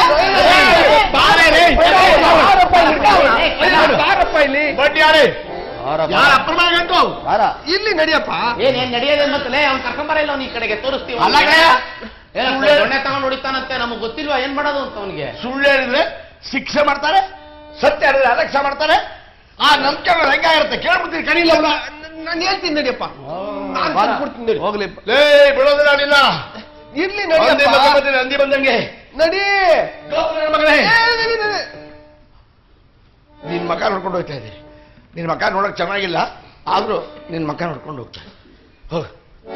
[SPEAKER 5] ಬಾರಪ್ಪ ಇಲ್ಲಿ
[SPEAKER 2] ಬಡ್ಡಿ ಯಾರೇ
[SPEAKER 7] ಅವರಪ್ಪ.
[SPEAKER 2] ಯಾರ ಅಪ್ರಮಾಣ ಗಂಟು
[SPEAKER 7] ಬಾರ.
[SPEAKER 2] ಇಲ್ಲಿ ನಡಿಯಪ್ಪ
[SPEAKER 3] ಏನ್ ಏನ್ ನಡೆಯೋದೇ ಮತ್ತಲೇ ಅವ್ನ್ ಕರ್ಕೊಂಬರ ಇಲ್ಲ ಅವ್ನ್ ಈ ಕಡೆಗೆ ತೋರಿಸ್ತೀವಿ
[SPEAKER 2] ಅಲ್ಲ ಕಣಯ್ಯ.
[SPEAKER 3] ದೊಣ್ಣೆ ತಗೊಂಡ್ ಹೊಡಿತಾನಂತೆ ನಮಗ್ ಗೊತ್ತಿಲ್ವಾ ಏನ್ ಮಾಡೋದು ಅಂತ ಅವನಿಗೆ
[SPEAKER 2] ಸುಳ್ಳು ಹೇಳಿದ್ರೆ ಶಿಕ್ಷೆ ಮಾಡ್ತಾರೆ ಸತ್ಯ ಹೇಳಿದ್ರೆ ಅಲಕ್ಷ್ಯ ಮಾಡ್ತಾರೆ ಆ ನಂಬಿಕೆ ಹೆಂಗಾಗಿರುತ್ತೆ ಕೇಳ್ಬಿಡ್ತೀನಿ ಕಣಿಲ್ಲ ಅವ್ನ.
[SPEAKER 5] ನಾನು ಹೇಳ್ತೀನಿ ನಡಿಯಪ್ಪ ನಾನು
[SPEAKER 7] ಬಾರ.
[SPEAKER 5] ತಂದ್ಕೊಡ್ತೀನಿ ನಡಿ
[SPEAKER 7] ಹೋಗ್ಲಿ
[SPEAKER 2] ಲೇ ಬಿಡೋದಿಲ್ಲ ನಿನ್ನ
[SPEAKER 5] ಇರ್ಲಿ
[SPEAKER 2] ಅಂದಿ
[SPEAKER 5] ನಡಿಯಪ್ಪ
[SPEAKER 2] ಬಂದ ಬಂದಿದೆ, ಅಂದಿ ಬಂದಂಗೆ
[SPEAKER 5] ನಡಿ
[SPEAKER 2] ಗೌತಮ ನನ್ನ ಮಗನೇ
[SPEAKER 5] ಏ, ನಡಿ, ನಡಿ.
[SPEAKER 2] ನಿನ್ ಮಕ ನೋಡ್ಕೊಂಡು ಹೋಗ್ತಾ ಇದ್ದೀನಿ ನಿನ್ ಮಕ ನೋಡಕ್ ಚೆನ್ನಾಗಿಲ್ಲ ಆದ್ರೂ ನಿನ್ ಮಕ ನೋಡ್ಕೊಂಡು ಹೋಗ್ತಾ ಇದ್ದೀನಿ. ಹೋಗ್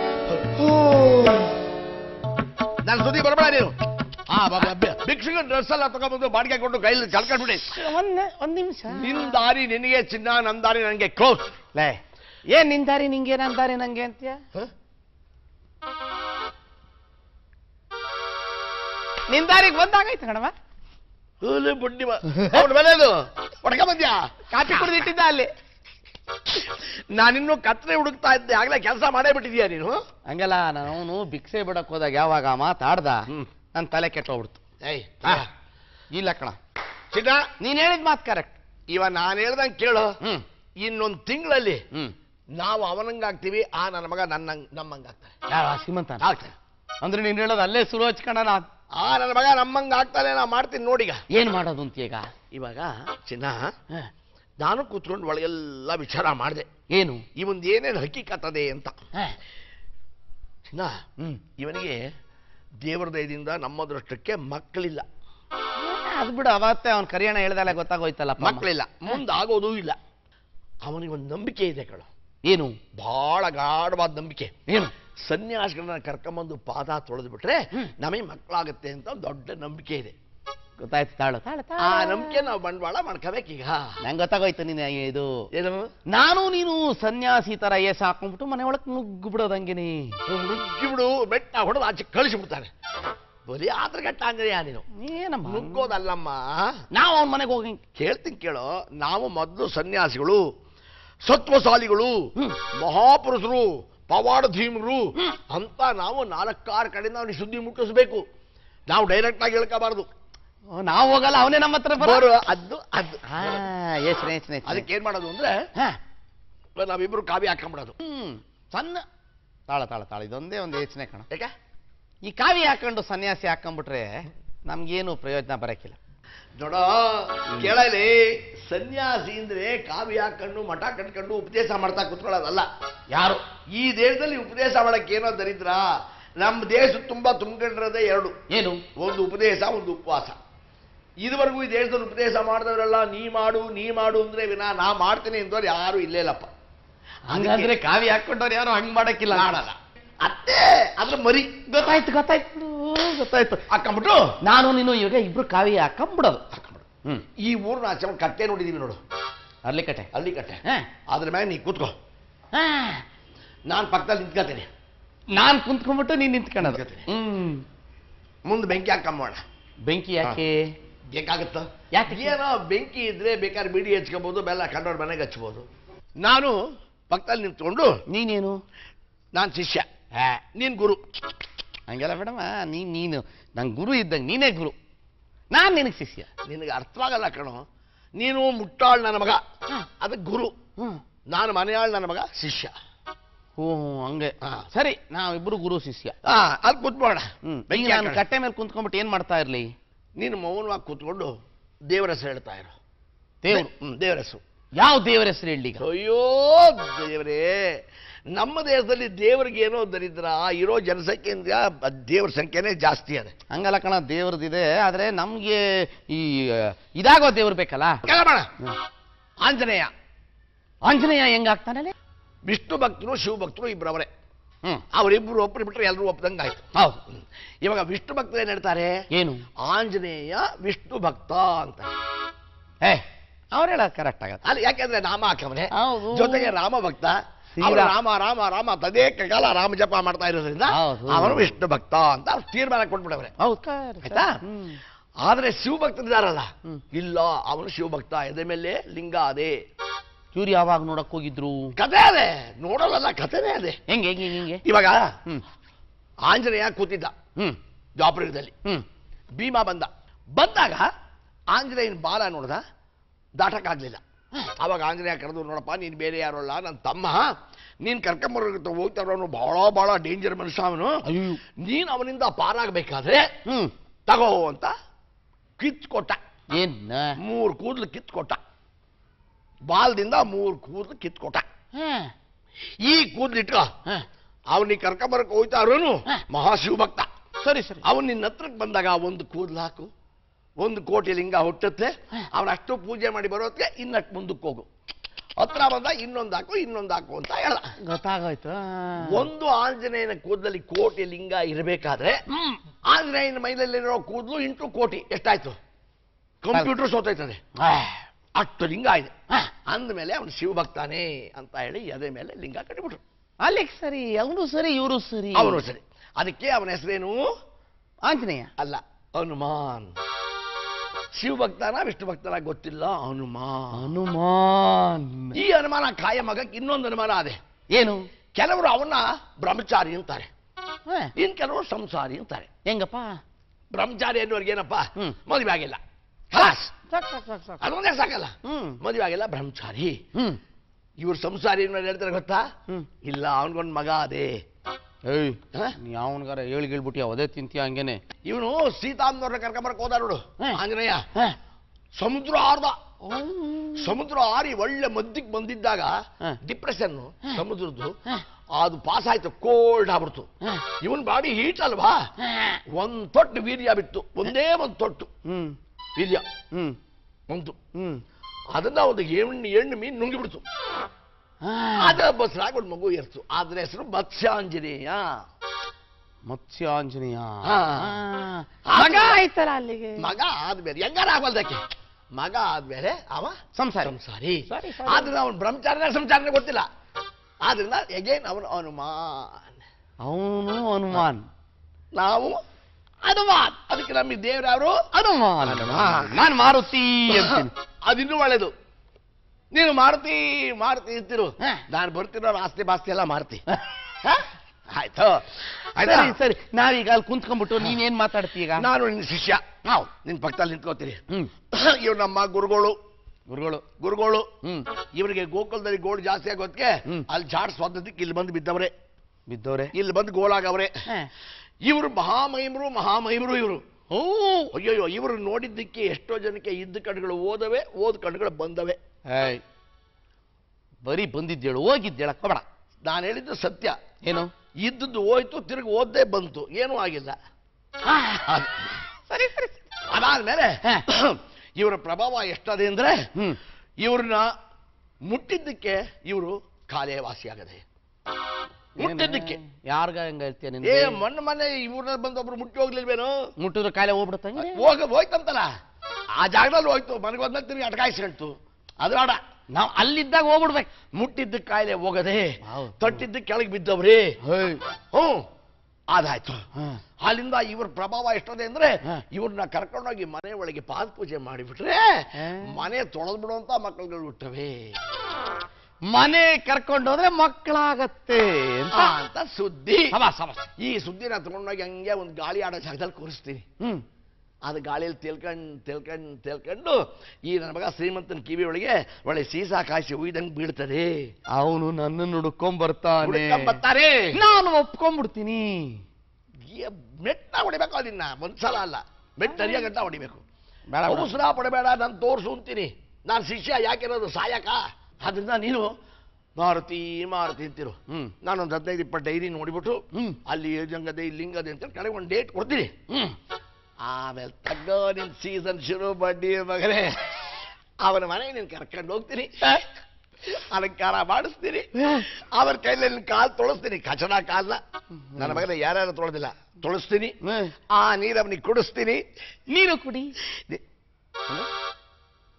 [SPEAKER 2] ನಾನು ಸುದ್ದಿ ಬರಬೇಡ ನೀನು ಆ ಭಿಕ್ಷುಗ ಡ್ರೆಸ್ ಎಲ್ಲ ತಗೊಂಡ್ಬಂದು ಬಾಡಿಗೆ ಕೊಟ್ಟು ಕೈಲಿ ಕಳ್ಕೊಂಡ್ಬಿಡಿ
[SPEAKER 3] ಒಂದ್ ಒಂದ್ ನಿಮಿಷ
[SPEAKER 2] ನಿನ್ ದಾರಿ ನಿನಗೆ ಚಿನ್ನ ನನ್ ದಾರಿ ನನಗೆ ಕ್ಲೋಸ್
[SPEAKER 3] ಲೇ ಏನ್ ನಿನ್ ದಾರಿ ನಿಂಗೆ ನನ್ ದಾರಿ ನಂಗೆ ಅಂತೀಯ ನಿನ್ ದಾರಿಗೆ ಬಂದಾಗೈತೆ ಕಣವ
[SPEAKER 2] ಬುಡ್ಡಿ ಅವ್ನ ಮನೆಯದು ಹೊಡ್ಕ ಬಂದ್ಯಾ
[SPEAKER 3] ಕಾಫಿ ಕುಡಿದಿಟ್ಟಿದ್ದ ಅಲ್ಲಿ
[SPEAKER 2] ನಾನಿನ್ನು ಕತ್ರೆ ಹುಡುಕ್ತಾ ಇದ್ದೆ ಆಗ್ಲೇ ಕೆಲಸ ಮಾಡೇ ಬಿಟ್ಟಿದ್ಯಾ ನೀನು
[SPEAKER 3] ಹಂಗಲ್ಲ ನಾನು ಭಿಕ್ಷೆ ಬಿಡಕ್ ಹೋದಾಗ ಯಾವಾಗ ಆ ಮಾತಾಡ್ದ
[SPEAKER 2] ಹ್ಮ್.
[SPEAKER 3] ನನ್ ತಲೆ ಕೆಟ್ಟೋಗ್ಬಿಡ್ತು
[SPEAKER 2] ಏಯ್
[SPEAKER 3] ಆ, ಇಲ್ಲ ಕಣ
[SPEAKER 2] ಚಿನ್ನ
[SPEAKER 3] ನೀನ್ ಹೇಳಿದ್ ಮಾತು ಕರೆಕ್ಟ್
[SPEAKER 2] ಇವ ನಾನು ಹೇಳ್ದಂಗೆ ಕೇಳು
[SPEAKER 3] ಹ್ಮ್
[SPEAKER 2] ಇನ್ನೊಂದು ತಿಂಗಳಲ್ಲಿ
[SPEAKER 3] ಹ್ಮ್
[SPEAKER 2] ನಾವು ಅವನಂಗಾಗ್ತೀವಿ ಆ ನನ್ನ ಮಗ ನನ್ನಂಗ್ ನಮ್ಮಂಗಾಗ್ತಾನೆ
[SPEAKER 3] ಯಾರ ಸೀಮಂತ
[SPEAKER 2] ಆಗ್ತಾನೆ
[SPEAKER 3] ಅಂದ್ರೆ ನೀನ್ ಹೇಳೋದು ಅಲ್ಲೇ ಶುರು ಹಚ್ಕಣ ನಾ
[SPEAKER 2] ಆ ನನ್ನ ಮಗ ನಮ್ಮಂಗ ಆಗ್ತಾನೆ ನಾ ಮಾಡ್ತೀನಿ ನೋಡೀಗ
[SPEAKER 3] ಏನ್ ಮಾಡೋದು ಅಂತ ಈಗ
[SPEAKER 2] ಇವಾಗ ಚಿನ್ನ
[SPEAKER 3] ಹ,
[SPEAKER 2] ನಾನು ಕೂತ್ಕೊಂಡು ಒಳಗೆಲ್ಲ ವಿಚಾರ ಮಾಡಿದೆ
[SPEAKER 3] ಏನು
[SPEAKER 2] ಇವಂದು ಏನೇನು ಹಕ್ಕಿಕತ್ತದೆ ಅಂತ
[SPEAKER 3] ಹ,
[SPEAKER 2] ಚಿನ್ನ
[SPEAKER 3] ಹ್ಮ್
[SPEAKER 2] ಇವನಿಗೆ ದೇವರ ದಯದಿಂದ ನಮ್ಮ ದೃಷ್ಟಕ್ಕೆ ಮಕ್ಕಳಿಲ್ಲ
[SPEAKER 3] ಅದು ಬಿಡು ಅವತ್ತೇ ಅವ್ನ್ ಕರಿಯಣ ಹೇಳ್ದಲ್ಲ ಗೊತ್ತಾಗೋಯ್ತಲ್ಲ
[SPEAKER 2] ಮಕ್ಕಳಿಲ್ಲ ಮುಂದಾಗೋದೂ ಇಲ್ಲ ಅವನಿಗೆ ಒಂದು ನಂಬಿಕೆ ಇದೆ ಕಳು
[SPEAKER 3] ಏನು
[SPEAKER 2] ಬಹಳ ಗಾಢವಾದ ನಂಬಿಕೆ
[SPEAKER 3] ಏನು
[SPEAKER 2] ಸನ್ಯಾಸಿಗಳನ್ನ ಕರ್ಕೊಂಬಂದು ಪಾದ ತೊಳೆದು ಬಿಟ್ರೆ
[SPEAKER 3] ಹ್ಮ್.
[SPEAKER 2] ನಮಗೆ ಮಕ್ಕಳಾಗುತ್ತೆ ಅಂತ ಒಂದ್ ದೊಡ್ಡ ನಂಬಿಕೆ ಇದೆ
[SPEAKER 3] ಗೊತ್ತಾಯ್ತು ತಾಳು ತಾಳು
[SPEAKER 2] ಆ ನಂಬಿಕೆ ನಾವು ಬಂಡವಾಳ ಮಾಡ್ಕೋಬೇಕೀಗ
[SPEAKER 3] ನಂಗೆ ಗೊತ್ತಾಗೋಯ್ತು ನೀನು ಇದು
[SPEAKER 2] ಏನು
[SPEAKER 3] ನಾನು ನೀನು ಸನ್ಯಾಸಿ ತರ ಏಸ್ ಹಾಕೊಂಡ್ಬಿಟ್ಟು ಮನೆ ಒಳಗ್ ನುಗ್ಗು ಬಿಡೋದಂಗೆನಿ
[SPEAKER 2] ನುಗ್ಗಿ ಬಿಡು ಬೆಟ್ಟ ಹೊಡೆದು ಆಚೆ ಕಳಿಸಿಬಿಡ್ತಾನೆ ಬರೀ ಆದ್ರ ಗಟ್ಟ ಅಂಜನೇಯ ನೀನು
[SPEAKER 3] ಏನಮ್ಮ
[SPEAKER 2] ನುಗ್ಗೋದಲ್ಲಮ್ಮ
[SPEAKER 3] ನಾವು ಅವನ ಮನೆಗೆ ಹೋಗಿ
[SPEAKER 2] ಕೇಳ್ತೀನಿ ಕೇಳೋ ನಾವು ಮೊದಲು ಸನ್ಯಾಸಿಗಳು ಸತ್ವಶಾಲಿಗಳು
[SPEAKER 3] ಹ್ಮ್.
[SPEAKER 2] ಮಹಾಪುರುಷರು ಪವಾಡ ಧೀಮರು ಅಂತ ನಾವು ನಾಲ್ಕಾರು ಕಡೆಯಿಂದ ಅವನಿಗೆ ಸುದ್ದಿ ಮುಟ್ಟಿಸ್ಬೇಕು ನಾವು ಡೈರೆಕ್ಟ್ ಆಗಿ ಹೇಳ್ಕೋಬಾರ್ದು
[SPEAKER 3] ಓ, ನಾವು ಹೋಗಲ್ಲ ಅವನೇ ನಮ್ಮ ಹತ್ರ ಬರೋ
[SPEAKER 2] ಬರೋ ಅದು ಅದು
[SPEAKER 3] ಯೋಚನೆ ಯೋಚನೆ
[SPEAKER 2] ಅದಕ್ಕೆ ಏನ್ ಮಾಡೋದು ಅಂದ್ರೆ ನಾವಿಬ್ರು ಕಾವಿ ಹಾಕೊಂಡ್ಬಿಡೋದು
[SPEAKER 3] ಹ್ಮ್ ಸಣ್ಣ ತಾಳ ತಾಳ ತಾಳ ಇದೊಂದೇ ಒಂದು ಯೋಚನೆ ಕಣ
[SPEAKER 2] ಯಾಕೆ
[SPEAKER 3] ಈ ಕಾವಿ ಹಾಕೊಂಡು ಸನ್ಯಾಸಿ ಹಾಕೊಂಡ್ಬಿಟ್ರೆ ನಮ್ಗೇನು ಪ್ರಯೋಜನ ಬರಕ್ಕಿಲ್ಲ
[SPEAKER 2] ನೋಡ ಕೇಳಲಿ ಸನ್ಯಾಸಿ ಅಂದ್ರೆ ಕಾವಿ ಹಾಕೊಂಡು ಮಠ ಕಟ್ಕೊಂಡು ಉಪದೇಶ ಮಾಡ್ತಾ ಕುತ್ಕೊಳ್ಳೋದಲ್ಲ
[SPEAKER 3] ಯಾರು
[SPEAKER 2] ಈ ದೇಶದಲ್ಲಿ ಉಪದೇಶ ಮಾಡಕ್ಕೆ ಏನೋ ದರಿದ್ರ ನಮ್ಮ ದೇಶ ತುಂಬಾ ತುಂಬಿಕೊಂಡಿರೋದೇ ಎರಡು
[SPEAKER 3] ಏನು
[SPEAKER 2] ಒಂದು ಉಪದೇಶ ಒಂದು ಉಪವಾಸ ಇದುವರೆಗೂ ಈ ದೇಶದಲ್ಲಿ ಉಪದೇಶ ಮಾಡಿದವರೆಲ್ಲ ನೀ ಮಾಡು ನೀ ಮಾಡು ಅಂದ್ರೆ ವಿನಾ ನಾ ಮಾಡ್ತೀನಿ ಅಂತವ್ರು ಯಾರು ಇಲ್ಲೇ ಇಲ್ಲಪ್ಪ
[SPEAKER 3] ಹಂಗಂದ್ರೆ ಕಾವಿ ಹಾಕೊಂಡವ್ರು ಯಾರು ಹಂಗ್ ಮಾಡಕ್ಕಿಲ್ಲ
[SPEAKER 2] ಮಾಡಲ್ಲ ಅತ್ತೆ ಅದ್ರ ಮರಿ
[SPEAKER 3] ಗೊತ್ತಾಯ್ತು ಗೊತ್ತಾಯ್ತು ಬಿಡು, ಗೊತ್ತಾಯ್ತು
[SPEAKER 2] ಹಾಕೊಂಬಿಟ್ಟು
[SPEAKER 3] ನಾನು ನೀನು ಇವಾಗ ಇಬ್ರು ಕಾವಿ ಹಾಕೊಂಬಿಡೋದು ಹ್ಮ್
[SPEAKER 2] ಈ ಊರ್ನ ಆಚೆ ಒಂದ್ ಕಟ್ಟೆ ನೋಡಿದೀವಿ ನೋಡು
[SPEAKER 3] ಅರ್ಲಿ ಕಟ್ಟೆ
[SPEAKER 2] ಅಲ್ಲಿ ಕಟ್ಟೆ
[SPEAKER 3] ಹಾ.
[SPEAKER 2] ಅದ್ರ ಮ್ಯಾಗ ನೀ ಕೂತ್ಕೋ
[SPEAKER 3] ಹಾ.
[SPEAKER 2] ನಾನು ಪಕ್ಕದಲ್ಲಿ ನಿಂತ್ಕೊತೀನಿ
[SPEAKER 3] ನಾನ್ ಕುಂತ್ಕೊಂಡ್ಬಿಟ್ಟು ನೀನ್ ನಿಂತ್ಕೊಳ್ಳೋದು
[SPEAKER 2] ನಿಂತ್ಕೊತೀನಿ.
[SPEAKER 3] ಹ್ಮ್
[SPEAKER 2] ಮುಂದೆ ಬೆಂಕಿ ಹಾಕಂಬೋಣ
[SPEAKER 3] ಬೆಂಕಿ ಯಾಕೆ
[SPEAKER 2] ಬೇಕಾಗುತ್ತ
[SPEAKER 3] ಯಾಕೆ?
[SPEAKER 2] ಏನೋ ಬೆಂಕಿ ಇದ್ರೆ ಬೇಕಾದ್ರೆ ಬಿಡಿ ಹಚ್ಕೋಬಹುದು ಬೆಲ್ಲ ಕಂಡವ್ರ ಮನೆಗೆ ಹಚ್ಬೋದು ನಾನು ಪಕ್ಕದಲ್ಲಿ ನಿಂತ್ಕೊಂಡು
[SPEAKER 3] ನೀನೇನು
[SPEAKER 2] ನಾನು ಶಿಷ್ಯ ನೀನ್ ಗುರು
[SPEAKER 3] ಹಂಗೆಲ್ಲ ಬೇಡಮ್ಮ ನೀನ್ ನೀನು ನಂಗೆ ಗುರು ಇದ್ದಂಗೆ ನೀನೇ ಗುರು ನಾನ್ ನಿನಗೆ ಶಿಷ್ಯ
[SPEAKER 2] ನಿನಗೆ ಅರ್ಥವಾಗಲ್ಲ ಕಣೋ ನೀನು ಮುಟ್ಟಾಳ್ ನನ್ನ ಮಗ ಅದಕ್ಕೆ ಗುರು
[SPEAKER 3] ಹ್ಮ್
[SPEAKER 2] ನಾನು ಮನೆಯಾಳ್ ನನ್ನ ಮಗ ಶಿಷ್ಯ
[SPEAKER 3] ಓ ಹಂಗೆ
[SPEAKER 2] ಹಾ.
[SPEAKER 3] ಸರಿ ನಾವಿಬ್ರು ಗುರು ಶಿಷ್ಯ
[SPEAKER 2] ಆ ಅಲ್ಲಿ ಕೂತ್ಬೋಣ
[SPEAKER 3] ಹ್ಮ್ ಈಗ
[SPEAKER 2] ಬೆಂಕಿ
[SPEAKER 3] ನಾನು
[SPEAKER 2] ಹಾಕೋಣ.
[SPEAKER 3] ಕಟ್ಟೆ ಮೇಲೆ ಕುಂತ್ಕೊಂಡ್ಬಿಟ್ಟು ಏನ್ ಮಾಡ್ತಾ ಇರ್ಲಿ
[SPEAKER 2] ನೀನು ಮೌನವಾಗಿ ಕೂತ್ಕೊಂಡು ದೇವರ ಹೆಸರು ಹೇಳ್ತಾ ಇರು
[SPEAKER 3] ದೇವ್ರು
[SPEAKER 2] ಹ್ಮ್ ದೇವರ ಹೆಸರು
[SPEAKER 3] ಯಾವ ದೇವರ ಹೆಸರು ಹೇಳಿ ಈಗ
[SPEAKER 2] ಅಯ್ಯೋ ದೇವರೇ ನಮ್ಮ ದೇಶದಲ್ಲಿ ದೇವರಿಗೆ ಏನೋ ದರಿದ್ರ ಇರೋ ಜನಸಂಖ್ಯೆಯಿಂದ ದೇವರ ಸಂಖ್ಯೆನೇ ಜಾಸ್ತಿ ಅದೆ
[SPEAKER 3] ಹಂಗಲ್ಲ ಕಣ ದೇವ್ರದಿದೆ ಆದ್ರೆ ನಮ್ಗೆ ಈ ಆ, ಇದಾಗೋ ದೇವ್ರು ಬೇಕಲ್ಲ
[SPEAKER 2] ಕೆಲ ಮಾಡ
[SPEAKER 3] ಹ್ಮ್.
[SPEAKER 2] ಆಂಜನೇಯ
[SPEAKER 3] ಆಂಜನೇಯ ಹೆಂಗಾಗ್ತಾನೆ
[SPEAKER 2] ವಿಷ್ಣು ಭಕ್ತರು ಶಿವ ಭಕ್ತರು ಇಬ್ಬರವರೇ
[SPEAKER 3] ಹ್ಮ್
[SPEAKER 2] ಅವರಿಬ್ರು ಒಬ್ಬರು ಬಿಟ್ರೆ ಎಲ್ಲರೂ ಒಪ್ಪದಂಗೆ ಆಯ್ತು
[SPEAKER 3] ಹೌದು
[SPEAKER 2] ಇವಾಗ ವಿಷ್ಣು ಭಕ್ತರು ಏನ್ ಹೇಳ್ತಾರೆ
[SPEAKER 3] ಏನು
[SPEAKER 2] ಆಂಜನೇಯ ವಿಷ್ಣು ಭಕ್ತ ಅಂತ
[SPEAKER 3] ಏ ಅವ್ರು ಹೇಳೋದು ಕರೆಕ್ಟ್ ಆಗತ್ತೆ
[SPEAKER 2] ಅಲ್ಲ ಯಾಕೆಂದ್ರೆ ನಾಮ ಹಾಕವನೆ
[SPEAKER 3] ಹೌದು.
[SPEAKER 2] ಜೊತೆಗೆ ರಾಮ ಭಕ್ತ
[SPEAKER 3] ಶ್ರೀರಾಮ.
[SPEAKER 2] ಅವ್ರು ರಾಮ ರಾಮ ರಾಮ ತದೇಕ ಕಾಲ ರಾಮ ಜಪ ಮಾಡ್ತಾ ಇರೋದ್ರಿಂದ
[SPEAKER 3] ಹೌದು.
[SPEAKER 2] ಅವನು ವಿಷ್ಣು ಭಕ್ತ ಅಂತ ಅವ್ರು ತೀರ್ಮಾನ ಕೊಟ್ಬಿಡವ್ರೆ
[SPEAKER 3] ಹೌದು
[SPEAKER 2] ಆಯ್ತಾ ಆದ್ರೆ ಶಿವಭಕ್ತರಿದಾರಲ್ಲ
[SPEAKER 3] ಹ್ಮ್.
[SPEAKER 2] ಇಲ್ಲ ಅವನು ಶಿವಭಕ್ತ ಎದೆ ಮೇಲೆ ಲಿಂಗ ಅದೇ
[SPEAKER 3] ಇವ್ರು ಯಾವಾಗ ನೋಡಕ್ ಹೋಗಿದ್ರು
[SPEAKER 2] ಕತೆ ಅದೇ ನೋಡೋದಲ್ಲ ಕಥೆನೇ ಅದೇ
[SPEAKER 3] ಹೆಂಗೆ ಹೆಂಗೆ ಹಿಂಗೆ
[SPEAKER 2] ಇವಾಗ
[SPEAKER 3] ಹ್ಮ್
[SPEAKER 2] ಆಂಜನೇಯ ಕೂತಿದ್ದ
[SPEAKER 3] ಹ್ಮ್
[SPEAKER 2] ದ್ವಾಪರಯುಗದಲ್ಲಿ
[SPEAKER 3] ಹ್ಮ್
[SPEAKER 2] ಭೀಮ ಬಂದ ಬಂದಾಗ ಆಂಜನೇಯನ ಬಾಲ ನೋಡ್ದ ದಾಟಕ್ಕಾಗ್ಲಿಲ್ಲ ಅವಾಗ ಆಂಜನೇಯ ಕರೆದು ನೋಡಪ್ಪ ನೀನು ಬೇರೆ ಯಾರು ಅಲ್ಲ ನನ್ನ ತಮ್ಮ ನೀನು ಕರ್ಕೊಂಬರೋ ಹೋಗ್ತಾರೋನು ಬಹಳ ಬಹಳ ಡೇಂಜರ್ ಮನುಷ್ಯ ಅವನು
[SPEAKER 3] ಅಯ್ಯೋ
[SPEAKER 2] ನೀನು ಅವನಿಂದ ಪಾರಾಗಬೇಕಾದ್ರೆ
[SPEAKER 3] ಹ್ಮ್
[SPEAKER 2] ತಗೋ ಅಂತ ಕಿತ್ ಕೊಟ್ಟ
[SPEAKER 3] ಏನ್
[SPEAKER 2] ಮೂರು ಕೂದಲು ಕಿತ್ ಕೊಟ್ಟ ಬಾಲ್ದಿಂದ ಮೂರು ಕೂದಲು ಕಿತ್ ಕೊಟ್ಟ ಈ ಕೂದಲು ಇಟ್ಕೋ
[SPEAKER 3] ಹ.
[SPEAKER 2] ಅವನಿಗೆ ಕರ್ಕೊಂಬರಕ್ಕೆ ಹೋಗ್ತಾರೋನು
[SPEAKER 3] ಹ.
[SPEAKER 2] ಮಹಾಶಿವ ಭಕ್ತ
[SPEAKER 3] ಸರಿ ಸರಿ
[SPEAKER 2] ಅವನು ನಿನ್ನ ಹತ್ರಕ್ಕೆ ಬಂದಾಗ ಒಂದು ಕೂದಲು ಹಾಕು ಒಂದು ಕೋಟಿ ಲಿಂಗ ಹುಟ್ಟುತ್ತೆ ಅವನಷ್ಟು ಪೂಜೆ ಮಾಡಿ ಬರೋದಕ್ಕೆ ಇನ್ನಷ್ಟು ಮುಂದಕ್ಕೆ ಹೋಗು ಹತ್ರ ಬಂದ ಇನ್ನೊಂದು ಹಾಕು ಇನ್ನೊಂದು ಹಾಕು ಅಂತ ಹೇಳ
[SPEAKER 3] ಗೊತ್ತಾಗೋಯ್ತು
[SPEAKER 2] ಒಂದು ಆಂಜನೇಯನ ಕೂದಲಲ್ಲಿ ಕೋಟಿ ಲಿಂಗ ಇರಬೇಕಾದ್ರೆ ಆಂಜನೇಯನ ಮೈಲಲ್ಲಿರೋ ಕೂದಲು ಇಂಟು ಕೋಟಿ ಎಷ್ಟಾಯ್ತು ಕಂಪ್ಯೂಟರ್ ಸೋತೈತದೆ ಅಷ್ಟು ಲಿಂಗ ಇದೆ ಅಂದಮೇಲೆ ಅವನು ಶಿವಭಕ್ತಾನೇ ಅಂತ ಹೇಳಿ ಎದೆ ಮೇಲೆ ಲಿಂಗ ಕಟ್ಟಿಬಿಟ್ರು
[SPEAKER 3] ಅಲ್ಲಿಗೆ ಸರಿ ಅವನು ಸರಿ ಇವರು ಸರಿ
[SPEAKER 2] ಅವನು ಸರಿ ಅದಕ್ಕೆ ಅವನ ಹೆಸರೇನು
[SPEAKER 3] ಆಂಜನೇಯ
[SPEAKER 2] ಅಲ್ಲ ಹನುಮಾನ್ ಶಿವಭಕ್ತನ ವಿಷ್ಣು ಭಕ್ತನ ಗೊತ್ತಿಲ್ಲ ಹನುಮಾನ್
[SPEAKER 3] ಹನುಮಾನ್
[SPEAKER 2] ಈ ಅನುಮಾನ ಕಾಯ ಮಗಕ್ಕೆ ಇನ್ನೊಂದು ಅನುಮಾನ ಅದೇ
[SPEAKER 3] ಏನು
[SPEAKER 2] ಕೆಲವರು ಅವನ್ನ ಬ್ರಹ್ಮಚಾರಿ ಅಂತಾರೆ
[SPEAKER 3] ಹ,
[SPEAKER 2] ಇನ್ ಕೆಲವರು ಸಂಸಾರಿ ಅಂತಾರೆ
[SPEAKER 3] ಹೆಂಗಪ್ಪ
[SPEAKER 2] ಬ್ರಹ್ಮಚಾರಿ ಅನ್ನೋರ್ಗೆ ಏನಪ್ಪ
[SPEAKER 3] ಹ್ಮ್.
[SPEAKER 2] ಮದುವೆ ಆಗಿಲ್ಲ ಖಲಾಸ್
[SPEAKER 3] ಸಾಕ್ ಸಾಕ್ ಸಾಕ್ ಸಾಕ್
[SPEAKER 2] ಅದೊಂದೇ ಸಾಕಲ್ಲ
[SPEAKER 3] ಹ್ಮ್
[SPEAKER 2] ಮದುವೆ ಆಗಿಲ್ಲ ಬ್ರಹ್ಮಚಾರಿ
[SPEAKER 3] ಹ್ಮ್
[SPEAKER 2] ಇವ್ರು ಸಂಸಾರಿ ಅನ್ನೋರು ಹೇಳ್ತಾರೆ ಗೊತ್ತಾ
[SPEAKER 3] ಹ್ಮ್
[SPEAKER 2] ಇಲ್ಲ ಅವನಿಗೊಂದು ಮಗ ಅದೇ
[SPEAKER 3] ಏಯ್
[SPEAKER 2] ಹ?
[SPEAKER 3] ನೀ ಯಾವನ್ಗಾರ ಹೇಳಿ ಗೀಳ್ಬಿಟ್ಟಿ ಅದೇ ತಿಂತೀಯ ಹಂಗೇನೆ
[SPEAKER 2] ಇವನು ಸೀತಾಂದವ್ರನ್ನ ಕರ್ಕೊಂಬರಕ್ ಹೋದ ನೋಡು
[SPEAKER 3] ಹ.
[SPEAKER 2] ಆಂಜನೇಯ ಸಮುದ್ರ ಆರ್ದ ಸಮುದ್ರ ಆರಿ ಒಳ್ಳೆ ಮದ್ದಿಗೆ ಬಂದಿದ್ದಾಗ
[SPEAKER 3] ಹ.
[SPEAKER 2] ಡಿಪ್ರೆಷನ್ ಸಮುದ್ರದ್ದು
[SPEAKER 3] ಹ.
[SPEAKER 2] ಅದು ಪಾಸ್ ಆಯ್ತು ಕೋಲ್ಡ್ ಆಗ್ಬಿಡ್ತು
[SPEAKER 3] ಹ.
[SPEAKER 2] ಇವನ್ ಬಾಡಿ ಹೀಟ್ ಅಲ್ವಾ ಒಂದ್ ತೊಟ್ಟು ವೀರ್ಯ ಬಿತ್ತು ಒಂದೇ ಒಂದ್ ತೊಟ್ಟು
[SPEAKER 3] ಹ್ಮ್
[SPEAKER 2] ವೀರ್ಯ
[SPEAKER 3] ಹ್ಮ್
[SPEAKER 2] ಒಂದು
[SPEAKER 3] ಹ್ಮ್
[SPEAKER 2] ಅದನ್ನ ಒಂದು ಎಣ್ಣು ಎಣ್ಣು ಮೀನು ನುಂಗಿಬಿಡ್ತು ಅದ ಬಸ್ರಾಗ ಒಂದು ಮಗು ಇರ್ತು ಅದ್ರ ಹೆಸರು ಮತ್ಸ್ಯಾಂಜನೇಯ
[SPEAKER 3] ಮತ್ಸ್ಯ ಆಂಜನೇಯ
[SPEAKER 2] ಹಾ.
[SPEAKER 3] ಆ, ಮಗ ಆಯ್ತಲ್ಲ ಅಲ್ಲಿಗೆ
[SPEAKER 2] ಮಗ ಆದ್ಮೇಲೆ ಹೆಂಗಾರ ಆಗಲ್ದಕ್ಕೆ ಮಗ ಆದ್ಮೇಲೆ ಅವ
[SPEAKER 3] ಸಂಸಾರಿ
[SPEAKER 2] ಸಂಸಾರಿ
[SPEAKER 3] ಸರಿ, ಸರಿ.
[SPEAKER 2] ಆದ್ರೆ ಅವನು ಬ್ರಹ್ಮಚಾರಿನ ಸಂಸಾರನೇ ಗೊತ್ತಿಲ್ಲ ಆದ್ರಿಂದ ಎಗೇನ್ ಅವನು ಹನುಮಾನ್
[SPEAKER 3] ಅವನು ಹನುಮಾನ್
[SPEAKER 2] ನಾವು ಹನುಮಾನ್ ಅದಕ್ಕೆ ನಮಗೆ ದೇವ್ರು ಯಾರು
[SPEAKER 3] ಹನುಮಾನ್ ನಾನು ಮಾರುತಿ ಅಂತೀನಿ
[SPEAKER 2] ಅದಿನ್ನೂ ಒಳ್ಳೇದು ನೀನು ಮಾರುತಿ ಮಾರುತಿ ಇರ್ತಿರು
[SPEAKER 3] ಹ.
[SPEAKER 2] ನಾನು ಬರ್ತಿರೋ ಆಸ್ತಿ ಪಾಸ್ತಿ ಎಲ್ಲ ಮಾರ್ತಿ ಹ? ಆಯ್ತು ಆಯ್ತಾ
[SPEAKER 3] ಸರಿ ಸರಿ ನಾವೀಗ ಅಲ್ಲಿ ಕುಂತ್ಕೊಂಡ್ಬಿಟ್ಟು ನೀನೇನ್ ಮಾತಾಡ್ತೀಗ
[SPEAKER 2] ನಾನು ನಿನ್ನ ಶಿಷ್ಯ
[SPEAKER 3] ನಾವು
[SPEAKER 2] ನಿನ್ ಪಕ್ಕದಲ್ಲಿ ನಿಂತ್ಕೋತೀನಿ
[SPEAKER 3] ಹ್ಮ್
[SPEAKER 2] ಇವ್ ನಮ್ಮ ಗುರುಗಳು
[SPEAKER 3] ಗುರುಗಳು
[SPEAKER 2] ಗುರುಗಳು
[SPEAKER 3] ಹ್ಮ್
[SPEAKER 2] ಇವರಿಗೆ ಗೋಕುಲದಲ್ಲಿ ಗೋಲ್ಡ್ ಜಾಸ್ತಿ ಆಗೋದಕ್ಕೆ
[SPEAKER 3] ಹ್ಮ್.
[SPEAKER 2] ಅಲ್ಲಿ ಜಾಡ್ ಸ್ವಾತಂತ್ರ್ಯಕ್ಕೆ ಇಲ್ಲಿ ಬಂದು ಬಿದ್ದವ್ರೆ
[SPEAKER 3] ಬಿದ್ದವ್ರೆ
[SPEAKER 2] ಇಲ್ಲಿ ಬಂದು ಗೋಳಾಗವ್ರೆ ಇವರು ಮಹಾಮಹಿಮರು ಮಹಾಮಹಿಮರು ಇವರು
[SPEAKER 3] ಓ
[SPEAKER 2] ಅಯ್ಯಯ್ಯೋ ಇವರು ನೋಡಿದ್ದಕ್ಕೆ ಎಷ್ಟೋ ಜನಕ್ಕೆ ಇದ್ದ ಕಣ್ಗಳು ಓದವೆ ಓದ್ ಕಣ್ಗಳು ಬಂದವೆ
[SPEAKER 3] ಏಯ್ ಬರೀ ಬಂದಿದ್ದೇಳು ಹೋಗಿದ್ದೇಳಕ್ ಬೇಡ
[SPEAKER 2] ನಾನು ಹೇಳಿದ್ದು ಸತ್ಯ
[SPEAKER 3] ಏನು
[SPEAKER 2] ಇದ್ದದ್ದು ಹೋಯ್ತು ತಿರುಗಿ ಓದ್ದೇ ಬಂತು ಏನೂ ಆಗಿಲ್ಲ ಅದ್-
[SPEAKER 3] ಸರಿ ಸರಿ
[SPEAKER 2] ಅದಾದ್ಮೇಲೆ ಇವರ ಪ್ರಭಾವ ಎಷ್ಟದೆ ಅಂದ್ರೆ
[SPEAKER 3] ಹ್ಮ್
[SPEAKER 2] ಇವ್ರನ್ನ ಮುಟ್ಟಿದ್ದಕ್ಕೆ ಇವರು ಕಾಲೇವಾಸಿಯಾಗದೆ ಮುಟ್ಟಿದ್ದಕ್ಕೆ
[SPEAKER 3] ಯಾರ್ಗ ಹೆಂಗ ಹೇಳ್ತೀಯ
[SPEAKER 2] ಏ
[SPEAKER 3] ನಿನ್ಗೆ
[SPEAKER 2] ಮೊನ್ನೆ ಮೊನ್ನೆ ಇವ್ರಲ್ಲಿ ಬಂದೊಬ್ರು ಮುಟ್ಟಿ ಹೋಗ್ಲಿಲ್ವೇನೋ
[SPEAKER 3] ಮುಟ್ಟಿದ್ರೆ ಕಾಯಿಲೆ ಹೋಗ್ಬಿಡುತ್ತಂಗೆ
[SPEAKER 2] ಹೋಗ ಹೋಯ್ತಂತಲ್ಲ ಆ ಜಾಗದಲ್ಲಿ ಹೋಯ್ತು ಮನೆಗೆ ಹೋದ್ಮೇಲೆ ತಿರುಗಿ ಅಟಕಾಯಿಸ್ಕೊಂತು ಅದು ಆಡ
[SPEAKER 3] ನಾವ್ ಅಲ್ಲಿದ್ದಾಗ ಹೋಗ್ಬಿಡ್ಬೇಕು
[SPEAKER 2] ಮುಟ್ಟಿದ್ದ ಕಾಯಿಲೆ ಹೋಗದೆ
[SPEAKER 3] ಹೌದು.
[SPEAKER 2] ತೊಟ್ಟಿದ್ದ ಕೆಳಗೆ ಬಿದ್ದವ್ರಿ ಹ್ಞೂ ಅದಾಯ್ತು
[SPEAKER 3] ಹ.
[SPEAKER 2] ಅಲ್ಲಿಂದ ಇವ್ರ ಪ್ರಭಾವ ಎಷ್ಟದೆ ಅಂದ್ರೆ
[SPEAKER 3] ಹ.
[SPEAKER 2] ಇವ್ರನ್ನ ಕರ್ಕೊಂಡೋಗಿ ಮನೆ ಒಳಗೆ ಪಾದ ಪೂಜೆ ಮಾಡಿಬಿಟ್ರೆ
[SPEAKER 3] ಹ.
[SPEAKER 2] ಮನೆ ತೊಳೆದ್ ಬಿಡುವಂತ ಮಕ್ಕಳುಗಳು ಹುಟ್ಟವೆ
[SPEAKER 3] ಮನೆ ಕರ್ಕೊಂಡು ಹೋದ್ರೆ ಮಕ್ಕಳಾಗತ್ತೆ ಅಂತ
[SPEAKER 2] ಅಂತ ಸುದ್ದಿ
[SPEAKER 3] ಸಬಾಸ್, ಸಬಾಸ್.
[SPEAKER 2] ಈ ಸುದ್ದಿನ ತಗೊಂಡೋಗಿ ಹಂಗೆ ಒಂದು ಗಾಳಿ ಆಡೋ ಜಾಗದಲ್ಲಿ ಕೂರಿಸ್ತೀನಿ
[SPEAKER 3] ಹ್ಮ್
[SPEAKER 2] ಅದು ಗಾಳಿಯಲ್ಲಿ ತೇಲ್ಕಂಡ್ ತೇಲ್ಕಂಡ್ ತೇಲ್ಕೊಂಡು ಈ ನನ್ನ ಮಗ ಶ್ರೀಮಂತನ ಕಿವಿ ಒಳಗೆ ಒಳ್ಳೆ ಸೀಸಾ ಕಾಯಿಸಿ ಉಯ್ದಂಗ್ ಬೀಳ್ತದೆ
[SPEAKER 3] ಅವನು ನನ್ನನ್ನು ಹುಡ್ಕೊಂಡ್ ಬರ್ತಾನೆ
[SPEAKER 2] ಹುಡ್ಕೊಂಬರ್ತಾರೆ.
[SPEAKER 3] ನಾನು ಒಪ್ಕೊಂಡ್ಬಿಡ್ತೀನಿ
[SPEAKER 2] ಏ, ಮೆಟ್ಟ ಹೊಡಿಬೇಕು ಅದನ್ನ ಒಂದ್ಸಲ ಅಲ್ಲ ಮೆಟ್ಟ ಹರಿಯ ಗಂಟ ಹೊಡಿಬೇಕು
[SPEAKER 3] ಬೇಡ ಬೇಡ.
[SPEAKER 2] ಅವಸರ ಪಡಬೇಡ ನಾನು ತೋರ್ಸು ಅಂತೀನಿ ನಾನು ಶಿಷ್ಯ ಯಾಕಿರೋದು ಸಾಯಕ ಅದರಿಂದ ನೀನು ಮಾರುತಿ ಮಾರುತಿ ಅಂತಿರು
[SPEAKER 3] ಹ್ಮ್
[SPEAKER 2] ನಾನೊಂದು ಹದಿನೈದು ಇಪ್ಪತ್ತು ಡೈರಿ ನೋಡಿಬಿಟ್ಟು
[SPEAKER 3] ಹ್ಮ್
[SPEAKER 2] ಅಲ್ಲಿ ಏಜಂಗದೆ ಇಲ್ಲಿ ಲಿಂಗದೆ ಅಂತ ಕೆಳಗೆ ಒಂದು ಡೇಟ್ ಕೊಡ್ತೀನಿ
[SPEAKER 3] ಹ್ಮ್
[SPEAKER 2] ಆಮೇಲೆ ತಗ್ಗೋ ನಿನ್ ಸೀಸನ್ ಶುರು ಬಡ್ಡಿ ಮಗನೇ ಅವನ ಮನೆಗೆ ನೀನು ಕರ್ಕೊಂಡು ಹೋಗ್ತೀನಿ ಅಲಂಕಾರ ಮಾಡಿಸ್ತೀನಿ ಅವರ ಕೈಲಿ ನಿನ್ನ ಕಾಲು ತೊಳಸ್ತೀನಿ ಕಚಡ ಕಾಲ್ನ ನನ್ನ ಮಗನ ಯಾರ್ಯಾರು ತೊಳೆದಿಲ್ಲ ತೊಳಸ್ತೀನಿ
[SPEAKER 3] ಹ್ಮ್.
[SPEAKER 2] ಆ ನೀರು ಅವನಿಗೆ ಕುಡಿಸ್ತೀನಿ
[SPEAKER 3] ನೀರು ಕುಡಿ
[SPEAKER 2] ನಿ-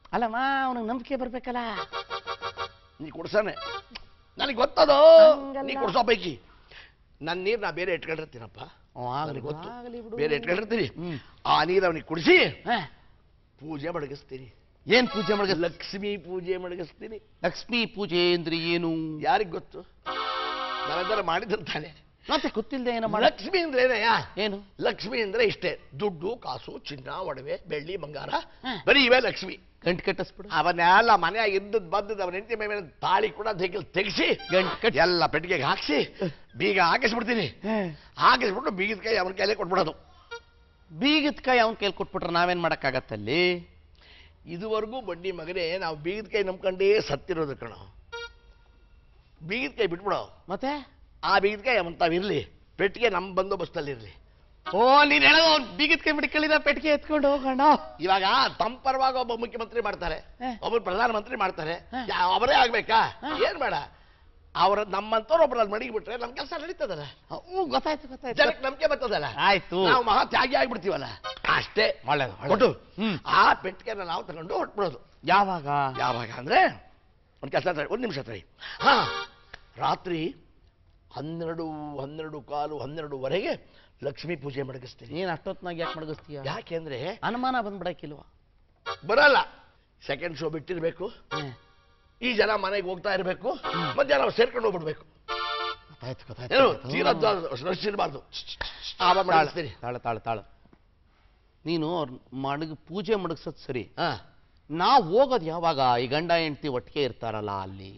[SPEAKER 3] ಅಲ್ಲಮ್ಮ ಅವನಿಗೆ ನಂಬಿಕೆ ಬರ್ಬೇಕಲ್ಲ
[SPEAKER 2] ನೀ ಕುಡ್ಸಾನೆ ನನಗೆ ಗೊತ್ತದು
[SPEAKER 3] ಹಂಗಲ್ಲ.
[SPEAKER 2] ನೀ ಕುಡ್ಸೋ ಪೈಕಿ ನನ್ನ ನೀರು ನಾ ಬೇರೆ ಇಟ್ಕೊಂಡಿರ್ತೀನಪ್ಪ
[SPEAKER 3] ಓ, ಆಗ್ಲಿ
[SPEAKER 2] ನನಗೆ ಗೊತ್ತು
[SPEAKER 3] ಆಗ್ಲಿ ಬಿಡು.
[SPEAKER 2] ಬೇರೆ ಇಟ್ಕೊಂಡಿರ್ತೀನಿ
[SPEAKER 3] ಹ್ಮ್.
[SPEAKER 2] ಆ ನೀರು ಅವನಿಗೆ ಕುಡಿಸಿ
[SPEAKER 3] ಹ,
[SPEAKER 2] ಪೂಜೆ ಮಡಗಿಸ್ತೀನಿ
[SPEAKER 3] ಏನ್ ಪೂಜೆ ಮಾಡಿದ
[SPEAKER 2] ಲಕ್ಷ್ಮೀ ಪೂಜೆ ಮಡಗಿಸ್ತೀನಿ
[SPEAKER 3] ಲಕ್ಷ್ಮೀ ಪೂಜೆ ಅಂದ್ರೆ ಏನು
[SPEAKER 2] ಯಾರಿಗ್ ಗೊತ್ತು ನಾವೆಲ್ಲರೂ ಮಾಡಿದಿರ್ತಾನೆ
[SPEAKER 3] ಮತ್ತೆ ಗೊತ್ತಿಲ್ಲದೆ ಏನೋ ಮಾಡ
[SPEAKER 2] ಲಕ್ಷ್ಮಿ ಅಂದ್ರೆ ಏನಯ್ಯ
[SPEAKER 3] ಏನು
[SPEAKER 2] ಲಕ್ಷ್ಮಿ ಅಂದ್ರೆ ಇಷ್ಟೇ ದುಡ್ಡು ಕಾಸು ಚಿನ್ನ ಒಡವೆ ಬೆಳ್ಳಿ ಬಂಗಾರ
[SPEAKER 3] ಹ.
[SPEAKER 2] ಬರೀ ಇವೇ ಲಕ್ಷ್ಮಿ
[SPEAKER 3] ಗಂಟು ಕಟ್ಟಿಸ್ಬಿಡು
[SPEAKER 2] ಅವನ್ನೆಲ್ಲ ಮನೆಯಾಗ ಇದ್ದದ್ ಬದ್ದದ್ ಅವನ ಹೆಂಡತಿ ಮೇಲೆ ತಾಳಿ ಕೂಡ ತೆಗಿಲ್ ತೆಗಿಸಿ
[SPEAKER 3] ಗಂಟು ಕಟ್ಟಿ
[SPEAKER 2] ಎಲ್ಲ ಪೆಟ್ಟಿಗೆಗೆ ಹಾಕ್ಸಿ ಬೀಗ ಹಾಕಿಸ್ಬಿಡ್ತೀನಿ ಹಾಕಿಸ್ಬಿಟ್ಟು ಬೀಗದ ಕೈ ಅವನ ಕೈಲೇ ಕೊಟ್ಬಿಡೋದು
[SPEAKER 3] ಬೀಗದ ಕೈ ಅವನ್ ಕೈಲಿ ಕೊಟ್ಬಿಟ್ರೆ ನಾವೇನ್ ಮಾಡಕ್ಕಾಗತ್ತಲ್ಲಿ
[SPEAKER 2] ಇದುವರೆಗೂ ಬಡ್ಡಿ ಮಗನೇ ನಾವು ಬೀಗದ ಕೈ ನಂಬ್ಕೊಂಡೇ ಸತ್ತಿರೋದು ಕಣ ಬೀಗದ ಕೈ ಬಿಟ್ಬಿಡೋ
[SPEAKER 3] ಮತ್ತೆ
[SPEAKER 2] ಆ ಬೀಗದ ಕೈ ಅವನ್ ತಾವಿರ್ಲಿ ಪೆಟ್ಟಿಗೆ ನಮ್ಮ ಬಂದೋಬಸ್ತಲ್ಲಿ ಇರ್ಲಿ
[SPEAKER 3] ಓ ನೀನ್ ಹೇಳೋ ಬೀಗದ ಕೈ ಬಿಡ್ಕೊಳ್ಳಿದ ಪೆಟ್ಟಿಗೆ ಎತ್ಕೊಂಡು ಹೋಗೋಣ
[SPEAKER 2] ಇವಾಗ ತಮ್ಮ ಪರವಾಗಿ ಒಬ್ಬ ಮುಖ್ಯಮಂತ್ರಿ ಮಾಡ್ತಾರೆ
[SPEAKER 3] ಹ.
[SPEAKER 2] ಒಬ್ಬರು ಪ್ರಧಾನಮಂತ್ರಿ ಮಾಡ್ತಾರೆ
[SPEAKER 3] ಹ.
[SPEAKER 2] ಯಾ- ಅವರೇ ಆಗ್ಬೇಕಾ
[SPEAKER 3] ಹ.
[SPEAKER 2] ಏನ್ ಬೇಡ ಅವ್ರ ನಮ್ಮಂತವ್ರು ಒಬ್ರು ಅಲ್ಲಿ ಮಡಗಿ ನಮ್ ಕೆಲಸ ನಡೀತದಲ್ಲ
[SPEAKER 3] ಹ್ಞೂ ಗೊತ್ತಾಯ್ತು ಗೊತ್ತಾಯ್ತು
[SPEAKER 2] ಜನಕ್ಕೆ ನಂಬಿಕೆ ಬರ್ತದಲ್ಲ
[SPEAKER 3] ಆಯ್ತು
[SPEAKER 2] ನಾವು ಮಹಾ ತ್ಯಾಗಿ ಆಗ್ಬಿಡ್ತೀವಲ್ಲ ಅಷ್ಟೇ
[SPEAKER 3] ಒಳ್ಳೇದು, ಒಳ್ಳೇದು.
[SPEAKER 2] ಕೊಟ್ಟು
[SPEAKER 3] ಹ್ಮ್.
[SPEAKER 2] ಆ ಪೆಟ್ಟಿಗೆನ ನಾವು ತಗೊಂಡು ಹೊಟ್ಬಿಡೋದು
[SPEAKER 3] ಯಾವಾಗ
[SPEAKER 2] ಯಾವಾಗ ಅಂದ್ರೆ ಒಂದು ಕೆಲಸ ಒಂದು ನಿಮಿಷ ತಡಿ ಹಾ ರಾತ್ರಿ ಹನ್ನೆರಡು ಹನ್ನೆರಡು ಕಾಲು ಹನ್ನೆರಡುವರೆಗೆ ಲಕ್ಷ್ಮೀ ಪೂಜೆ ಮಡಗಿಸ್ತೀನಿ
[SPEAKER 3] ನೀನ್ ಅಷ್ಟೊತ್ನಾಗ ಯಾಕೆ ಮಡಗಿಸ್ತೀಯ
[SPEAKER 2] ಯಾಕೆಂದ್ರೆ
[SPEAKER 3] ಅನುಮಾನ ಬಂದ್ಬಿಡಕ್ಕಿಲ್ವಾ
[SPEAKER 2] ಬರಲ್ಲ ಸೆಕೆಂಡ್ ಶೋ ಬಿಟ್ಟಿರ್ಬೇಕು ಈ ಜನ ಮನೆಗೆ ಹೋಗ್ತಾ ಇರಬೇಕು ಮಧ್ಯಾಹ್ನ ನಾವು ಸೇರ್ಕೊಂಡು ಹೋಗ್ಬಿಡ್ಬೇಕು
[SPEAKER 3] ಗೊತ್ತಾಯ್ತು
[SPEAKER 2] ಏನು
[SPEAKER 3] ಗೊತ್ತಾಯ್ತು
[SPEAKER 2] ತೀರಾ ರಶ್ ಇರಬಾರ್ದು ಆವಾಗ ಮಾಡಿಸ್ತೀನಿ
[SPEAKER 3] ತಾಳ ತಾಳ ತಾಳ ನೀನು ಅವ್ರ್ ಮಡಗ್ ಪೂಜೆ ಮಡಗ್ಸೋದ್ ಸರಿ
[SPEAKER 2] ಹಾ
[SPEAKER 3] ನಾವ್ ಹೋಗೋದ್ ಯಾವಾಗ ಈ ಗಂಡ ಹೆಂಡತಿ ಒಟ್ಟಿಗೆ ಇರ್ತಾರಲ್ಲ ಅಲ್ಲಿ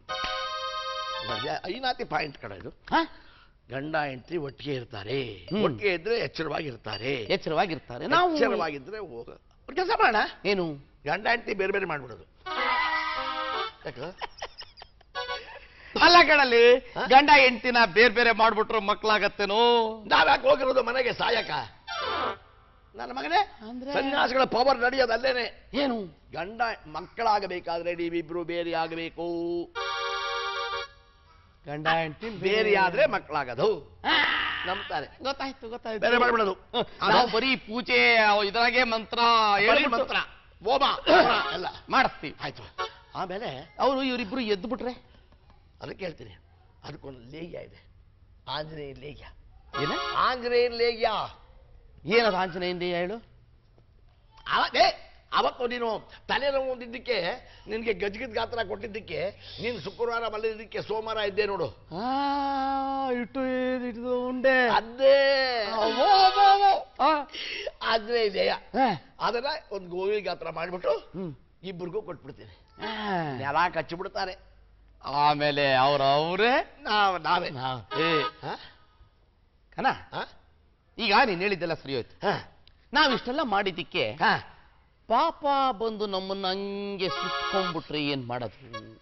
[SPEAKER 2] ಐನಾತಿ ಪಾಯಿಂಟ್ ಕಡ ಇದು
[SPEAKER 3] ಹ?
[SPEAKER 2] ಗಂಡ ಹೆಂಡತಿ ಒಟ್ಟಿಗೆ ಇರ್ತಾರೆ
[SPEAKER 3] ಹ್ಮ್.
[SPEAKER 2] ಒಟ್ಟಿಗೆ ಇದ್ರೆ ಎಚ್ಚರವಾಗಿರ್ತಾರೆ
[SPEAKER 3] ಎಚ್ಚರವಾಗಿರ್ತಾರೆ ನಾವು
[SPEAKER 2] ಎಚ್ಚರವಾಗಿದ್ರೆ ಹೋಗ ಕೆಲಸ ಮಾಡೋಣ
[SPEAKER 3] ಏನು
[SPEAKER 2] ಗಂಡ ಹೆಂಡತಿ ಬೇರೆ ಬೇರೆ ಮಾಡ್ಬಿಡೋದು ಯಾಕ
[SPEAKER 3] ಅಲ್ಲ ಕಣಲ್ಲಿ ಗಂಡ ಹೆಂಡತಿನ ಬೇರೆ ಬೇರೆ ಮಾಡ್ಬಿಟ್ರು ಮಕ್ಳಾಗತ್ತೇನೋ
[SPEAKER 2] ನಾವ್ಯಾಕೆ ಹೋಗಿರೋದು ಮನೆಗೆ ಸಾಯಕ ನನ್ನ ಮಗನೇ
[SPEAKER 3] ಅಂದ್ರೆ?
[SPEAKER 2] ಸನ್ಯಾಸಿಗಳ ಪವರ್ ನಡೆಯೋದು ಅಲ್ಲೇನೆ
[SPEAKER 3] ಏನು
[SPEAKER 2] ಗಂಡ ಮಕ್ಕಳಾಗಬೇಕಾದ್ರೆ ನೀವಿಬ್ರು ಬೇರೆ ಆಗಬೇಕು
[SPEAKER 3] ಗಂಡ ಹೆಂಡತಿ
[SPEAKER 2] ಬೇರೆ ಆದ್ರೆ ಮಕ್ಕಳಾಗದು ನಂಬ್ತಾರೆ
[SPEAKER 3] ಗೊತ್ತಾಯ್ತು ಗೊತ್ತಾಯ್ತು
[SPEAKER 2] ಬೇರೆ ಮಾಡ್ಬಿಡೋದು
[SPEAKER 3] ನಾವು ಬರೀ ಪೂಜೆ ಅವ್ ಇದ್ರಾಗೆ ಮಂತ್ರ
[SPEAKER 2] ಬರೀ
[SPEAKER 3] ಹೇಳಿ
[SPEAKER 2] ಮಂತ್ರ ಹೋಮ ಹೋಮ ಎಲ್ಲ
[SPEAKER 3] ಮಾಡಿಸ್ತೀವಿ
[SPEAKER 2] ಆಯ್ತು ಆಮೇಲೆ
[SPEAKER 3] ಅವರು ಇವರಿಬ್ರು ಎದ್ದು ಬಿಟ್ರೆ
[SPEAKER 2] ಅದಕ್ಕೆ ಹೇಳ್ತೀನಿ ಅದಕ್ಕೊಂದು ಲೇಗ್ಯ ಇದೆ ಆಂಜನೇಯ ಲೇಗ್ಯ
[SPEAKER 3] ಏನ
[SPEAKER 2] ಆಂಜನೇಯ ಲೇಗ್ಯ
[SPEAKER 3] ಏನದು ಆಂಜನೇಯಿಂದ ಹೇಳು
[SPEAKER 2] ಅವತ್ತೇ ಅವತ್ತು ನೀನು ತಲೆನೋವು ಹೊಂದಿದ್ದಕ್ಕೆ ನಿನಗೆ ಗಜಗದ ಗಾತ್ರ ಕೊಟ್ಟಿದ್ದಕ್ಕೆ ನೀನು ಶುಕ್ರವಾರ ಮಲಗಿದ್ದಕ್ಕೆ ಸೋಮವಾರ ಇದ್ದೆ ನೋಡು
[SPEAKER 3] ಆ ಇಟ್ಟು ಇಟ್ಟು ಉಂಡೆ
[SPEAKER 2] ಅದೇ
[SPEAKER 3] ಅವ್ವೋ, ಅವ್ವೋ, ಅವ್ವೋ. ಆ,
[SPEAKER 2] ಆಂಜನೇಯ ಲೇಯ
[SPEAKER 3] ಆ,
[SPEAKER 2] ಅದನ್ನ ಒಂದು ಗೋವಿ ಗಾತ್ರ ಮಾಡಿಬಿಟ್ಟು
[SPEAKER 3] ಹ್ಮ್.
[SPEAKER 2] ಇಬ್ಬರಿಗೂ ಕೊಟ್ಬಿಡ್ತೀನಿ
[SPEAKER 3] ಆ.
[SPEAKER 2] ನೆಲ ಕಚ್ಚಿಬಿಡ್ತಾರೆ
[SPEAKER 3] ಆಮೇಲೆ ಅವ್ರ ಅವರೇ
[SPEAKER 2] ನಾವು ನಾವೇ
[SPEAKER 3] ಏ
[SPEAKER 2] ಹ?
[SPEAKER 3] ಕನ
[SPEAKER 2] ಹ?
[SPEAKER 3] ಈಗ ನೀನ್ ಹೇಳಿದ್ದೆಲ್ಲ ಸರಿ ಹೋಯ್ತು
[SPEAKER 2] ಹ?
[SPEAKER 3] ನಾವ್ ಇಷ್ಟೆಲ್ಲ ಮಾಡಿದ್ದಕ್ಕೆ
[SPEAKER 2] ಹ?
[SPEAKER 3] ಪಾಪ ಬಂದು ನಮ್ಮನ್ನ ಹಂಗೆ ಸುತ್ಕೊಂಡ್ಬಿಟ್ರೆ ಏನ್ ಮಾಡೋದು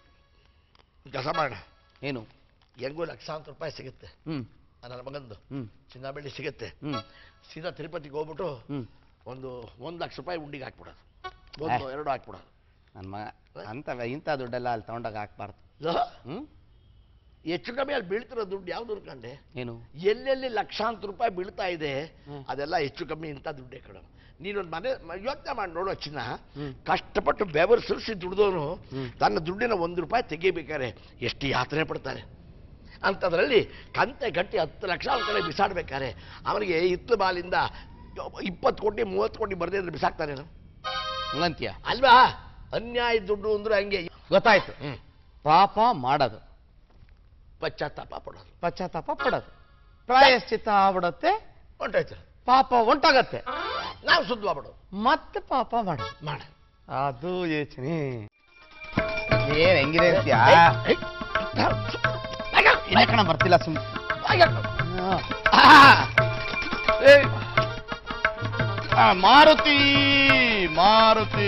[SPEAKER 2] ಕೆಲಸ ಮಾಡೋಣ
[SPEAKER 3] ಏನು
[SPEAKER 2] ಹೆಂಗೂ ಲಕ್ಷಾಂತರ ರೂಪಾಯಿ ಸಿಗುತ್ತೆ
[SPEAKER 3] ಹ್ಮ್
[SPEAKER 2] ನನ್ನ ಮಗಂದು
[SPEAKER 3] ಹ್ಮ್
[SPEAKER 2] ಚಿನ್ನ ಬೆಳ್ಳಿ ಸಿಗುತ್ತೆ
[SPEAKER 3] ಹ್ಮ್
[SPEAKER 2] ಸೀದಾ ತಿರುಪತಿಗೆ ಹೋಗ್ಬಿಟ್ಟು
[SPEAKER 3] ಹ್ಮ್
[SPEAKER 2] ಒಂದು ಒಂದು ಲಕ್ಷ ರೂಪಾಯಿ ಉಂಡಿಗೆ ಹಾಕ್ಬಿಡೋದು ಒಂದು ಎರಡು ಹಾಕ್ಬಿಡೋದು
[SPEAKER 3] ನನ್ನ ಮಗ ಅಂತ ಇಂಥ ದುಡ್ಡೆಲ್ಲ ಅಲ್ಲಿ ತಗೊಂಡಾಗ ಹಾಕ್ಬಾರ್ದು
[SPEAKER 2] ಇದು
[SPEAKER 3] ಹ್ಮ್
[SPEAKER 2] ಹೆಚ್ಚು ಕಮ್ಮಿ ಅಲ್ಲಿ ಬೀಳ್ತಿರೋ ದುಡ್ಡು ಯಾವ್ದು ಅನ್ಕಂಡೆ
[SPEAKER 3] ಏನು
[SPEAKER 2] ಎಲ್ಲೆಲ್ಲಿ ಲಕ್ಷಾಂತರ ರೂಪಾಯಿ ಬೀಳ್ತಾ ಇದೆ
[SPEAKER 3] ಹ್ಮ್.
[SPEAKER 2] ಅದೆಲ್ಲ ಹೆಚ್ಚು ಕಮ್ಮಿ ಇಂಥ ದುಡ್ಡೇ ಕಣ ನೀನೊಂದು ಮನೆ ಯೋಚನೆ ಮಾಡಿ ನೋಡೋ ಚಿನ್ನ
[SPEAKER 3] ಹ್ಮ್.
[SPEAKER 2] ಕಷ್ಟಪಟ್ಟು ಬೆವರು ಸುರಿಸಿ ದುಡ್ದವನು
[SPEAKER 3] ಹ್ಮ್.
[SPEAKER 2] ತನ್ನ ದುಡ್ಡಿನ ಒಂದು ರೂಪಾಯಿ ತೆಗಿಬೇಕಾರೆ ಎಷ್ಟು ಯಾತನೆ ಪಡ್ತಾನೆ ಅಂಥದ್ರಲ್ಲಿ ಕಂತೆ ಗಟ್ಟಿ ಹತ್ತು ಲಕ್ಷ ಅವ್ನ ಕಡೆ ಬಿಸಾಡ್ಬೇಕಾರೆ ಅವನಿಗೆ ಇತ್ತು ಬಾಲಿಂದ ಇಪ್ಪತ್ತು ಕೋಟಿ ಮೂವತ್ತು ಕೋಟಿ ಬರದೇ ಇದ್ರೆ ಬಿಸಾಕ್ತಾನೇನು
[SPEAKER 3] ಹಂಗಂತೀಯ
[SPEAKER 2] ಅಲ್ವಾ ಅನ್ಯಾಯ ದುಡ್ಡು ಅಂದ್ರೆ ಹಂಗೆ
[SPEAKER 3] ಗೊತ್ತಾಯ್ತು
[SPEAKER 2] ಹ್ಮ್.
[SPEAKER 3] ಪಾಪ ಮಾಡೋದು
[SPEAKER 2] ಪಶ್ಚಾತ್ತಾಪ ಪಡೋದು
[SPEAKER 3] ಪಶ್ಚಾತ್ತಾಪ ಪಡೋದು ಪ್ರಾಯಶ್ಚಿತ್ತ ಆಗ್ಬಿಡತ್ತೆ
[SPEAKER 2] ಹೊಂಟಾಯ್ತು
[SPEAKER 3] ಪಾಪ ಹೊಂಟಾಗತ್ತೆ
[SPEAKER 2] ನಾವು ಶುದ್ಧವಾಗ್ಬಿಡೋದು
[SPEAKER 3] ಮತ್ತೆ ಪಾಪ ಮಾಡೋದು
[SPEAKER 2] ಮಾಡ
[SPEAKER 3] ಅದು ಯೋಚನೆ ಏನ್ ಹೆಂಗಿದೆ ಅಂತ್ಯಾ ಕಣ ಬರ್ತಿಲ್ಲ ಸುಮ್ ಆ, ಮಾರುತಿ ಮಾರುತಿ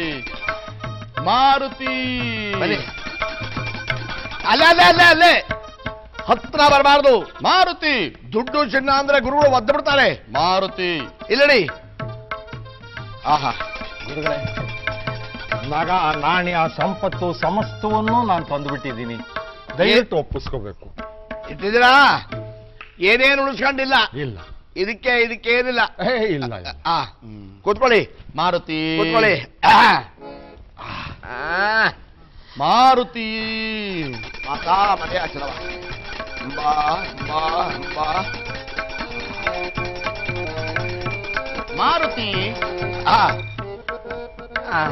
[SPEAKER 3] ಮಾರುತಿ
[SPEAKER 2] ಬನ್ನಿ. ಅಲ್ಲೇ ಅಲ್ಲೇ ಅಲ್ಲೇ ಅಲ್ಲೇ ಹತ್ರ ಬರಬಾರ್ದು
[SPEAKER 3] ಮಾರುತಿ
[SPEAKER 2] ದುಡ್ಡು ಚಿನ್ನ ಅಂದ್ರೆ ಗುರುಗಳು ಒದ್ದು ಬಿಡ್ತಾರೆ
[SPEAKER 3] ಮಾರುತಿ
[SPEAKER 2] ಇಲ್ಲಡಿ
[SPEAKER 6] ಆಹಾ ಗುರುಗಳೇ ನಾಗ ಆ ನಾಣ್ಯ ಸಂಪತ್ತು ಸಮಸ್ತವನ್ನು ನಾನು ತಂದುಬಿಟ್ಟಿದ್ದೀನಿ ದಯವಿಟ್ಟು ಒಪ್ಪಿಸ್ಕೋಬೇಕು
[SPEAKER 2] ಇಟ್ಟಿದ್ದೀರಾ ಏನೇನು ಉಳಿಸ್ಕೊಂಡಿಲ್ಲ
[SPEAKER 6] ಇಲ್ಲ
[SPEAKER 2] ಇದಕ್ಕೆ ಇದಕ್ಕೆ ಏನಿಲ್ಲ
[SPEAKER 6] ಏ ಇಲ್ಲ ಇಲ್ಲ.
[SPEAKER 2] ಆ ಕೂತ್ಕೊಳ್ಳಿ
[SPEAKER 3] ಮಾರುತಿ
[SPEAKER 2] ಕೂತ್ಕೊಳ್ಳಿ
[SPEAKER 3] ಮಾರುತಿ
[SPEAKER 2] ಮಾತಾ ಮನೆ ಅಕ್ಷರವ ಬಾ ಬಾ ಬಾ
[SPEAKER 3] ಮಾರುತಿ
[SPEAKER 2] ಆ. ಆ.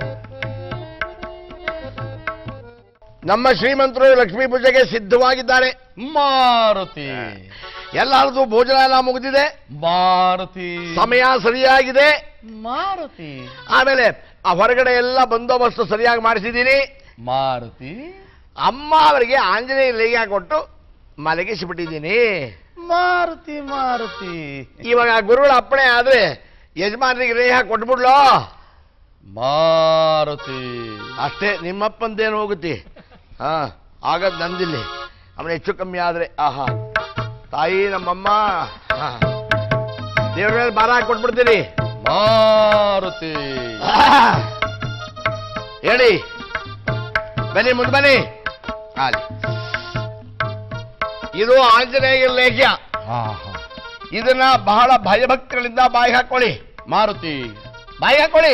[SPEAKER 2] ನಮ್ಮ ಶ್ರೀಮಂತರು ಲಕ್ಷ್ಮೀ ಪೂಜೆಗೆ ಸಿದ್ಧವಾಗಿದ್ದಾರೆ
[SPEAKER 3] ಮಾರುತಿ
[SPEAKER 2] ಎಲ್ಲರದು ಭೋಜನ ಎಲ್ಲ ಮುಗಿದಿದೆ
[SPEAKER 3] ಮಾರುತಿ
[SPEAKER 2] ಸಮಯ ಸರಿಯಾಗಿದೆ
[SPEAKER 3] ಮಾರುತಿ
[SPEAKER 2] ಆಮೇಲೆ ಆ ಹೊರಗಡೆ ಎಲ್ಲ ಬಂದೋಬಸ್ತು ಸರಿಯಾಗಿ ಮಾಡಿಸಿದ್ದೀನಿ
[SPEAKER 3] ಮಾರುತಿ
[SPEAKER 2] ಅಮ್ಮ ಅವರಿಗೆ ಆಂಜನೇಯ ಲೇಗ ಕೊಟ್ಟು ಮಲಗಿಸಿಬಿಟ್ಟಿದ್ದೀನಿ
[SPEAKER 3] ಮಾರುತಿ ಮಾರುತಿ
[SPEAKER 2] ಇವಾಗ ಗುರುಗಳ ಅಪ್ಪಣೆ ಆದ್ರೆ ಯಜಮಾನರಿಗೆ ರೇಹ ಕೊಟ್ಬಿಡ್ಲೋ
[SPEAKER 3] ಮಾರುತಿ
[SPEAKER 2] ಅಷ್ಟೇ ನಿಮ್ಮಪ್ಪಂದೇನು ಹೋಗುತ್ತೆ ಹಾ ಆಗದ್ ನಂದಿಲ್ಲಿ ಅವನ ಹೆಚ್ಚು ಕಮ್ಮಿ ಆದ್ರೆ ಆಹಾ ತಾಯಿ ನಮ್ಮಮ್ಮ ಹಾ. ದೇವ್ರ ಮೇಲೆ ಭಾರ ಹಾಕಿ ಕೊಟ್ಬಿಡ್ತೀನಿ
[SPEAKER 3] ಮಾರುತಿ
[SPEAKER 2] ಆಹ್. ಹೇಳಿ ಬನ್ನಿ ಮುಂದೆ ಬನ್ನಿ ಅಲ್ಲಿ ಇದು ಆಂಜನೇಯ ಲೇಖ್ಯ
[SPEAKER 6] ಆಹಾ.
[SPEAKER 2] ಇದನ್ನ ಬಹಳ ಭಯಭಕ್ತಿಗಳಿಂದ ಬಾಯಿ ಹಾಕೊಳ್ಳಿ
[SPEAKER 3] ಮಾರುತಿ
[SPEAKER 2] ಬಾಯಿ ಹಾಕೊಳ್ಳಿ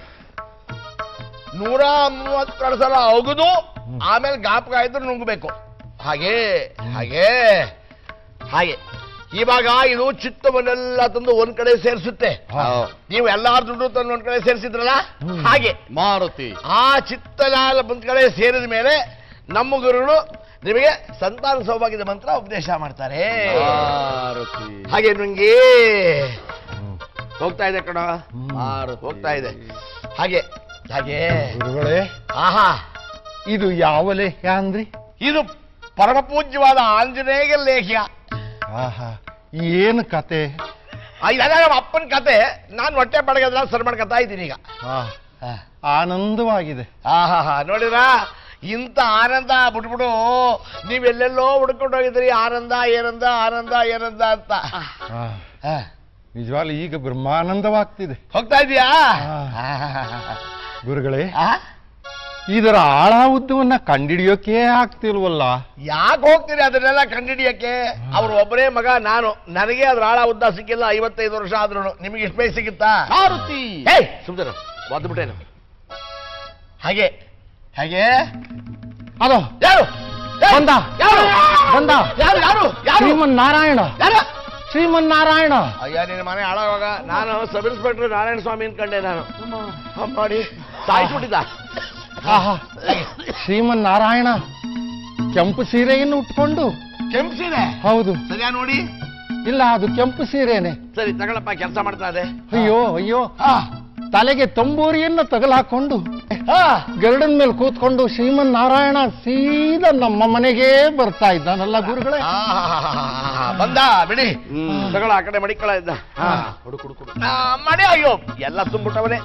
[SPEAKER 2] ನೂರ ಮೂವತ್ತೆರಡು ಸಲ ಒಗೆದು ಆಮೇಲೆ ಗಾಪಕ ಇದ್ರೆ ನುಂಗಬೇಕು ಹಾಗೆ ಹಾಗೆ ಹಾಗೆ ಇವಾಗ ಇದು ಚಿತ್ತವನ್ನೆಲ್ಲ ತಂದು ಒಂದ್ ಕಡೆ ಸೇರಿಸುತ್ತೆ ನೀವು ಎಲ್ಲಾರ ದುಡ್ಡು ತಂದು ಒಂದ್ ಕಡೆ ಸೇರಿಸಿದ್ರಲ್ಲ ಹಾಗೆ
[SPEAKER 3] ಮಾರುತಿ
[SPEAKER 2] ಆ ಚಿತ್ತಲಾಲ ಒಂದ್ ಕಡೆ ಸೇರಿದ ಮೇಲೆ ನಮ್ಮ ಗುರುಗಳು ನಿಮಗೆ ಸಂತಾನ ಸೌಭಾಗ್ಯದ ಮಂತ್ರ ಉಪದೇಶ ಮಾಡ್ತಾರೆ
[SPEAKER 3] ಮಾರುತಿ
[SPEAKER 2] ಹಾಗೆ ನುಂಗಿ ಹೋಗ್ತಾ ಇದೆ ಕಣ
[SPEAKER 3] ಮಾರುತಿ
[SPEAKER 2] ಹೋಗ್ತಾ ಇದೆ ಹಾಗೆ ಹಾಗೆ
[SPEAKER 6] ಗುರುಗಳೇ
[SPEAKER 2] ಆಹಾ
[SPEAKER 6] ಇದು ಯಾವ ಲೇಖ್ಯ ಅಂದ್ರಿ
[SPEAKER 2] ಇದು ಪರಮ ಪೂಜ್ಯವಾದ ಆಂಜನೇಯ ಲೇಖ್ಯ
[SPEAKER 6] ಆಹಾ ಏನು ಕತೆ
[SPEAKER 2] ಆ, ಇದೆಲ್ಲ ನಮ್ಮ ಅಪ್ಪನ ಕತೆ ನಾನು ಹೊಟ್ಟೆ ಪಡಗದ್ರ ಸರ್ ಮಾಡ್ಕೊತಾ ಇದ್ದೀನಿ ಈಗ
[SPEAKER 6] ಆ, ಆನಂದವಾಗಿದೆ
[SPEAKER 2] ಆಹಾ ನೋಡಿದ್ರಾ ಇಂಥ ಆನಂದ ಬಿಟ್ಬಿಡು ನೀವೆಲ್ಲೆಲ್ಲೋ ಹುಡ್ಕೊಂಡು ಹೋಗಿದ್ರಿ ಆನಂದ ಏನಂದ ಆನಂದ ಏನಂದ ಅಂತ
[SPEAKER 6] ಆ,
[SPEAKER 2] ಆ,
[SPEAKER 6] ನಿಜವಾಗ್ಲೂ ಈಗ ಬ್ರಹ್ಮಾನಂದವಾಗ್ತಿದೆ
[SPEAKER 2] ಹೋಗ್ತಾ ಇದೀಯಾ
[SPEAKER 6] ಗುರುಗಳೇ
[SPEAKER 2] ಆ?
[SPEAKER 6] ಇದರ ಆಳ ಉದ್ದವನ್ನ ಕಂಡಿಡಿಯೋಕೆ ಆಗ್ತಿಲ್ವಲ್ಲ
[SPEAKER 2] ಯಾಕೆ ಹೋಗ್ತೀರಿ ಅದನ್ನೆಲ್ಲ ಕಂಡಿಡಿಯಕ್ಕೆ ಅವ್ರು ಒಬ್ಬರೇ ಮಗ ನಾನು ನನಗೆ ಅದ್ರ ಆಳ ಉದ್ದ ಸಿಕ್ಕಿಲ್ಲ ಐವತ್ತೈದು ವರ್ಷ ಆದ್ರೂ ನಿಮಗೆ ಇಷ್ಟು ಬೇಗ ಸಿಗುತ್ತಾ
[SPEAKER 3] ಮಾರುತಿ
[SPEAKER 2] ಏಯ್ ಸುಮ್ದರು ಒದ್ಬಿಟ್ಟೇನು ಹಾಗೆ ಹಾಗೆ
[SPEAKER 6] ಅದು
[SPEAKER 2] ಯಾರು ಏಯ್!
[SPEAKER 6] ಬಂದ
[SPEAKER 2] ಯಾರು
[SPEAKER 6] ಬಂದ
[SPEAKER 2] ಯಾರು ಯಾರು ಯಾರು
[SPEAKER 6] ಶ್ರೀಮನ್ ನಾರಾಯಣ
[SPEAKER 2] ಯಾರು
[SPEAKER 6] ಶ್ರೀಮನ್ ನಾರಾಯಣ
[SPEAKER 2] ಅಯ್ಯ ನಿನ್ನ ಮನೆ ಹಾಳಾಗ ನಾನು ಸಬ್ ಇನ್ಸ್ಪೆಕ್ಟರ್ ನಾರಾಯಣ ಸ್ವಾಮಿ ಅನ್ಕೊಂಡೆ ನಾನು ಹಾ, ಮಾಡಿ ಸಾಯಿಸ್ಬಿಟ್ಟಿದ್ದ
[SPEAKER 6] ಆಹಾ ಶ್ರೀಮನ್ ನಾರಾಯಣ ಕೆಂಪು ಸೀರೆಯನ್ನು ಉಟ್ಕೊಂಡು
[SPEAKER 2] ಕೆಂಪ್ಸಿದೆ
[SPEAKER 6] ಹೌದು
[SPEAKER 2] ಸರಿಯಾ ನೋಡಿ
[SPEAKER 6] ಇಲ್ಲ ಅದು ಕೆಂಪು ಸೀರೆನೆ
[SPEAKER 2] ಸರಿ ತಗೊಳಪ್ಪ ಕೆಲಸ ಮಾಡ್ತಾ ಇದೆ
[SPEAKER 6] ಅಯ್ಯೋ ಅಯ್ಯೋ
[SPEAKER 2] ಹಾ
[SPEAKER 6] ತಲೆಗೆ ತಂಬೂರಿಯನ್ನು ತಗಲಾಕೊಂಡು
[SPEAKER 2] ಹಾ
[SPEAKER 6] ಗರುಡನ್ ಮೇಲೆ ಕೂತ್ಕೊಂಡು ಶ್ರೀಮನ್ ನಾರಾಯಣ ಸೀದಾ ನಮ್ಮ ಮನೆಗೆ ಬರ್ತಾ ಇದ್ದಾನಲ್ಲ ಗುರುಗಳೇ
[SPEAKER 2] ಆಹಾಹಾಹಾಹಾ. ಬಂದ ಬಿಡಿ ತಗೊಳ ಆ ಕಡೆ ಮಡಿಕಳ ಇದ್ದ ಹಾ. ಆ, ಮಡಿ ಅಯ್ಯೋ ಎಲ್ಲ ತುಂಬಿಟ್ಟವನೇ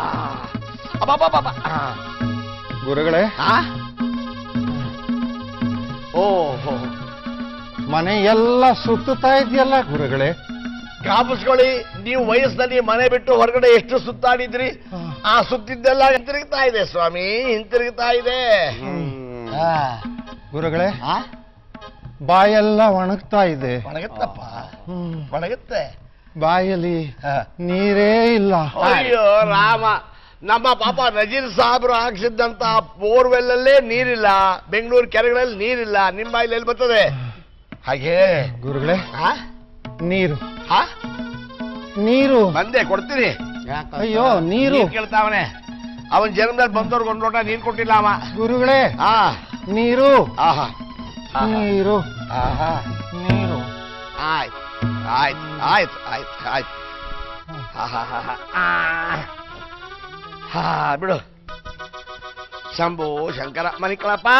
[SPEAKER 6] ಗುರುಗಳೇ
[SPEAKER 2] ಓಹೋ
[SPEAKER 6] ಮನೆ ಎಲ್ಲ ಸುತ್ತುತ್ತಾ ಇದೆಯಲ್ಲ ಗುರುಗಳೇ
[SPEAKER 2] ಗಾಪಿಸ್ಕೊಳ್ಳಿ ನೀವು ವಯಸ್ಸಿನಲ್ಲಿ ಮನೆ ಬಿಟ್ಟು ಹೊರಗಡೆ ಎಷ್ಟು ಸುತ್ತಾಡಿದ್ರಿ ಆ ಸುತ್ತಿದ್ದೆಲ್ಲ ಹಿಂತಿರುಗ್ತಾ ಇದೆ ಸ್ವಾಮಿ ಹಿಂತಿರುಗ್ತಾ ಇದೆ ಆ.
[SPEAKER 6] ಗುರುಗಳೇ
[SPEAKER 2] ಆ?
[SPEAKER 6] ಬಾಯೆಲ್ಲ ಒಣಗ್ತಾ ಇದೆ
[SPEAKER 2] ಒಣಗತ್ತಪ್ಪ
[SPEAKER 6] ಹ್ಮ್.
[SPEAKER 2] ಒಣಗತ್ತೆ
[SPEAKER 6] ಬಾಯಲ್ಲಿ
[SPEAKER 2] ಆ.
[SPEAKER 6] ನೀರೇ ಇಲ್ಲ
[SPEAKER 2] ಅಯ್ಯೋ ರಾಮ ನಮ್ಮ ಪಾಪ ನಜೀರ್ ಸಾಹೇಬ್ರು ಹಾಕ್ಸಿದ್ದಂತ ಬೋರ್ವೆಲ್ ಅಲ್ಲೇ ನೀರಿಲ್ಲ ಬೆಂಗಳೂರು ಕೆರೆಗಳಲ್ಲಿ ನೀರಿಲ್ಲ ನಿಮ್ಮ ಬಾಯಲ್ಲಿ ಎಲ್ಲಿ ಬರ್ತದೆ ಹಾಗೆ
[SPEAKER 6] ಗುರುಗಳೇ
[SPEAKER 2] ಆ?
[SPEAKER 6] ನೀರು
[SPEAKER 2] ಆ?
[SPEAKER 6] ನೀರು
[SPEAKER 2] ಬಂದೆ ಕೊಡ್ತೀನಿ
[SPEAKER 6] ಅಯ್ಯೋ ನೀರು
[SPEAKER 2] ನೀರ್ ಕೇಳ್ತಾವನೆ ಅವನ್ ಜನ್ಮದಲ್ಲಿ ಬಂದವ್ರಿಗೆ ಒಂದ್ ಲೋಟ ನೀರ್ ಕೊಟ್ಟಿಲ್ಲ ಅವ
[SPEAKER 6] ಗುರುಗಳೇ
[SPEAKER 2] ಆ
[SPEAKER 6] ನೀರು
[SPEAKER 2] ಆಹಾ
[SPEAKER 6] ನೀರು
[SPEAKER 2] ಆಹಾ
[SPEAKER 6] ನೀರು
[SPEAKER 2] ಆಯ್ತು ಆಯ್ತು ಆಯ್ತು ಆಯ್ತು ಆಯ್ತು ಆಹಾಹಾಹಾ. ಆ. ಹಾ ಬಿಡು ಶಂಭು ಶಂಕರ ಮನಿಕಳಪ್ಪ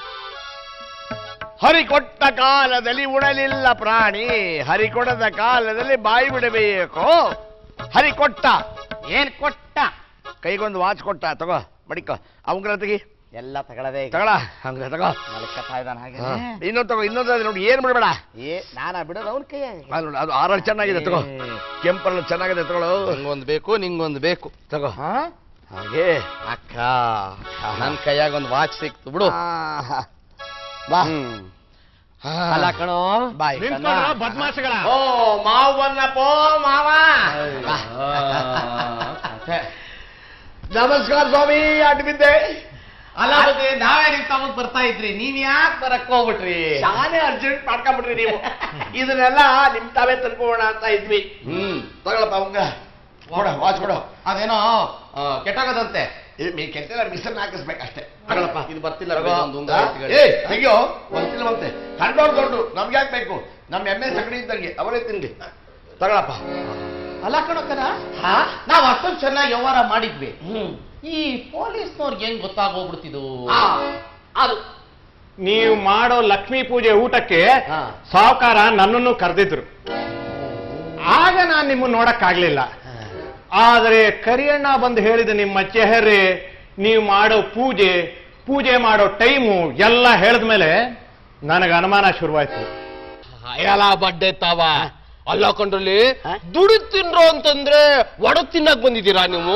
[SPEAKER 2] ಹರಿ ಕೊಟ್ಟ ಕಾಲದಲ್ಲಿ ಉಣಲಿಲ್ಲ ಪ್ರಾಣಿ ಹರಿ ಕೊಡದ ಕಾಲದಲ್ಲಿ ಬಾಯಿ ಬಿಡಬೇಕು ಹರಿ ಕೊಟ್ಟ
[SPEAKER 7] ಏನ್ ಕೊಟ್ಟ
[SPEAKER 2] ಕೈಗೊಂದು ವಾಚ್ ಕೊಟ್ಟ ತಗೋ ಮಡಿಕೋ ಅವಂಗ್ರ ತೆಗಿ
[SPEAKER 7] ಎಲ್ಲ ತಗೊಳದೆ ಈಗ
[SPEAKER 2] ತಗೊಳ ಹಂಗ ತಗೋ
[SPEAKER 7] ಮಲ್ಕತಾ ಇದ್ದಾನ ಹಾಗೆ
[SPEAKER 2] ಹಾ. ಇನ್ನೊಂದು ತಗೋ ಇನ್ನೊಂದು ಅದೇ ನೋಡಿ ಏನ್ ಬಿಡಬೇಡ
[SPEAKER 7] ಏ ನಾನ ಬಿಡೋದು ಅವ್ನ ಕೈ
[SPEAKER 2] ಅದು ನೋಡಿ ಅದು ಆರಲ್ಲಿ ಚೆನ್ನಾಗಿದೆ ತಗೋ ಕೆಂಪಲ್ಲಿ ಚೆನ್ನಾಗಿದೆ ತಗೊಳ್ಳೋ
[SPEAKER 3] ನಿಂಗೊಂದು ಬೇಕು ನಿಂಗೊಂದು ಬೇಕು
[SPEAKER 2] ತಗೋ ಹಾಗೆ
[SPEAKER 3] ಅಕ್ಕ ನನ್ ಕೈಯಾಗ ಒಂದು ವಾಚ್ ಸಿಕ್ತು ಬಿಡು
[SPEAKER 2] ಆಹಾ. ಬಾ
[SPEAKER 3] ಹ್ಮ್.
[SPEAKER 2] ಹಾ.
[SPEAKER 3] ಅಲ್ಲ ಕಣೋ
[SPEAKER 2] ಬಾಯ್
[SPEAKER 4] ಬದ್ಮಾಶಗಳ
[SPEAKER 2] ಓ ಮಾವನ್ನ ಪೋ ಮಾವ ಬಾ. ನಮಸ್ಕಾರ ಸ್ವಾಮಿ ಅಡ್ಡ ಬಿದ್ದೆ
[SPEAKER 3] ಅಲ್ಲ ಬುದ್ಧಿ, ನಾವೇ ನಿಮ್ ತಮಗ್ ಬರ್ತಾ ಇದ್ರಿ ನೀವ್ ಯಾಕೆ ಬರಕ್ ಹೋಗ್ಬಿಟ್ರಿ
[SPEAKER 2] ನಾನೇ ಅರ್ಜೆಂಟ್ ಮಾಡ್ಕೊಂಡ್ಬಿಟ್ರಿ ನೀವು ಇದನ್ನೆಲ್ಲ ನಿಮ್ ತಾವೇ ತನ್ಕೋಣ ಅಂತ ಇದ್ವಿ
[SPEAKER 3] ಹ್ಮ್
[SPEAKER 2] ತಗೊಳಪ್ಪ ಅವಂಗ ಕೊಡ ವಾಚ್ ಕೊಡು
[SPEAKER 3] ಅದೇನೋ ಆ, ಕೆಟ್ಟೋಗದಂತೆ
[SPEAKER 2] ಇದು ಮೀ ಕೆತ್ತಿಲ್ಲ ಮಿಸನ್ ಹಾಕಿಸ್ಬೇಕಷ್ಟೇ ತಗೊಳಪ್ಪ
[SPEAKER 3] ಇದು ಬರ್ತಿಲ್ಲ
[SPEAKER 2] ತಗೋ.
[SPEAKER 3] ಒಂದು ಉಂಗುರ ಎತ್ಕೊಳ್ಳಿ.
[SPEAKER 2] ಏ ತೆಗಿಯೋ ಒಂದಿಲ್ಲ ಬಂತೆ ಕಂಡೋರ್ ದೊಡ್ಡ ನಮ್ಗೆ ಯಾಕೆ ಬೇಕು ನಮ್ಮ ಎಮ್ಮೆ ಸಗಣಿ ಇದ್ದಂಗೆ ಅವರೇ ತಿನ್ಲಿ ತಗೊಳಪ್ಪ
[SPEAKER 3] ಅಲ್ಲ ಕಣಕ್ಕನ
[SPEAKER 2] ಹಾ
[SPEAKER 3] ನಾವ್ ಅಷ್ಟೊಂದು ಚೆನ್ನಾಗಿ ವ್ಯವಹಾರ ಮಾಡಿದ್ವಿ
[SPEAKER 2] ಹ್ಮ್
[SPEAKER 3] ಈ ಪೊಲೀಸ್ನವ್ರಿಗೆ ಹೆಂಗ್ ಗೊತ್ತಾಗೋಗ್ಬಿಡ್ತಿದ್ದು
[SPEAKER 2] ಆ, ಅದು
[SPEAKER 4] ನೀವು ಮಾಡೋ ಲಕ್ಷ್ಮೀ ಪೂಜೆ ಊಟಕ್ಕೆ
[SPEAKER 3] ಹಾ.
[SPEAKER 4] ಸಾವುಕಾರ ನನ್ನನ್ನು ಕರೆದಿದ್ರು ಆಗ ನಾನು ನಿಮ್ಮನ್ನು ನೋಡಕ್ಕಾಗ್ಲಿಲ್ಲ ಆದರೆ ಕರಿಯಣ್ಣ ಬಂದು ಹೇಳಿದ ನಿಮ್ಮ ಚೆಹರೆ ನೀವು ಮಾಡೋ ಪೂಜೆ ಪೂಜೆ ಮಾಡೋ ಟೈಮು ಎಲ್ಲ ಹೇಳಿದ್ಮೇಲೆ ನನಗೆ ಅನುಮಾನ ಶುರುವಾಯ್ತು
[SPEAKER 5] ಎಲ್ಲ ಬಡ್ಡೆ ತಾವ ಅಲ್ಲ ಕಂಡ್ರಲ್ಲಿ ದುಡಿ ತಿನ್ರೋ ಅಂತಂದ್ರೆ ಒಡ ತಿನ್ನಕ್ ಬಂದಿದ್ದೀರಾ ನೀವು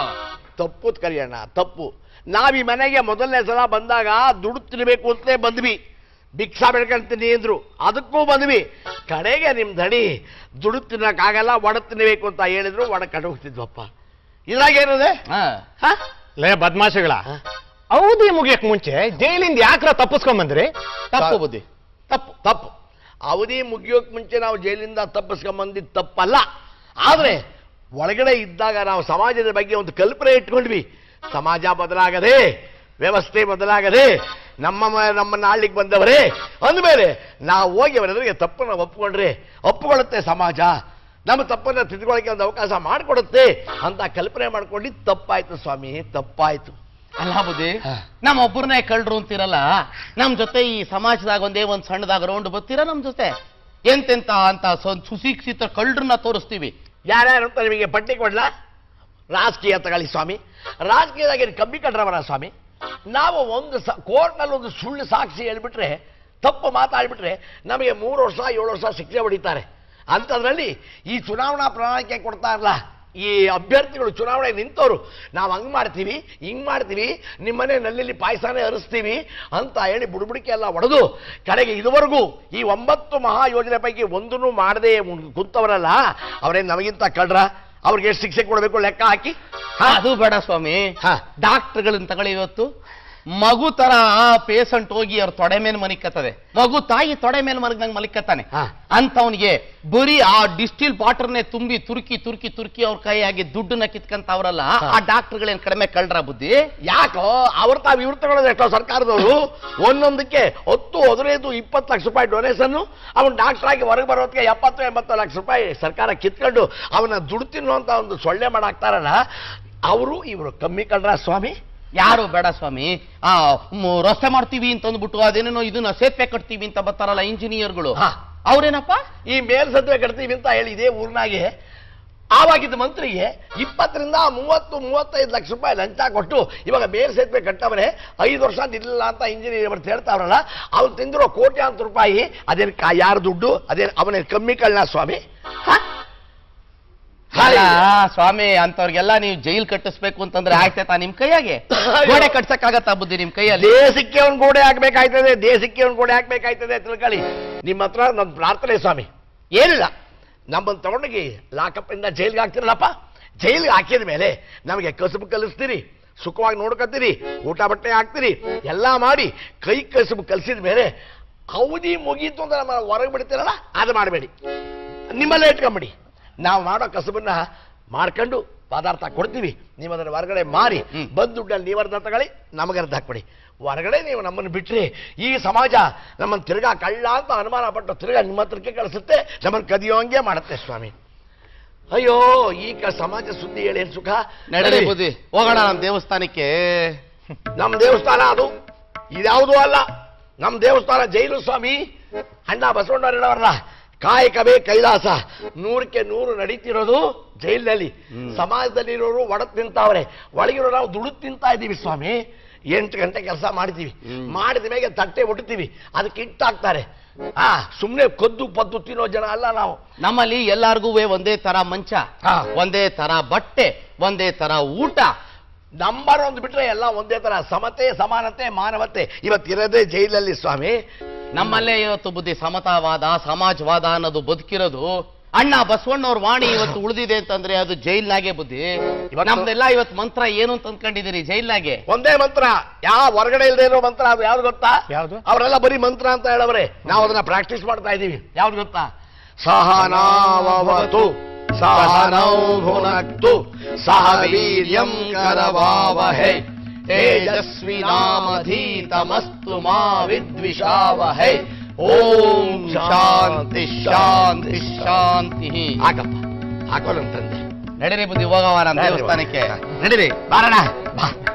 [SPEAKER 2] ತಪ್ಪು ಕರಿಯಣ್ಣ ತಪ್ಪು ನಾವ್ ಈ ಮನೆಗೆ ಮೊದಲನೇ ಸಲ ಬಂದಾಗ ದುಡ್ಡು ತಿನ್ಬೇಕು ಅಂತಲೇ ಬಂದ್ವಿ ಭಿಕ್ಷಾ ಬೆಳ್ಕೊಂತೀನಿ ಅಂದ್ರು ಅದಕ್ಕೂ ಬಂದ್ವಿ ಕಡೆಗೆ ನಿಮ್ ದಣಿ ದುಡ್ಡು ತಿನ್ನಕ್ಕಾಗಲ್ಲ ಒಡ ತಿನ್ನಬೇಕು ಅಂತ ಹೇಳಿದ್ರು ಒಡ ಕಡೆ ಹೋಗ್ತಿದ್ವಪ್ಪ ಇದ್ರಾಗ ಏನಿದೆ
[SPEAKER 3] ಹಾ.
[SPEAKER 4] ಲೇ ಬದ್ಮಾಶಿಗಳ ಅವಧಿ ಮುಗಿಯಕ್ ಮುಂಚೆ ಜೈಲಿಂದ ಯಾಕ್ರ ತಪ್ಪಿಸ್ಕೊಂಡ್ ಬಂದ್ರಿ
[SPEAKER 3] ತಪ್ಪು ಬುದ್ಧಿ
[SPEAKER 2] ತಪ್ಪು ತಪ್ಪು ಅವಧಿ ಮುಗಿಯೋಕ್ ಮುಂಚೆ ನಾವು ಜೈಲಿಂದ ತಪ್ಪಿಸ್ಕೊಂಬಂದಿದ್ದು ತಪ್ಪಲ್ಲ ಆದ್ರೆ ಒಳಗಡೆ ಇದ್ದಾಗ ನಾವು ಸಮಾಜದ ಬಗ್ಗೆ ಒಂದು ಕಲ್ಪನೆ ಇಟ್ಕೊಂಡ್ವಿ ಸಮಾಜ ಬದಲಾಗದೆ ವ್ಯವಸ್ಥೆ ಬದಲಾಗದೆ ನಮ್ಮ ಮ- ನಮ್ಮನ್ನ ಆಳ್ಲಿಕ್ಕೆ ಬಂದವರೇ ಅಂದಮೇಲೆ ನಾವು ಹೋಗಿ ಅವರೆದುರಿಗೆ ತಪ್ಪನ್ನ ಒಪ್ಕೊಂಡ್ರೆ ಒಪ್ಪಿಕೊಳ್ಳುತ್ತೆ ಸಮಾಜ ನಮ್ಮ ತಪ್ಪನ್ನ ತಿದ್ಕೊಳ್ಳೋಕೆ ಒಂದು ಅವಕಾಶ ಮಾಡಿಕೊಡುತ್ತೆ ಅಂತ ಕಲ್ಪನೆ ಮಾಡ್ಕೊಂಡಿದ್ದು ತಪ್ಪಾಯ್ತು ಸ್ವಾಮಿ ತಪ್ಪಾಯ್ತು
[SPEAKER 3] ಅಲ್ಲ ಬುದ್ಧಿ ನಮ್ಮ ಒಬ್ಬರನ್ನೇ ಕಳ್ರು ಅಂತಿರಲ್ಲ ನಮ್ ಜೊತೆ ಈ ಸಮಾಜದಾಗ ಒಂದೇ ಒಂದ್ ಸಣ್ಣದಾಗ ರೌಂಡ್ ಬರ್ತೀರಾ ನಮ್ ಜೊತೆ ಎಂತೆಂತ ಅಂತ ಸ್ವ- ಸುಶಿಕ್ಷಿತ ಕಳ್ಳರನ್ನ ತೋರಿಸ್ತೀವಿ
[SPEAKER 2] ಯಾರ್ಯಾರು ಅಂತ ನಿಮಗೆ ಪಟ್ಟಿ ಕೊಡ್ಲಾ ರಾಜಕೀಯ ತಗೊಳ್ಳಿ ಸ್ವಾಮಿ ರಾಜಕೀಯದಾಗ ಏನು ಕಮ್ಮಿ ಕಡ್ರವರ ಸ್ವಾಮಿ ನಾವು ಒಂದು ಸ ಕೋರ್ಟ್ನಲ್ಲಿ ಒಂದು ಸುಳ್ಳು ಸಾಕ್ಷಿ ಹೇಳ್ಬಿಟ್ರೆ ತಪ್ಪು ಮಾತಾಡ್ಬಿಟ್ರೆ ನಮಗೆ ಮೂರು ವರ್ಷ ಏಳು ವರ್ಷ ಶಿಕ್ಷೆ ಹೊಡಿತಾರೆ ಅಂಥದ್ರಲ್ಲಿ ಈ ಚುನಾವಣಾ ಪ್ರಣಾಳಿಕೆ ಕೊಡ್ತಾ ಇರಲ್ಲ ಈ ಅಭ್ಯರ್ಥಿಗಳು ಚುನಾವಣೆ ನಿಂತವರು ನಾವು ಹಂಗ್ ಮಾಡ್ತೀವಿ ಹಿಂಗ್ ಮಾಡ್ತೀವಿ ನಿಮ್ಮನೆ ನಲ್ಲಿಲಿ ಪಾಯಸನೇ ಹರಿಸ್ತೀವಿ ಅಂತ ಹೇಳಿ ಬುಡುಬುಡಿಕೆ ಎಲ್ಲ ಹೊಡೆದು ಕಡೆಗೆ ಇದುವರೆಗೂ ಈ ಒಂಬತ್ತು ಮಹಾ ಯೋಜನೆ ಪೈಕಿ ಒಂದನ್ನು ಮಾಡದೆ ಕುಂತವರಲ್ಲ ಅವರೇ ನಮಗಿಂತ ಕಳ್ರ ಅವ್ರಿಗೆ ಎಷ್ಟು ಶಿಕ್ಷೆ ಕೊಡಬೇಕು ಲೆಕ್ಕ ಹಾಕಿ ಹಾ?
[SPEAKER 3] ಅದು ಬೇಡ ಸ್ವಾಮಿ
[SPEAKER 2] ಹಾ.
[SPEAKER 3] ಡಾಕ್ಟರ್ಗಳನ್ನ ತಗೊಳ್ಳಿ ಇವತ್ತು ಮಗು ತರ ಪೇಷಂಟ್ ಹೋಗಿ ಅವ್ರ ತೊಡೆ ಮೇಲೆ ಮಲಿಕತ್ತದೆ ಮಗು ತಾಯಿ ತೊಡೆ ಮೇಲೆ ಮಲಗ್ದಂಗ್ ಮಲಿಕತ್ತಾನೆ
[SPEAKER 2] ಹಾ.
[SPEAKER 3] ಅಂತವನಿಗೆ ಬರೀ ಆ ಡಿಸ್ಟಿಲ್ ವಾಟರ್ನೇ ತುಂಬಿ ತುರುಕಿ ತುರುಕಿ ತುರುಕಿ ಅವ್ರ ಕೈಯಾಗಿ ದುಡ್ಡನ್ನ ಕಿತ್ಕಂತವ್ರಲ್ಲ ಆ ಡಾಕ್ಟರ್ಗಳೇನ್ ಕಡಿಮೆ ಕಳ್ರ ಬುದ್ಧಿ
[SPEAKER 2] ಯಾಕೋ ಅವ್ರ ತಾವು ಇವ್ರು ತಗೊಳ್ಳೋದು ಎಷ್ಟೋ ಸರ್ಕಾರದವರು ಒಂದೊಂದಕ್ಕೆ ಹತ್ತು ಹದಿನೈದು ಇಪ್ಪತ್ತು ಲಕ್ಷ ರೂಪಾಯಿ ಡೊನೇಷನ್ ಅವನು ಡಾಕ್ಟರ್ ಆಗಿ ಹೊರಗೆ ಬರೋದಕ್ಕೆ ಎಪ್ಪತ್ತು ಎಂಬತ್ತು ಲಕ್ಷ ರೂಪಾಯಿ ಸರ್ಕಾರ ಕಿತ್ಕೊಂಡು ಅವನ ದುಡ್ಡು ತಿನ್ನುವಂತ ಒಂದು ಸೊಳ್ಳೆ ಮಾಡಾಕ್ತಾರಲ್ಲ ಅವರು ಇವರು ಕಮ್ಮಿ ಕಂಡ್ರ ಸ್ವಾಮಿ
[SPEAKER 3] ಯಾರು ಬೇಡ ಸ್ವಾಮಿ ಆ ಮ್, ರಸ್ತೆ ಮಾಡ್ತೀವಿ ಅಂತ ಅಂದ್ಬಿಟ್ಟು ಅದೇನೇನೋ ಇದನ್ನ ಸೇತುವೆ ಕಟ್ತೀವಿ ಅಂತ ಬರ್ತಾರಲ್ಲ ಇಂಜಿನಿಯರ್ಗಳು
[SPEAKER 2] ಹಾ.
[SPEAKER 3] ಅವ್ರೇನಪ್ಪ
[SPEAKER 2] ಈ ಮೇಲ್ಸತ್ವೆ ಕಟ್ತೀವಿ ಅಂತ ಹೇಳಿ ಇದೇ ಊರಿನಾಗೆ ಆವಾಗಿದ್ದ ಮಂತ್ರಿಗೆ ಇಪ್ಪತ್ತರಿಂದ ಮೂವತ್ತು ಮೂವತ್ತೈದು ಲಕ್ಷ ರೂಪಾಯಿ ಲಂಚ ಕೊಟ್ಟು ಇವಾಗ ಮೇಲ್ ಸೇತುವೆ ಕಟ್ಟವನೇ ಐದು ವರ್ಷ ನಿಲ್ಲ ಅಂತ ಇಂಜಿನಿಯರ್ ಬರ್ತ ಹೇಳ್ತಾವ್ರಲ್ಲ ಅವ್ರು ತಿಂದಿರೋ ಕೋಟ್ಯಾಂತರ ರೂಪಾಯಿ ಅದೇನು ಕಾ ಯಾರ ದುಡ್ಡು ಅದೇನು ಅವನೇ ಕಮ್ಮಿ ಕಳ್ಳ ಸ್ವಾಮಿ ಹ?
[SPEAKER 3] ಅಲ್ಲ ಸ್ವಾಮಿ ಅಂತವ್ರಿಗೆಲ್ಲ ನೀವು ಜೈಲ್ ಕಟ್ಟಿಸ್ಬೇಕು ಅಂತಂದ್ರೆ ಆಯ್ತಾ ನಿಮ್ ಕೈಯಾಗೆ ಗೋಡೆ ಕಟ್ಸಕ್ಕಾಗತ್ತಾ ಬುದ್ಧಿ ನಿಮ್ ಕೈಯಲ್ಲಿ
[SPEAKER 2] ದೇಶಕ್ಕೆ ಒಂದು ಗೋಡೆ ಹಾಕ್ಬೇಕಾಯ್ತದೆ ದೇಶಕ್ಕೆ ಒಂದು ಗೋಡೆ ಹಾಕ್ಬೇಕಾಯ್ತದೆ ತಿಳ್ಕೊಳ್ಳಿ ನಿಮ್ಮ ಹತ್ರ ನನ್ನ ಪ್ರಾರ್ಥನೆ ಸ್ವಾಮಿ ಏನಿಲ್ಲ ನಮ್ಮನ್ನು ತಗೊಂಡೋಗಿ ಲಾಕಪ್ ಇಂದ ಜೈಲ್ಗೆ ಹಾಕ್ತಿರಲ್ಲಪ್ಪ ಜೈಲ್ಗೆ ಹಾಕಿದ ಮೇಲೆ ನಮಗೆ ಕಸುಬು ಕಲಿಸ್ತೀರಿ ಸುಖವಾಗಿ ನೋಡ್ಕೊತೀರಿ ಊಟ ಬಟ್ಟೆ ಹಾಕ್ತೀರಿ ಎಲ್ಲ ಮಾಡಿ ಕೈ ಕಸುಬು ಕಲಿಸಿದ ಮೇಲೆ ಅವಧಿ ಮುಗೀತು ಅಂತ ನಮ್ಮ ಹೊರಗೆ ಬಿಡ್ತೀರಲ್ಲ ಅದು ಮಾಡಬೇಡಿ ನಿಮ್ಮಲ್ಲೇ ಇಟ್ಕೊಂಬಿಡಿ ನಾವು ಮಾಡೋ ಕಸುಬನ್ನ ಮಾಡ್ಕೊಂಡು ಪದಾರ್ಥ ಕೊಡ್ತೀವಿ ನೀವು ಅದನ್ನ ಹೊರಗಡೆ ಮಾರಿ
[SPEAKER 3] ಹ್ಮ್.
[SPEAKER 2] ಬಂದ್ ದುಡ್ಡಲ್ಲಿ ನೀವು ಅರ್ಧ ತಗೊಳ್ಳಿ ನಮಗೆ ಅರ್ಧ ಹಾಕ್ಬಿಡಿ ಹೊರಗಡೆ ನೀವು ನಮ್ಮನ್ನು ಬಿಟ್ರೆ ಈ ಸಮಾಜ ನಮ್ಮನ್ನು ತಿರ್ಗಾ ಕಳ್ಳ ಅಂತ ಅನುಮಾನ ಪಟ್ಟು ತಿರ್ಗಾ ನಿಮ್ಮ ಹತ್ರಕ್ಕೆ ಕಳಿಸುತ್ತೆ ನಮ್ಮನ್ನು ಕದಿಯೋಂಗೆ ಮಾಡುತ್ತೆ ಸ್ವಾಮಿ ಅಯ್ಯೋ ಈಗ ಸಮಾಜ ಸುದ್ದಿ ಹೇಳಿ ಏನ್ ಸುಖ
[SPEAKER 3] ನಡೀರಿ ಬುದ್ಧಿ ಹೋಗೋಣ ನಮ್ ದೇವಸ್ಥಾನಕ್ಕೆ
[SPEAKER 2] ನಮ್ಮ ದೇವಸ್ಥಾನ ಅದು ಇದ್ಯಾವುದೂ ಅಲ್ಲ ನಮ್ಮ ದೇವಸ್ಥಾನ ಜೈಲು ಸ್ವಾಮಿ ಅಣ್ಣ ಬಸವಣ್ಣವ್ರು ಹೇಳೋರಲ್ಲ ಕಾಯಕವೇ ಕೈಲಾಸ ನೂರಕ್ಕೆ ನೂರು ನಡೀತಿರೋದು ಜೈಲಿನಲ್ಲಿ ಸಮಾಜದಲ್ಲಿರೋರು ಒಡದ್ ತಿಂತಾವ್ರೆ ಒಳಗಿರೋ ನಾವು ದುಡಿದು ತಿಂತಾ ಇದ್ದೀವಿ ಸ್ವಾಮಿ ಎಂಟು ಗಂಟೆ ಕೆಲಸ ಮಾಡ್ತೀವಿ ಮಾಡಿದ ಮೇಲೆ ತಟ್ಟೆ ಒಡ್ತೀವಿ ಅದಕ್ಕೆ ಇಟ್ಟಾಕ್ತಾರೆ ಆ ಸುಮ್ಮನೆ ಕದ್ದು ಪದ್ದು ತಿನ್ನೋ ಜನ ಅಲ್ಲ ನಾವು
[SPEAKER 3] ನಮ್ಮಲ್ಲಿ ಎಲ್ಲಾರ್ಗೂ ಒಂದೇ ತರ ಮಂಚ
[SPEAKER 2] ಹಾ.
[SPEAKER 3] ಒಂದೇ ತರ ಬಟ್ಟೆ ಒಂದೇ ತರ ಊಟ
[SPEAKER 2] ನಂಬರ್ ಒಂದು ಬಿಟ್ರೆ ಎಲ್ಲ ಒಂದೇ ತರ ಸಮತೆ ಸಮಾನತೆ ಮಾನವತೆ ಇವತ್ತಿರೋದೇ ಜೈಲಲ್ಲಿ ಸ್ವಾಮಿ
[SPEAKER 3] ನಮ್ಮಲ್ಲೇ ಇವತ್ತು ಬುದ್ಧಿ ಸಮತಾವಾದ ಸಮಾಜವಾದ ಅನ್ನೋದು ಬದುಕಿರೋದು ಅಣ್ಣ ಬಸವಣ್ಣವ್ರ ವಾಣಿ ಇವತ್ತು ಉಳಿದಿದೆ ಅಂತಂದ್ರೆ ಅದು ಜೈಲ್ನಾಗೆ ಬುದ್ಧಿ
[SPEAKER 2] ಇವತ್ತು-
[SPEAKER 3] ನಮ್ದೆಲ್ಲ ಇವತ್ತು ಮಂತ್ರ ಏನು ಅಂತ ಅಂದ್ಕೊಂಡಿದ್ದೀರಿ ಜೈಲ್ನಾಗೆ
[SPEAKER 2] ಒಂದೇ ಮಂತ್ರ ಯಾವ ಹೊರಗಡೆ ಇಲ್ಲದೆ ಇರೋ ಮಂತ್ರ ಅದು ಯಾವ್ದು ಗೊತ್ತಾ
[SPEAKER 4] ಯಾವ್ದು?
[SPEAKER 2] ಅವರೆಲ್ಲ ಬರೀ ಮಂತ್ರ ಅಂತ ಹೇಳವ್ರೆ ನಾವು ಅದನ್ನ ಪ್ರಾಕ್ಟೀಸ್ ಮಾಡ್ತಾ ಇದೀವಿ ಯಾವ್ದು ಗೊತ್ತಾ ಸಹನಾವತು ಸಹನೌ ಭುನಕ್ತು ಸಹ ವೀರ್ಯಂ ಕರವಾವಹೈ ತೇಜಸ್ವಿನಾಮಧೀತಮಸ್ತು ಮಾ ವಿದ್ವಿಷಾವಹೈ ಓಂ ಶಾಂತಿ ಶಾಂತಿ
[SPEAKER 3] ಶಾಂತಿ
[SPEAKER 2] ಆಗಪ್ಪ ಹಾಕೋಲಂತಂದೆ
[SPEAKER 3] ನಡೀರಿ ಬುದ್ಧಿ ಹೋಗವ ನಮ್ಮ ದೇವಸ್ಥಾನಕ್ಕೆ ನಡೀರಿ
[SPEAKER 2] ಬಾರಣ ಬಾ